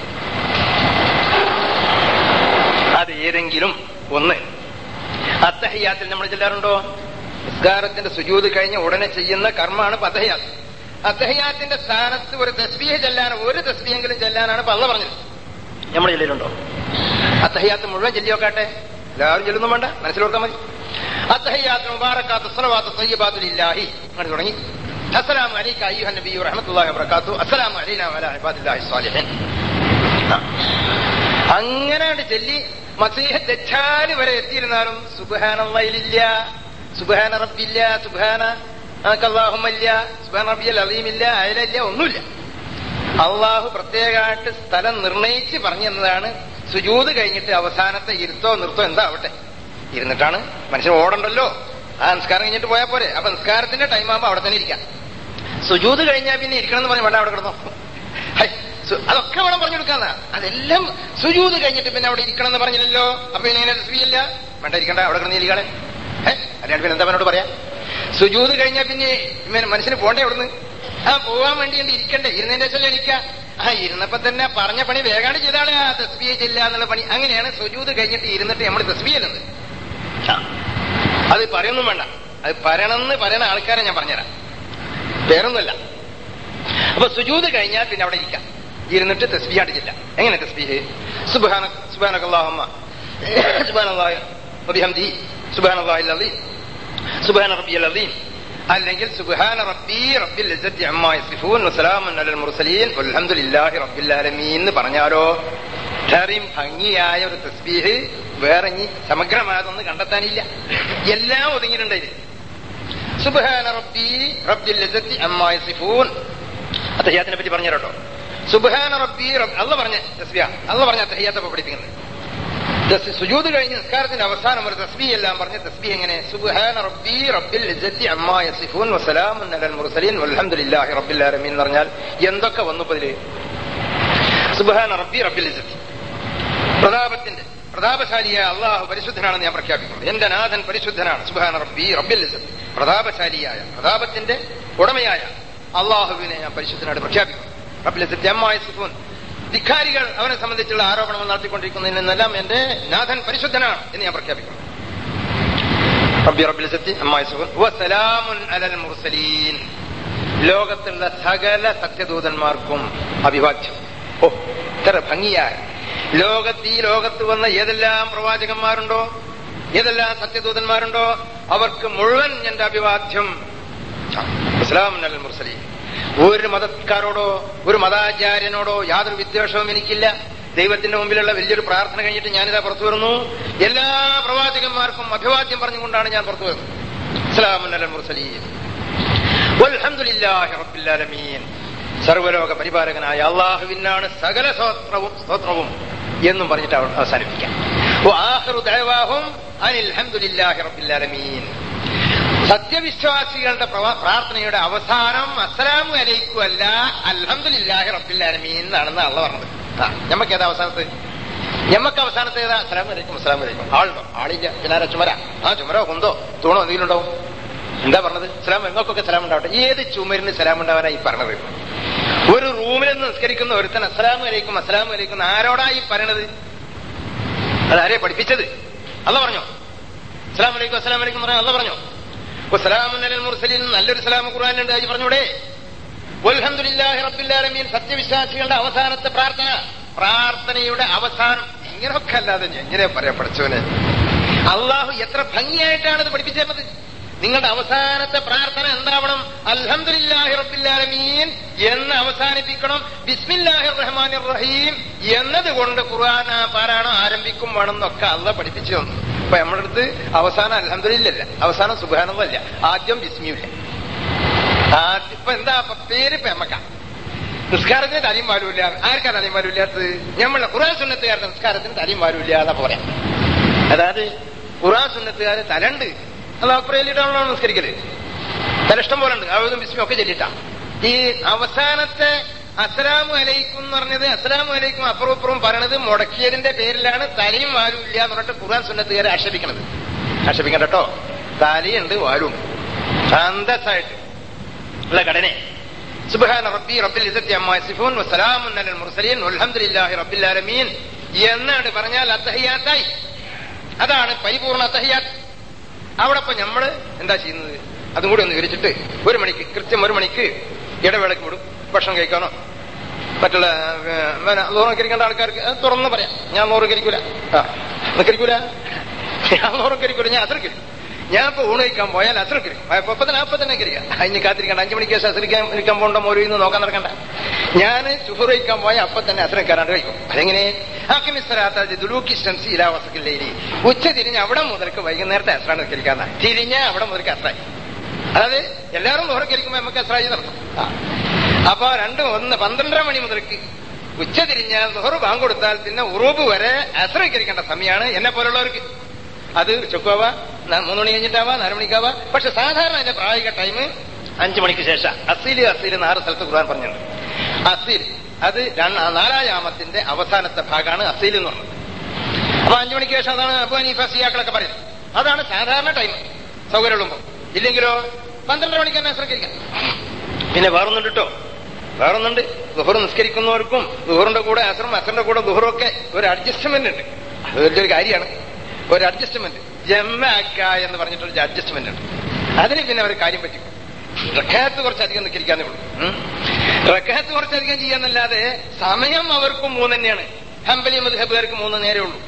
അത് ഏതെങ്കിലും ഒന്ന് അത്തഹയ്യാത്തിൽ നമ്മൾ ചെല്ലാറുണ്ടോ നിസ്കാരത്തിന്റെ സുജൂത് കഴിഞ്ഞ് ഉടനെ ചെയ്യുന്ന കർമ്മമാണ് അത്തഹയാത്ത് അത്തഹയാത്തിന്റെ സ്ഥാനത്ത് ഒരു തസ്ബീഹ് ചെല്ലാൻ ഒരു തസ്ബീഹെങ്കിലും ചെല്ലാനാണ് പള്ള പറഞ്ഞത് നമ്മൾ ചെല്ലിലുണ്ടോ അത്തഹയാത്ത് മുഴുവൻ ചെല്ലി നോക്കാട്ടെ എല്ലാവരും ചെല്ലുന്നു വേണ്ട മനസ്സിലോർക്കാൻ മതി അത്തഹയാത്ത് മുബാറക്കാത്ത് സ്വലവാത്ത് സയ്യബാത്തുൽ ഇല്ലാഹി അങ്ങനെ തുടങ്ങി അസ്സലാമു അലൈക അയ്യുഹൻ നബിയ്യു റഹ്മത്തുള്ളാഹി വബറകാത്തു അസ്സലാമു അലൈനാ വഅലാ ഇബാദില്ലാഹി സ്വാലിഹിൻ അങ്ങനെ ചെല്ലി മസീഹ ദജ്ജാൽ വരെ എത്തിയിരുന്നാലും സുബ്ഹാനല്ലാഹിലില്ല സുബ്ഹാന റബ്ബില്ല സുബ്ഹാന അല്ലാഹുമ്മല്ല സുബ്ഹാന റബ്ബിയൽ അലീമില്ല അയലില്ല ഒന്നുമില്ല അള്ളാഹു പ്രത്യേകമായിട്ട് സ്ഥലം നിർണയിച്ച് പറഞ്ഞു തന്നതാണ് സുജൂത് കഴിഞ്ഞിട്ട് അവസാനത്തെ ഇരുത്തോ നിർത്തോ എന്താ ആവട്ടെ ഇരുന്നിട്ടാണ് മനുഷ്യൻ ഓടണ്ടല്ലോ ആ നിസ്കാരം കഴിഞ്ഞിട്ട് പോയാൽ പോരെ അപ്പൊ നിസ്കാരത്തിന്റെ ടൈം ആകുമ്പോ അവിടെ തന്നെ ഇരിക്കാം സുജൂത് കഴിഞ്ഞാൽ പിന്നെ ഇരിക്കണം എന്ന് പറഞ്ഞു വേണ്ട അവിടെ കിടന്നോ ഹൈ, സു- അതൊക്കെ വേണം പറഞ്ഞു കൊടുക്കാന്നാ അതെല്ലാം സുജൂത് കഴിഞ്ഞിട്ട് പിന്നെ അവിടെ ഇരിക്കണം എന്ന് പറഞ്ഞില്ലല്ലോ അപ്പൊ ഇങ്ങനെ സ്ത്രീയല്ല വേണ്ട ഇരിക്കണ്ട അവിടെ കിടന്ന് ഇരിക്കാളെ ഏഹ് അല്ലാണ്ട് പിന്നെ എന്താ എന്നോട് പറയാ സുജൂത് കഴിഞ്ഞാൽ പിന്നെ ഇവന് മനുഷ്യന് പോണ്ടേ അവിടുന്ന് ആ പോവാൻ വേണ്ടി ഉണ്ട് ഇരിക്കണ്ടേ ഇരുന്നതിന്റെ ശേഷം എണീക്ക ആ ഇരുന്നപ്പോ തന്നെ പറഞ്ഞ പണി വേഗാണ്ട് ചെയ്താളെ ആ തസ്ബിയ ചെല്ല എന്നുള്ള പണി അങ്ങനെയാണ് സുജൂത് കഴിഞ്ഞിട്ട് ഇരുന്നിട്ട് നമ്മൾ തസ്ബിയ ചെല്ലുന്നത് ആ. അത് പറയൊന്നും വേണ്ട അത് പറയണമെന്ന് പറയുന്ന ആൾക്കാരെ ഞാൻ പറഞ്ഞുതരാം വേറൊന്നുമല്ല അപ്പൊ സുജൂത് കഴിഞ്ഞാൽ പിന്നെ അവിടെ ഇരിക്കാം ഇരുന്നിട്ട് തസ്ബിയാണ്ട് ചെല്ലാം എങ്ങനെ തസ്ബീഹ് സുബാന സുബാനക്കല്ലാഹമ്മ സുബാനല്ലാഹ വബിഹംദിഹി സുബാനല്ലാഹിൽ അലീം സുബാന റബ്ബിയൽ അലീം അല്ലെങ്കിൽ സുബാന റബ്ബി റബ്ബിൽ ഇസ്സത്തി അമ്മാ യസിഫൂൻ വസലാമുൻ അലൽ മുർസലീൻ വൽഹംദുലില്ലാഹി റബ്ബിൽ ആലമീൻ എന്ന് പറഞ്ഞാലോ ഇത്രയും ഭംഗിയായ ഒരു തസ്ബീഹ് വേറെ ഇനി സമഗ്രമായതൊന്നും കണ്ടെത്താനില്ല എല്ലാം ഒതുങ്ങിയിട്ടുണ്ട് ഇതിൽ സുബാന റബ്ബി റബ്ബിൽ ഇസ്സത്തി അമ്മാ യസിഫൂൻ അത്തഹിയാത്തിനെ പറ്റി പറഞ്ഞു കേട്ടോ സുബാന റബ്ബി റബ്ബ് അല്ല പറഞ്ഞ തസ്ബിയ അല്ല പറഞ്ഞ അത്തഹിയാത്തപ്പോ പഠിപ്പിക്കുന്നത് ദസ് സുജൂദ് കഴിഞ്ഞ് നിസ്കാരത്തിന്റെ അവസാനം ഒരു തസ്ബി എല്ലാം പറഞ്ഞ് തസ്ബി എങ്ങനെ സുബ്ഹാന റബ്ബി റബ്ബിൽ ഇജ്ജത്തി അമ്മാ യസിഫൂൻ വസലാമുൻ അലൽ മുർസലീൻ വൽഹംദുലില്ലാഹി റബ്ബിൽ ആലമീൻ എന്ന് പറഞ്ഞാൽ എന്തൊക്കെ വന്നു ഇപ്പൊ ഇതില് സുബ്ഹാന റബ്ബി റബ്ബിൽ ഇജ്ജത്തി പ്രതാപത്തിന്റെ പ്രതാപശാലിയായ അള്ളാഹു പരിശുദ്ധനാണെന്ന് ഞാൻ പ്രഖ്യാപിക്കുന്നു എന്റെ നാഥൻ പരിശുദ്ധനാണ് സുബ്ഹാന റബ്ബി റബ്ബിൽ ഇജ്ജത്തി പ്രതാപശാലിയായ പ്രതാപത്തിന്റെ ഉടമയായ അള്ളാഹുവിനെ ഞാൻ പരിശുദ്ധനായിട്ട് പ്രഖ്യാപിക്കുന്നു റബ്ബിൽ ഇജ്ജത്തി അമ്മാ യസിഫൂൻ ധിക്കാരികൾ അവനെ സംബന്ധിച്ചുള്ള ആരോപണങ്ങൾ നടത്തിക്കൊണ്ടിരിക്കുന്നതിൽ നിന്നെല്ലാം എന്റെ നാഥൻ പരിശുദ്ധനാണ് എന്ന് ഞാൻ പ്രഖ്യാപിക്കുന്നു റബ്ബി റബ്ബിൽ ഇസ്സത്തി അമ്മാ യസിഫൂൻ വസലാമുൻ അലൽ മുർസലീൻ ലോകത്തുള്ള സകല സത്യദൂതന്മാർക്കും അഭിവാദ്യം ഓ ഇത്ര ഭംഗിയായ ലോകത്ത് ഈ ലോകത്ത് വന്ന ഏതെല്ലാം പ്രവാചകന്മാരുണ്ടോ ഏതെല്ലാം സത്യദൂതന്മാരുണ്ടോ അവർക്ക് മുഴുവൻ എന്റെ അഭിവാദ്യം ഇസ്ലാം അൽ മുർസലീൻ ഒരു മതക്കാരോടോ ഒരു മതാചാര്യനോടോ യാതൊരു വിദ്വേഷവും എനിക്കില്ല ദൈവത്തിന്റെ മുമ്പിലുള്ള വലിയൊരു പ്രാർത്ഥന കഴിഞ്ഞിട്ട് ഞാനിതാ പുറത്തു വരുന്നു എല്ലാ പ്രവാചകന്മാർക്കും അഭിവാദ്യം പറഞ്ഞുകൊണ്ടാണ് ഞാൻ പുറത്തു വരുന്നത് ഇസ്ലാം അൽ മുർസലീൻ വൽഹംദുലില്ലാഹി റബ്ബിൽ ആലമീൻ സർവലോക പരിപാലകനായ അള്ളാഹുവിനാണ് സകല സ്തോത്രവും സ്തോത്രവും എന്നും പറഞ്ഞിട്ട് അവ- അവസാനിപ്പിക്കാം വആഖിറു ദഅവാഹും അനിൽ ഹംദുലില്ലാഹി റബ്ബിൽ ആലമീൻ സത്യവിശ്വാസികളുടെ പ്രവ- പ്രാർത്ഥനയുടെ അവസാനം അസ്സലാമു അലൈക്കും അല്ല അൽഹംദുലില്ലാഹി റബ്ബിൽ ആലമീൻ എന്നാണെന്ന് അള്ള പറഞ്ഞത് ആ നമുക്ക് ഏതാ അവസാനത്ത് ഞമ്മക്ക് അവസാനത്തെ ഏതാ അസ്സലാം വലൈക്കും അസ്സലാം വലൈക്കും ആളുണ്ടോ ആളില്ല പിന്നെ ചുമര ആ ചുമരോ കുന്തോ തൂണോ എന്തെങ്കിലും ഉണ്ടാവും എന്താ പറഞ്ഞത് സലാം നിങ്ങൾക്കൊക്കെ സലാം ഉണ്ടാവട്ടെ ഏത് ചുമരിന് സലാം ഉണ്ടാവാനാ ഈ പറഞ്ഞത് ഒരു റൂമിൽ നിന്ന് നിസ്കരിക്കുന്ന ഒരുത്തൻ അസ്സലാം വലൈക്കും അസ്സലാം വലൈക്കും ആരോടാ ഈ പറയണത് അതാരെ പഠിപ്പിച്ചത് അല്ല പറഞ്ഞോ അസ്സലാം വലൈക്കും അസ്സലാം വലൈക്കും പറഞ്ഞ അല്ല പറഞ്ഞോ സലാമുൽ മുർസലിൻ നല്ലൊരു സലാം ഖുർആാനുണ്ട് അത് പറഞ്ഞൂടെ അൽഹംദുലില്ലാഹി റബ്ബിൽ ആലമീൻ സത്യവിശ്വാസികളുടെ അവസാനത്തെ പ്രാർത്ഥന പ്രാർത്ഥനയുടെ അവസാനം ഇങ്ങനെയൊക്കെ അല്ലാതെ ഞാൻ എങ്ങനെ പറയാ പഠിച്ചവന് അള്ളാഹു എത്ര ഭംഗിയായിട്ടാണ് ഇത് പഠിപ്പിച്ചു തരുന്നത് നിങ്ങളുടെ അവസാനത്തെ പ്രാർത്ഥന എന്താവണം അൽഹംദുലില്ലാഹി റബ്ബിൽ ആലമീൻ എന്ന് അവസാനിപ്പിക്കണം ബിസ്മില്ലാഹിർ റഹ്മാനിർ റഹീം എന്നതുകൊണ്ട് ഖുർആൻ പാരായണം ആരംഭിക്കും വേണമെന്നൊക്കെ അള്ള പഠിപ്പിച്ചു തന്നു അപ്പൊ നമ്മുടെ അടുത്ത് അവസാനം അൽഹംദുലില്ലല്ല അവസാനം സുബാനല്ല ആദ്യം ബിസ്മിയില്ല ആദ്യം ഇപ്പൊ എന്താ ഇപ്പൊ പേര് പെമ്മക്ക നിസ്കാരത്തിന് തലയും പാലുമില്ല ആർക്കാ തലയും പാലുമില്ലാത്തത് ഞമ്മളുടെ ഖുറാൻ സുന്നത്തുകാരുടെ നിസ്കാരത്തിന് തലയും പാലുമില്ല എന്നാ പറയാം അതായത് ഖുറാൻ സുന്നത്തുകാര് തലണ്ട് അത് അപ്പുറയിലിട്ടാണല്ലോ നിസ്കരിക്കല് തല ഇഷ്ടം പോലെ ഉണ്ട് അവതും ബിസ്മി ഒക്കെ ചെല്ലിട്ടാ ഈ അവസാനത്തെ അസ്സലാമു അലൈക്കും എന്ന് പറഞ്ഞത് അസ്സലാമു അലൈക്കും അപ്പുറം ഇപ്പുറം പറയണത് മുടക്കിയതിന്റെ പേരിലാണ് തലയും വാലും ഇല്ല എന്ന് പറഞ്ഞിട്ട് ഖുറാൻ സുന്നത്തുകാരെ ആക്ഷേപിക്കണത് ആക്ഷേപിക്കണ്ട കേട്ടോ തലയുണ്ട് വാലും അന്തസ്സായിട്ട് ഉള്ള ഘടന സുബ്ഹാന റബ്ബി റബ്ബിൽ ഇസത്തി അമ്മ സിഫൂൻ വസ്സലാമുൻ അലൽ മുർസലീൻ വൽഹംദുലില്ലാഹി റബ്ബിൽ ആലമീൻ എന്നാണ് പറഞ്ഞാൽ അത്തഹിയാത്തായി അതാണ് പരിപൂർണ അത്തഹിയാത്ത് അവിടെ ഇപ്പൊ നമ്മള് എന്താ ചെയ്യുന്നത് അതും കൂടി ഒന്ന് വിവരിച്ചിട്ട് ഒരു മണിക്ക് കൃത്യം ഒരു മണിക്ക് ഇടവേളയ്ക്ക് വിടും ഭക്ഷണം കഴിക്കാനോ മറ്റുള്ള നൂറ് കരിക്കേണ്ട ആൾക്കാർക്ക് അത് തുറന്ന് പറയാം ഞാൻ നൂറ് കരിക്കൂല ആ കരിക്കൂല ഞാൻ നൂറ് കരിക്കൂല ഞാൻ അത്ര കരിക്കും ഞാൻ ഇപ്പൊ ഊണ് കഴിക്കാൻ പോയാൽ അത്ര കരിക്കും അപ്പൊ തന്നെ അപ്പൊ തന്നെ കരിക്കുക അതിന് കാത്തിരിക്കണ്ട അഞ്ചു മണിക്ക് ശേഷം അസരിക്കാൻ ഇരിക്കാൻ പോകണ്ട മോരു ഇന്ന് നോക്കാൻ നടക്കണ്ട ഞാൻ ചുഹർ കഴിക്കാൻ പോയാൽ അപ്പൊ തന്നെ അത്ര കയറാണ്ട് കഴിക്കും അതെങ്ങനെ ആക്കിമിസ്തരാത്തൂക്കി ഉച്ച തിരിഞ്ഞ് അവിടെ മുതൽക്ക് വൈകുന്നേരത്തെ അസ്രാണ് നിൽക്കാന്ന തിരിഞ്ഞ അവിടെ മുതൽക്ക് അസ്രായി അതായത് എല്ലാവരും നുഹറക്കരിക്കുമ്പോ നമുക്ക് അസ്രായി നടത്തും അപ്പൊ രണ്ട് ഒന്ന് പന്ത്രണ്ടര മണി മുതൽക്ക് ഉച്ച തിരിഞ്ഞാൽ നുഹർ ബാങ്ക് കൊടുത്താൽ പിന്നെ ഉറൂബ് വരെ അസ്രയിക്കരിക്കേണ്ട സമയമാണ് എന്നെ പോലുള്ളവർക്ക് അത് ചൊക്കുവാ മൂന്ന് മണി കഴിഞ്ഞിട്ടാവാ നാല് മണിക്കാവാ പക്ഷെ സാധാരണ അതിന്റെ പ്രായോഗിക ടൈം അഞ്ചു മണിക്ക് ശേഷം അസീല് അസീല് നാല് സ്ഥലത്ത് ഖുർആൻ പറഞ്ഞിട്ടുണ്ട് അസീൽ അത് നാലായാമത്തിന്റെ അവസാനത്തെ ഭാഗമാണ് അസീൽ എന്ന് പറഞ്ഞത് അപ്പൊ അഞ്ചു മണിക്ക് ശേഷം അതാണ് അബു ഹനീഫ സിയാക്കളൊക്കെ പറയുന്നത് അതാണ് സാധാരണ ടൈം സൗകര്യമുള്ളപ്പോ ഇല്ലെങ്കിലോ പന്ത്രണ്ടര മണിക്ക് തന്നെ ശ്രദ്ധിക്കാം പിന്നെ വേറൊന്നുണ്ട് കേട്ടോ വേറൊന്നുണ്ട് ദുഹർ നിസ്കരിക്കുന്നവർക്കും ദുഹറിന്റെ കൂടെ അസറും അസറിന്റെ കൂടെ ദുഹറും ഒക്കെ ഒരു അഡ്ജസ്റ്റ്മെന്റ് ഉണ്ട് അത് വലിയൊരു കാര്യമാണ് ഒരു അഡ്ജസ്റ്റ്മെന്റ് ജമ്മാക്ക എന്ന് പറഞ്ഞിട്ടൊരു അഡ്ജസ്റ്റ്മെന്റ് ഉണ്ട് അതിന് പിന്നെ അവർ കാര്യം പറ്റും റക്കാത്ത് കുറച്ചധികം നിൽക്കാനേ ഉള്ളൂ റക്കാത്ത് കുറച്ചധികം ചെയ്യാന്നല്ലാതെ സമയം അവർക്കും മൂന്ന് തന്നെയാണ് ഹംബലി മധുഹബുകാർക്ക് മൂന്ന് നേരെ ഉള്ളൂ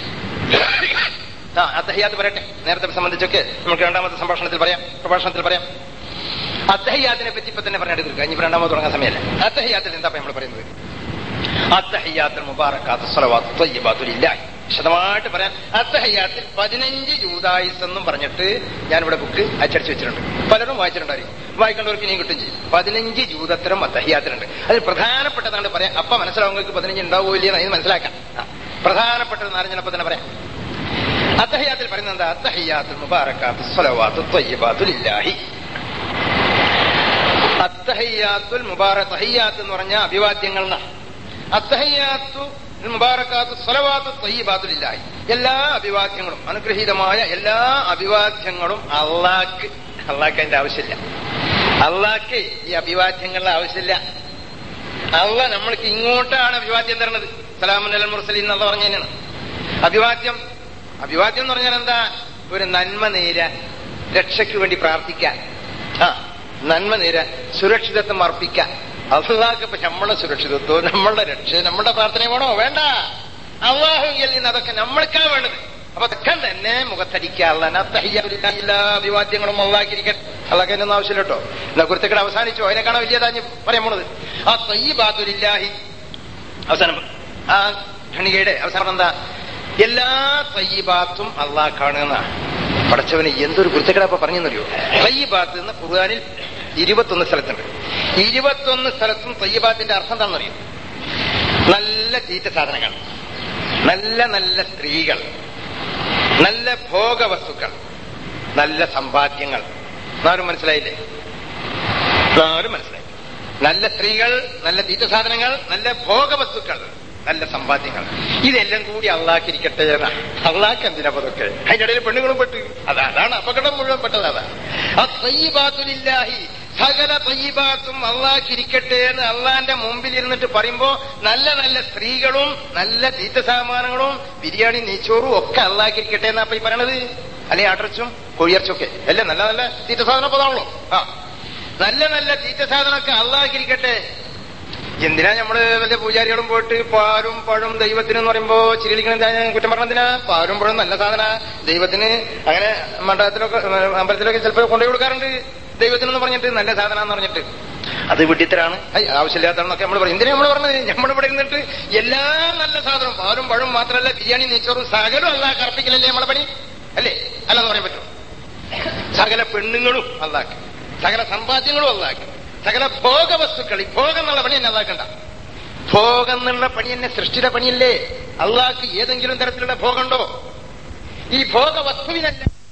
ആ അത്തഹയ്യാത്ത് പറയട്ടെ നേരത്തെ സംബന്ധിച്ചൊക്കെ നമുക്ക് രണ്ടാമത്തെ സംഭാഷണത്തിൽ പറയാം പ്രഭാഷണത്തിൽ പറയാം അത്തഹയ്യാത്തിനെ പറ്റി ഇപ്പൊ തന്നെ പറഞ്ഞിട്ട് തീർക്കാം ഇനി രണ്ടാമത് തുടങ്ങാൻ സമയമല്ല അത്തഹയ്യാത്തിൽ എന്താ നമ്മൾ പറയുന്നത് അത്തഹയ്യാത്തിൽ മുബാറക്കാത്ത് സ്വലവാത്ത് ത്വയ്യബാത്തുലില്ല വിശദമായിട്ട് പറയാൻ അത്തഹയ്യാത്തിൽ പതിനഞ്ച് ജൂതായിസ് എന്നും പറഞ്ഞിട്ട് ഞാനിവിടെ ബുക്ക് അച്ചടിച്ച് വെച്ചിട്ടുണ്ട് പലരും വായിച്ചിട്ടുണ്ടായിരിക്കും വായിക്കേണ്ടവർക്ക് ഇനിയും കിട്ടും ചെയ്യും പതിനഞ്ച് ജൂതത്തരം അത്തഹയ്യാത്തിലുണ്ട് അതിൽ പ്രധാനപ്പെട്ടതാണ് പറയാം അപ്പൊ മനസ്സിലാവുന്നവർക്ക് പതിനഞ്ച് ഉണ്ടാവുമോ ഇല്ലെന്ന് അതിന് മനസ്സിലാക്കാം പ്രധാനപ്പെട്ടത് നാരഞ്ഞപ്പോ തന്നെ പറയാം അത്തഹയ്യാത്തിൽ പറയുന്നത് എന്താ അത്തഹയ്യാത്തുൽ മുബാറക്കാത്ത് സ്വലവാത്ത് ത്വയ്യബാത്തുലില്ലാഹി അത്തഹയ്യാത്തുൽ മുബാറ തഹയ്യാത്ത് എന്ന് പറഞ്ഞ അഭിവാദ്യങ്ങൾ അത്തഹയ്യാത്തു മുബാറക്കാത്ത് സ്വലവാത്ത് തയ്യബാത്തുലില്ലായി എല്ലാ അഭിവാദ്യങ്ങളും അനുഗ്രഹീതമായ എല്ലാ അഭിവാദ്യങ്ങളും അള്ളാക്ക് അള്ളാക്ക് അതിന്റെ ആവശ്യമില്ല അള്ളാക്ക് ഈ അഭിവാദ്യങ്ങളുടെ ആവശ്യമില്ല അള്ള നമ്മൾക്ക് ഇങ്ങോട്ടാണ് അഭിവാദ്യം തരുന്നത് സലാമുൻ അൽ മുർസലീൻ എന്നുള്ള പറഞ്ഞ തന്നെയാണ് അഭിവാദ്യം അഭിവാദ്യം എന്ന് പറഞ്ഞാൽ എന്താ ഒരു നന്മ നേര രക്ഷയ്ക്ക് വേണ്ടി പ്രാർത്ഥിക്കാൻ ആ നന്മ നേര സുരക്ഷിതത്വം അർപ്പിക്കാൻ അള്ളാഹ് ഇപ്പൊ നമ്മളെ സുരക്ഷിതത്വം നമ്മളുടെ രക്ഷ നമ്മളുടെ പ്രാർത്ഥന വേണോ വേണ്ട അള്ളാഹുങ്കിൽ നിന്ന് അതൊക്കെ നമ്മൾക്കാ വേണ്ടത് അപ്പൊ അതൊക്കെ തന്നെ മുഖത്തടിക്കാനുള്ള എല്ലാ അഭിവാദ്യങ്ങളും അള്ളാക്കിരിക്കട്ടെ അള്ളാഹ് ഒന്നും ആവശ്യമില്ല കേട്ടോ എന്നാ കുരുത്തക്കട അവസാനിച്ചോ അതിനെ കാണാൻ വലിയതാഞ്ഞ് പറയാൻ പോണത് ആ തയ്യബാത്തുലില്ലാഹി അവസാനം ആ ഖണികയുടെ അവസാനം എന്താ എല്ലാ തയ്യബാത്തും അള്ളാഹ് കാണുന്ന പടച്ചവന് എന്തൊരു കുരുത്തക്കട അപ്പൊ പറഞ്ഞെന്നറിയോ തയ്യബാത്ത് എന്ന് ഖുർആാനിൽ ഇരുപത്തൊന്ന് സ്ഥലത്തുണ്ട് ഇരുപത്തൊന്ന് സ്ഥലത്തും തയ്യബാത്തിന്റെ അർത്ഥം എന്താണെന്നറിയോ നല്ല തീറ്റ സാധനങ്ങൾ നല്ല നല്ല സ്ത്രീകൾ നല്ല ഭോഗവസ്തുക്കൾ നല്ല സമ്പാദ്യങ്ങൾ എന്നാരും മനസ്സിലായില്ലേ എന്നാരും മനസ്സിലായി നല്ല സ്ത്രീകൾ നല്ല തീറ്റ സാധനങ്ങൾ നല്ല ഭോഗവസ്തുക്കൾ നല്ല സമ്പാദ്യങ്ങൾ ഇതെല്ലാം കൂടി അള്ളാക്കിരിക്കട്ടെ എന്നാ അള്ളാക്ക് എന്തിനാ അതൊക്കെ അതിന്റെ ഇടയിൽ പെണ്ണുങ്ങളും പെട്ട് അതാ അതാണ് അപകടം മുഴുവൻ പെട്ടത് അതാ ആ തയ്യബാത്തുലില്ലാഹി സകല തയ്യബാത്തും അള്ളാക്കിരിക്കട്ടെ എന്ന് അള്ളാന്റെ മുമ്പിൽ ഇരുന്നിട്ട് പറയുമ്പോ നല്ല നല്ല സ്ത്രീകളും നല്ല തീറ്റ സാമാനങ്ങളും ബിരിയാണി നെയ്ച്ചോറും ഒക്കെ അള്ളാക്കിരിക്കട്ടെ എന്നാ അപ്പൊ ഈ പറയണത് അല്ലെ ആട്ടർച്ചും കോഴിയർച്ചും ഒക്കെ അല്ലേ നല്ല നല്ല തീറ്റ സാധനം അതാണല്ലോ ആ നല്ല നല്ല തീറ്റ സാധനമൊക്കെ അള്ളാക്കിരിക്കട്ടെ എന്തിനാ നമ്മള് വലിയ പൂജാരികളും പോയിട്ട് പാലും പഴം ദൈവത്തിന് എന്ന് പറയുമ്പോ ചിരിക്കണ കുറ്റം പറഞ്ഞതിനാ പാലും പഴം നല്ല സാധന ദൈവത്തിന് അങ്ങനെ മണ്ഡലത്തിലൊക്കെ അമ്പലത്തിലൊക്കെ ചിലപ്പോൾ കൊണ്ടുപോയി കൊടുക്കാറുണ്ട് ദൈവത്തിനെന്ന് പറഞ്ഞിട്ട് നല്ല സാധനം എന്ന് പറഞ്ഞിട്ട് അത് വിട്ടിത്തരാണ് ഐ ആവശ്യമില്ലാത്തതെന്നൊക്കെ നമ്മൾ പറയും എന്തിനാ നമ്മൾ പറഞ്ഞത് നമ്മളിവിടെ ഇരുന്നിട്ട് എല്ലാ നല്ല സാധനവും പാലും പഴം മാത്രമല്ല ബിരിയാണി നെയ്ച്ചോറും സകലും അല്ലാഹ് കർപ്പിക്കലല്ലേ നമ്മളെ പണി അല്ലേ അല്ലെന്ന് പറയാൻ പറ്റും സകല പെണ്ണുങ്ങളും അല്ലാക്കി സകല സമ്പാദ്യങ്ങളും അല്ലാക്കി സകല ഭോഗവസ്തുക്കൾ ഈ ഭോഗം എന്നുള്ള പണി എന്നെ അല്ലാക്കണ്ട ഭോഗം എന്നുള്ള പണി എന്നെ സൃഷ്ടിയുടെ പണിയല്ലേ അള്ളാഹ്ക്ക് ഏതെങ്കിലും തരത്തിലുള്ള ഭോഗമുണ്ടോ ഈ ഭോഗവസ്തുവിനല്ല